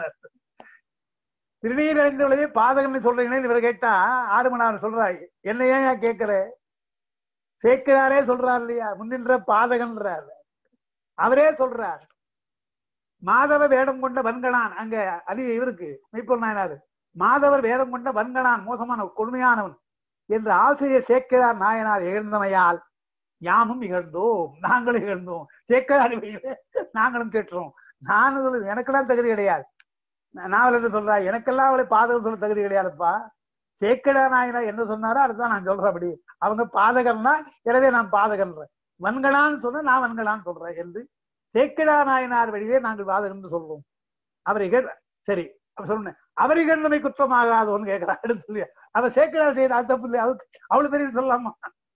திருநீர் அடைந்தவளவே பாதகன் சொல்றீங்களே இவர் கேட்டா ஆறுமனார் சொல்றாய் என்ன ஏன் கேட்கிற சேக்கிழாரே சொல்றார் இல்லையா முன்னின்ற பாதகன்றார் அவரே சொல்றார் மாதவ வேடம் கொண்ட வன்கணான் அங்க அலி இவருக்கு மெய்ப்பொருள் நாயனாரு மாதவர் வேடம் கொண்ட வன்கணான் மோசமான கொடுமையானவன் என்று ஆசிரியர் சேக்கிழார் நாயனார் இகழ்ந்தமையால் யாமும் இகழ்ந்தோம் நாங்களும் இகழ்ந்தோம் சேக்கிழார் வெளியில நாங்களும் கேட்டுறோம் நானும் சொல்லுது எனக்கெல்லாம் தகுதி கிடையாது நாவல் என்ன சொல்றா எனக்கெல்லாம் அவளை பாதகம் சொல்ல தகுதி கிடையாதுப்பா சேக்கடா நாயனா என்ன சொன்னாரோ அதுதான் நான் சொல்றேன் அப்படி அவங்க பாதகர்னா எனவே நான் பாதகன்றேன் வன்களான்னு சொன்னா நான் வன்களான்னு சொல்றேன் என்று சேக்கடா நாயனார் வழியே நாங்கள் பாதகம்னு சொல்றோம் அவர் இகழ் சரி அப்ப சொன்னேன் அவர் இகழ்ந்தமை குற்றமாகாதோன்னு கேட்கிறா அடுத்து சொல்லி அவ சேக்கடா செய்யற அது தப்பு இல்லை அவளுக்கு அவ்வளவு பெரிய சொல்லலாமா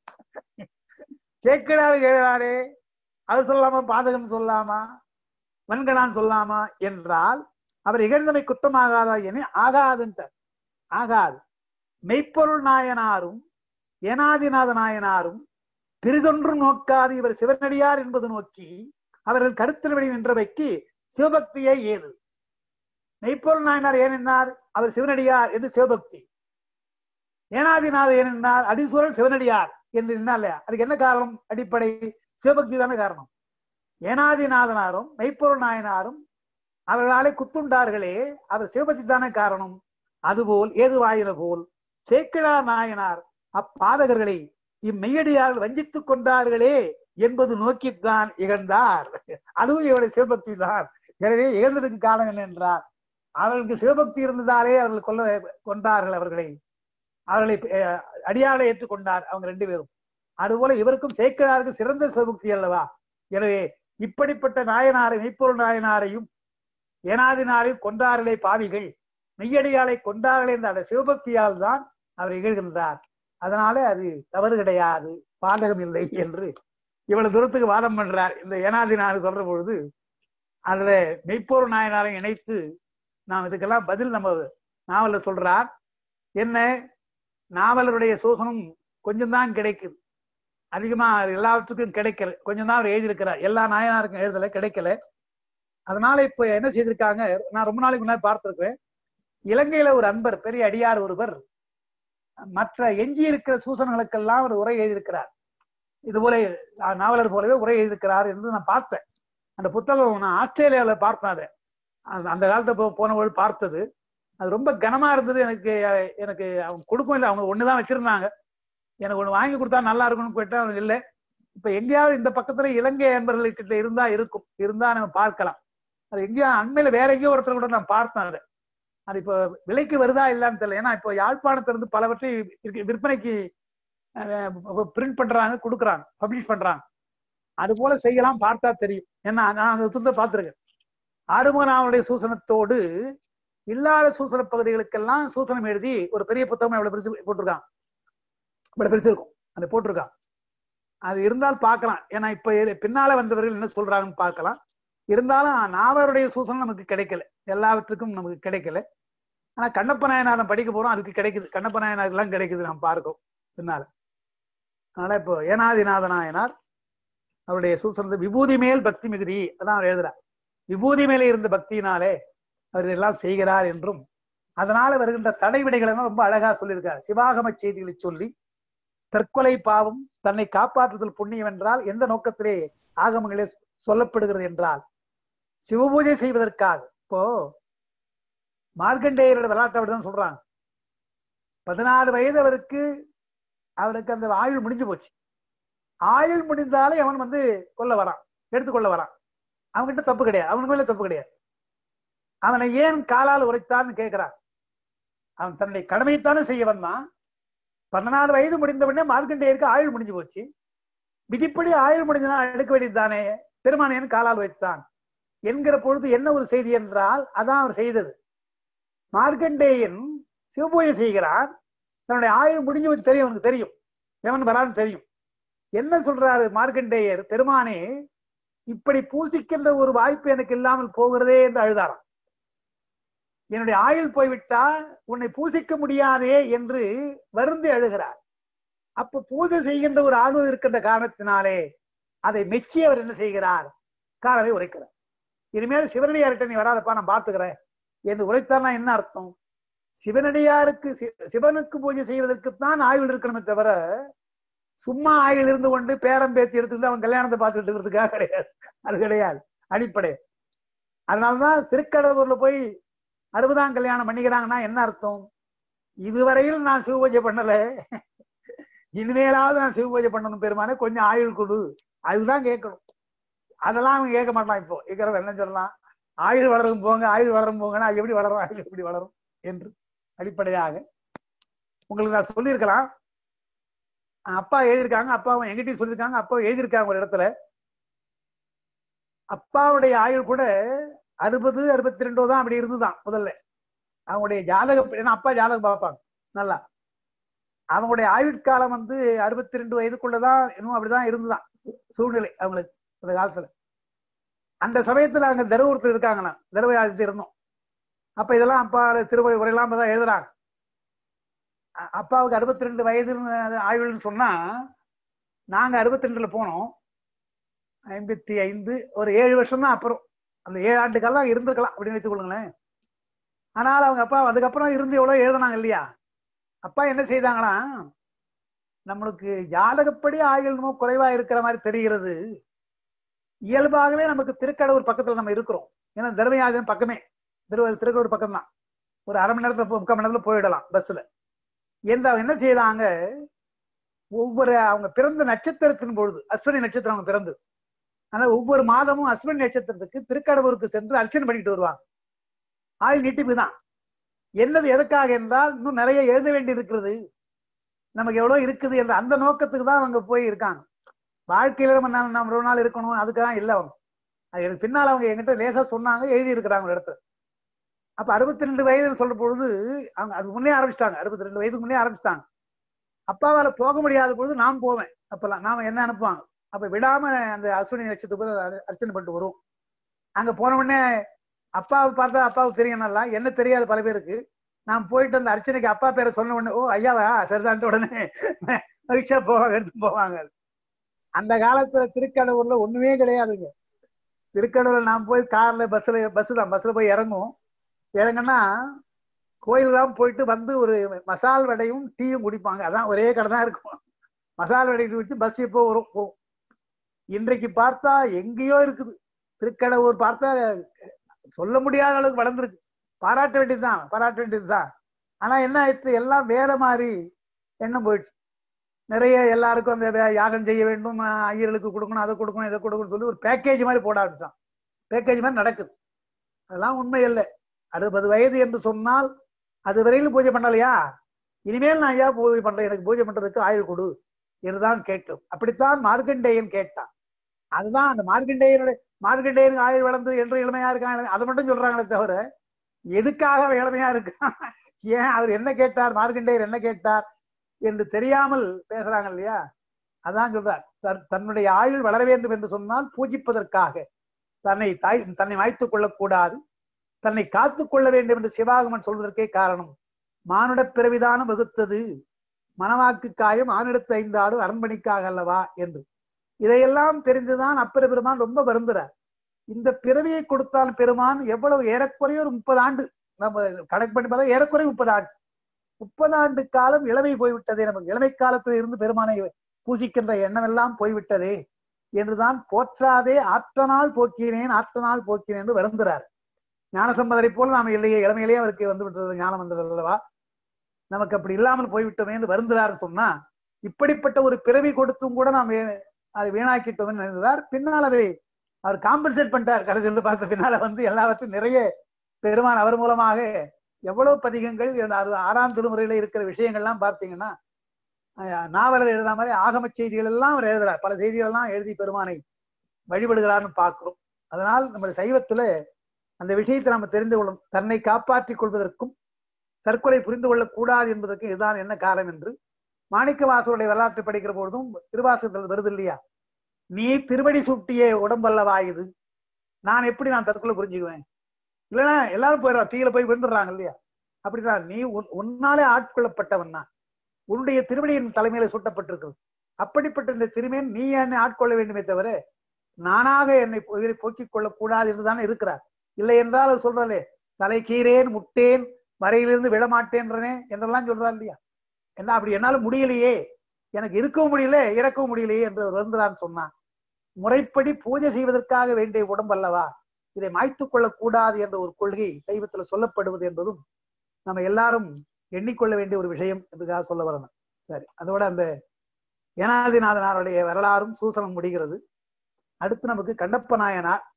சேக்கடா கேளாரே அவர் சொல்லாமா பாதகம் சொல்லாமா வன்களான் சொல்லாமா என்றால் அவர் இகழ்ந்தமை குற்றமாகாதா என ஆகாதுன்ட்டார் ஆகாது மெய்ப்பொருள் நாயனாரும் ஏனாதிநாத நாயனாரும் பிரிதொன்றும் நோக்காது இவர் சிவனடியார் என்பது நோக்கி அவர்கள் கருத்தில் வழி நின்றவைக்கு சிவபக்தியை ஏது மெய்ப்பொருள் நாயனார் ஏனென்னார் அவர் சிவனடியார் என்று சிவபக்தி ஏனாதிநாதர் ஏனென்னார் அடிசூரல் சிவனடியார் என்று என்னால அதுக்கு என்ன காரணம் அடிப்படை சிவபக்தி தானே காரணம் ஏனாதிநாதனாரும் மெய்ப்பொருள் நாயனாரும் அவர்களாலே குத்துண்டார்களே அவர் சிவபக்தி தானே காரணம் அதுபோல் ஏதுவாயின போல் சேக்கிழா நாயனார் அப்பாதகர்களை இம்மெய்யடியார்கள் வஞ்சித்துக் கொண்டார்களே என்பது நோக்கித்தான் இகழ்ந்தார் அதுவும் இவருடைய சிவபக்தி தான் எனவே இழந்ததுக்கு காரணம் என்ன என்றால் அவர்களுக்கு சிவபக்தி இருந்ததாலே அவர்கள் கொல்ல கொண்டார்கள் அவர்களை அவர்களை அஹ், அடியாளை ஏற்றுக்கொண்டார் அவங்க ரெண்டு பேரும் அதுபோல இவருக்கும் சேக்கிழாருக்கு சிறந்த சிவபக்தி அல்லவா எனவே இப்படிப்பட்ட நாயனாரை மெய்ப்பொருள் நாயனாரையும் ஏனாதினாரையும் கொண்டார்களே பாவிகள் மெய்யடியாளை கொண்டார்களே என்ற அந்த சிவபக்தியால் தான் அவர் இகழ்கின்றார் அதனால அது தவறு கிடையாது பாதகம் இல்லை என்று இவ்வளவு தூரத்துக்கு வாதம் பண்றார் இந்த ஏனாதினார் சொல்ற பொழுது அதுல மெய்ப்பொருள் நாயனாரை இணைத்து நாம் இதுக்கெல்லாம் பதில் நம்ம நாவல்ல சொல்றார் என்ன நாவலருடைய சூசனம் கொஞ்சம் தான் கிடைக்குது அதிகமா எல்லாத்துக்கும் கிடைக்கல கொஞ்சம் தான் அவர் எழுதியிருக்கிறார் எல்லா நாயனாருக்கும் எழுதல கிடைக்கல அதனால இப்ப என்ன செய்திருக்காங்க நான் ரொம்ப நாளைக்கு முன்னாடி பார்த்திருக்கிறேன் இலங்கையில ஒரு அன்பர் பெரிய அடியார் ஒருவர் மற்ற எஞ்சி இருக்கிற சூசனங்களுக்கெல்லாம் அவர் உரை எழுதியிருக்கிறார் இது போல அஹ், நாவலர் போலவே உரை எழுதியிருக்கிறார் என்று நான் பார்த்தேன் அந்த புத்தகம் நான் ஆஸ்திரேலியாவில் பார்த்தேன் அதை அந்த- அந்த காலத்தை போ- போனபோது பார்த்தது அது ரொம்ப கனமா இருந்தது எனக்கு அஹ், எனக்கு அவங்க கொடுக்கும் இல்லை அவங்க ஒண்ணுதான் வச்சிருந்தாங்க எனக்கு ஒண்ணு வாங்கி கொடுத்தா நல்லா இருக்கும்னு கேட்டா அவங்க இல்லை இப்ப எங்கேயாவது இந்த பக்கத்துல இலங்கை அன்பர்கள்கிட்ட இருந்தா இருக்கும் இருந்தா நம்ம பார்க்கலாம் அது எங்கேயோ அண்மையில வேற எங்கேயோ ஒருத்தர் கூட நான் பார்த்தேன் அதை அது இப்போ விலைக்கு வருதா இல்லைன்னு தெரியல ஏன்னா இப்போ யாழ்ப்பாணத்திலிருந்து பலவற்றை இருக்கு- விற்பனைக்கு பிரிண்ட் பண்றாங்க கொடுக்குறாங்க பப்ளிஷ் பண்றாங்க அது போல செய்யலாம் பார்த்தா தெரியும் ஏன்னா நான் அந்த புத்தகத்தை பார்த்திருக்கேன் ஆறுமுகனாவுடைய சூசனத்தோடு இல்லாத சூசன பகுதிகளுக்கெல்லாம் சூசனம் எழுதி ஒரு பெரிய புத்தகம் எவ்வளவு பெருசு போட்டிருக்கான் இவ்வளவு பெருசு இருக்கும் அது போட்டிருக்கான் அது இருந்தால் பார்க்கலாம் ஏன்னா இப்ப இரு- பின்னால வந்தவர்கள் என்ன சொல்றாங்கன்னு பார்க்கலாம் இருந்தாலும் நாவருடைய சூசனம் நமக்கு கிடைக்கல எல்லாவற்றுக்கும் நமக்கு கிடைக்கல ஆனா கண்ணப்ப நாயனாரம் படிக்க போறோம் அதுக்கு கிடைக்குது கண்ணப்ப நாயனார் எல்லாம் கிடைக்குது நாம் பார்க்கோம் பின்னால அதனால இப்போ ஏனாதிநாத நாயனார் அவருடைய சூசனத்தை விபூதி மேல் பக்தி மிகுதி அதான் அவர் எழுதுறார் விபூதி மேலே இருந்த பக்தியினாலே அவர் எல்லாம் செய்கிறார் என்றும் அதனால வருகின்ற தடைவிடைகளை எல்லாம் ரொம்ப அழகா சொல்லியிருக்கார் சிவாகம செய்திகளை சொல்லி தற்கொலை பாவம் தன்னை காப்பாற்றுதல் புண்ணியம் என்றால் எந்த நோக்கத்திலே ஆகமங்களே சொல்லப்படுகிறது என்றால் சிவபூஜை செய்வதற்காக இப்போ மார்க்கண்டேயரோட விளையாட்டு அப்படிதான் சொல்றாங்க பதினாறு வயது அவருக்கு அவருக்கு அந்த ஆயுள் முடிஞ்சு போச்சு ஆயுள் முடிந்தாலே அவன் வந்து கொல்ல வரான் எடுத்துக்கொள்ள வரான் அவன்கிட்ட தப்பு கிடையாது அவன் மேல தப்பு கிடையாது அவனை ஏன் காலால் உரைத்தான்னு கேட்கிறான் அவன் தன்னுடைய கடமைத்தானே செய்ய வந்தான் பதினாறு வயது முடிந்தவுடனே மார்க்கண்டேயருக்கு ஆயுள் முடிஞ்சு போச்சு விதிப்படி ஆயுள் முடிஞ்சனா எடுக்க வேண்டியதுதானே பெருமானையன் காலால் வைத்தான் என்கிற பொழுது என்ன ஒரு செய்தி என்றால் அதான் அவர் செய்தது மார்க்கண்டேயன் சிவபூஜை செய்கிறார் தன்னுடைய ஆயுள் முடிஞ்சு வச்சு தெரியும் அவனுக்கு தெரியும் எவன் வரான்னு தெரியும் என்ன சொல்றாரு மார்க்கண்டேயர் பெருமானே இப்படி பூசிக்கின்ற ஒரு வாய்ப்பு எனக்கு இல்லாமல் போகிறதே என்று அழுதாராம் என்னுடைய ஆயுள் போய்விட்டா உன்னை பூசிக்க முடியாதே என்று வருந்தி அழுகிறார் அப்ப பூஜை செய்கின்ற ஒரு ஆர்வம் இருக்கின்ற காரணத்தினாலே அதை மெச்சி அவர் என்ன செய்கிறார் காலரை உரைக்கிறார் இனிமேல் சிவனடியார்கிட்ட நீ வராதப்பா நான் பார்த்துக்கிறேன் என்று உரைத்தார்னா என்ன அர்த்தம் சிவனடியாருக்கு சி- சிவனுக்கு பூஜை செய்வதற்குத்தான் ஆயுள் இருக்கணுமே தவிர சும்மா ஆயுள் இருந்து கொண்டு பேரம் பேத்தி எடுத்துக்கிட்டு அவன் கல்யாணத்தை பார்த்துட்டு இருக்கிறதுக்காக கிடையாது அது கிடையாது அடிப்படை அதனாலதான் திருக்கடவுர்ல போய் அறுபதாம் கல்யாணம் பண்ணிக்கிறாங்கன்னா என்ன அர்த்தம் இதுவரையில் நான் சிவ பூஜை பண்ணல இனிமேலாவது நான் சிவ பூஜை பண்ணணும் பெருமானே கொஞ்சம் ஆயுள் கொடு அதுதான் கேட்கணும் அதெல்லாம் அவன் கேட்க மாட்டான் இப்போ இருக்கிறவன் என்ன சொல்லலாம் ஆயுள் வளரும் போங்க ஆயுள் வளரும் போங்கன்னா அது எப்படி வளரும் ஆயுள் எப்படி வளரும் என்று அடிப்படையாக உங்களுக்கு நான் சொல்லியிருக்கலாம் அப்பா எழுதியிருக்காங்க அப்பாவும் எங்கிட்டையும் சொல்லியிருக்காங்க அப்பா எழுதியிருக்காங்க ஒரு இடத்துல அப்பாவுடைய ஆயுள் கூட அறுபது அறுபத்தி ரெண்டோ தான் அப்படி இருந்துதான் முதல்ல அவங்களுடைய ஜாதகம் ஏன்னா அப்பா ஜாதகம் பார்ப்பாங்க நல்லா அவங்களுடைய ஆயுட்காலம் வந்து அறுபத்தி ரெண்டு வயதுக்குள்ளதான் இன்னும் அப்படிதான் இருந்துதான் சூழ்நிலை அவங்களுக்கு அந்த காலத்துல அந்த சமயத்துல அங்க தருவூரத்தில் இருக்காங்கண்ணா தருவையாதி இருந்தோம் அப்ப இதெல்லாம் அப்பா திருவரை உரையெல்லாம் தான் எழுதுறாங்க அ- அப்பாவுக்கு அறுபத்தி ரெண்டு வயதுன்னு ஆயுள்னு சொன்னா நாங்க அறுபத்தி ரெண்டுல போனோம் ஐம்பத்தி ஐந்து ஒரு ஏழு வருஷம் தான் அப்புறம் அந்த ஏழு ஆண்டு காலம் இருந்திருக்கலாம் அப்படின்னு வச்சுக் கொள்ளுங்களேன் ஆனால் அவங்க அப்பா அதுக்கப்புறம் இருந்து எவ்வளவு எழுதுனாங்க இல்லையா அப்பா என்ன செய்தாங்களா நம்மளுக்கு ஜாதகப்படி ஆயுள் நோய் குறைவா இருக்கிற மாதிரி தெரிகிறது இயல்பாகவே நமக்கு திருக்கடவுர் பக்கத்துல நம்ம இருக்கிறோம் ஏன்னா தர்மயாதன் பக்கமே திரு திருக்கடூர் பக்கம் தான் ஒரு அரை மணி நேரத்துல போ- முக்கால் மணி நேரத்துல போயிடலாம் பஸ்ல என்று அவங்க என்ன செய்தாங்க ஒவ்வொரு அவங்க பிறந்த நட்சத்திரத்தின் பொழுது அஸ்வினி நட்சத்திரம் அவங்க பிறந்து ஆனா ஒவ்வொரு மாதமும் அஸ்வின் நட்சத்திரத்துக்கு திருக்கடவுருக்கு சென்று அர்ச்சனை பண்ணிட்டு வருவாங்க ஆயுள் நீட்டிப்பு தான் என்னது எதுக்காக என்றால் இன்னும் நிறைய எழுத வேண்டி இருக்கிறது நமக்கு எவ்வளவு இருக்குது என்ற அந்த நோக்கத்துக்கு தான் அவங்க போய் இருக்காங்க வாழ்க்கையில நம்ம நம்ம நம்ம ஒரு நாள் இருக்கணும் அதுக்காக இல்லை அவங்க அது எனக்கு பின்னால் அவங்க என்கிட்ட லேசா சொன்னாங்க எழுதி இருக்கிறாங்க ஒரு இடத்துல அப்ப அறுபத்தி ரெண்டு வயதுன்னு சொல்ற பொழுது அவங்க அது முன்னே ஆரம்பிச்சிட்டாங்க அறுபத்தி ரெண்டு வயதுக்கு முன்னே ஆரம்பிச்சிட்டாங்க அப்பாவால போக முடியாத பொழுது நான் போவேன் அப்பெல்லாம் நாம என்ன அனுப்புவாங்க அப்ப விடாம அந்த அஸ்வினி நட்சத்திரத்துக்கு அர்- அர்ச்சனை பண்ணிட்டு வரும் அங்க போன உடனே அப்பாவை பார்த்தா அப்பாவுக்கு தெரியும் நல்லா என்ன தெரியாது பல பேருக்கு நான் போயிட்டு அந்த அர்ச்சனைக்கு அப்பா பேரை சொன்ன உடனே ஓ ஐயாவா சரிதான்ட்டு உடனே மகிழ்ச்சியா போவாங்க எடுத்து போவாங்க அந்த காலத்துல திருக்கடவுர்ல ஒண்ணுமே கிடையாதுங்க திருக்கடவுர்ல நான் போய் கார்ல பஸ்ல பஸ் தான் பஸ்ல போய் இறங்கும் இறங்குனா கோயில் தான் போயிட்டு வந்து ஒரு மசால் வடையும் டீயும் குடிப்பாங்க அதான் ஒரே கடை தான் இருக்கும் மசால் வடை வச்சு பஸ் எப்போ வரும் போகும் இன்றைக்கு பார்த்தா எங்கேயோ இருக்குது திருக்கடவுர் பார்த்தா சொல்ல முடியாத அளவுக்கு வளர்ந்துருக்கு பாராட்ட வேண்டியதுதான் பாராட்ட வேண்டியதுதான் ஆனா என்ன ஆயிடுச்சு எல்லாம் வேற மாதிரி எண்ணம் போயிடுச்சு நிறைய எல்லாருக்கும் அந்த வே- யாகம் செய்ய வேண்டும் அஹ் ஐயர்களுக்கு கொடுக்கணும் அதை கொடுக்கணும் இதை கொடுக்கணும்னு சொல்லி ஒரு பேக்கேஜ் மாதிரி போட ஆரம்பிச்சான் பேக்கேஜ் மாதிரி நடக்குது அதெல்லாம் உண்மை இல்லை அறுபது வயது என்று சொன்னால் அது வரையிலும் பூஜை பண்ணலையா இனிமேல் நான் ஐயா பூஜை பண்றேன் எனக்கு பூஜை பண்றதுக்கு ஆயுள் கொடு என்றுதான் கேட்டோம் அப்படித்தான் மார்க்கண்டேயன் கேட்டான் அதுதான் அந்த மார்க்கண்டேயனுடைய மார்க்கண்டேயனுக்கு ஆயுள் வளர்ந்து என்று இளமையா இருக்கான் இளமை- அதை மட்டும் சொல்றாங்களே தவிர எதுக்காக அவன் இளமையா இருக்கான் ஏன் அவர் என்ன கேட்டார் மார்க்கண்டேயர் என்ன கேட்டார் என்று தெரியாமல் பேசுறாங்க இல்லையா அதான் சொல்றார் தன்- தன்னுடைய ஆயுள் வளர வேண்டும் என்று சொன்னால் பூஜிப்பதற்காக தன்னை தாய் தன்னை மாய்த்துக் கொள்ளக்கூடாது தன்னை காத்துக் கொள்ள வேண்டும் என்று சிவாகமன் சொல்வதற்கே காரணம் மானுடப் பிறவிதானம் வகுத்தது மனவாக்கு காயம் ஆனிடத்து ஐந்தாடு அரண்மனைக்காக அல்லவா என்று இதையெல்லாம் தெரிந்துதான் அப்பர பெருமான் ரொம்ப வருந்துறார் இந்த பிறவியை கொடுத்தால் பெருமான் எவ்வளவு ஏறக்குறைய ஒரு முப்பது ஆண்டு நம்ம கணக்கு பண்ணி பார்த்தா ஏறக்குறைய முப்பது ஆண்டு முப்பது ஆண்டு காலம் இளமை போய்விட்டதே நமக்கு இளமை காலத்தில் இருந்து பெருமானை பூசிக்கின்ற எண்ணம் எல்லாம் போய்விட்டதே என்றுதான் போற்றாதே ஆற்றனால் போக்கினேன் ஆற்றனால் போக்கினேன் என்று வருந்துறார் ஞானசம்பதரை போல நாம இல்லையே இளமையிலேயே அவருக்கு வந்து விட்டது ஞானம் வந்தது அல்லவா நமக்கு அப்படி இல்லாமல் போய்விட்டோமே என்று வருந்துறார் சொன்னா இப்படிப்பட்ட ஒரு பிறவி கொடுத்தும் கூட நாம் வீ- அதை வீணாக்கிட்டோம் நினைக்கிறார் பின்னால் அதை அவர் காம்பன்சேட் பண்ணிட்டார் கடைசியில் பார்த்த பின்னால வந்து எல்லாவற்றையும் நிறைய பெருமான் அவர் மூலமாக எவ்வளவு பதிகங்கள் இந்த அது ஆறாம் திருமுறையில இருக்கிற விஷயங்கள்லாம் பார்த்தீங்கன்னா அஹ், நாவலர் எழுதுற மாதிரி ஆகம செய்திகள் எல்லாம் அவர் எழுதுறார் பல செய்திகள் எல்லாம் எழுதி பெருமானை வழிபடுகிறார்னு பார்க்கிறோம் அதனால் நம்ம சைவத்துல அந்த விஷயத்தை நம்ம தெரிந்து கொள்ளும் தன்னை காப்பாற்றிக் கொள்வதற்கும் தற்கொலை புரிந்து கொள்ளக்கூடாது என்பதற்கு இதுதான் என்ன காரணம் என்று மாணிக்க வாசருடைய வரலாற்றை படிக்கிற பொழுதும் திருவாசகத்தில் வருது இல்லையா நீ திருவடி சுட்டிய உடம்பல்லவா இது நான் எப்படி நான் தற்கொலை புரிஞ்சுக்குவேன் இல்லைன்னா எல்லாரும் போயிடுறா தீயில போய் விழுந்துடுறாங்க இல்லையா அப்படிதான் நீ உன்- உன்னாலே ஆட்கொள்ளப்பட்டவன் தான் உன்னுடைய திருவடியின் தலைமையில சூட்டப்பட்டிருக்கிறது அப்படிப்பட்ட இந்த திருமையன் நீ என்னை ஆட்கொள்ள வேண்டுமே தவிர நானாக என்னை உயிரை போக்கிக் கொள்ளக்கூடாது என்றுதானே இருக்கிறார் இல்லை என்றால் அது சொல்றாலே தலை கீரேன் முட்டேன் மறையிலிருந்து விழமாட்டேன்றனே என்றெல்லாம் சொல்றார் இல்லையா என்ன அப்படி என்னால முடியலையே எனக்கு இருக்கவும் முடியல இறக்கவும் முடியலையே என்று அவர் வருந்துறான்னு சொன்னான் முறைப்படி பூஜை செய்வதற்காக வேண்டிய உடம்பல்லவா இதை மாய்த்துக் கொள்ளக்கூடாது என்ற ஒரு கொள்கை சைவத்துல சொல்லப்படுவது என்பதும் நம்ம எல்லாரும் எண்ணிக்கொள்ள வேண்டிய ஒரு விஷயம் என்றுக்காக சொல்ல வரணும் சரி அதோட அந்த ஏனாதிநாதனாருடைய வரலாறும் சூசனம் முடிகிறது அடுத்து நமக்கு கண்ணப்ப நாயனார்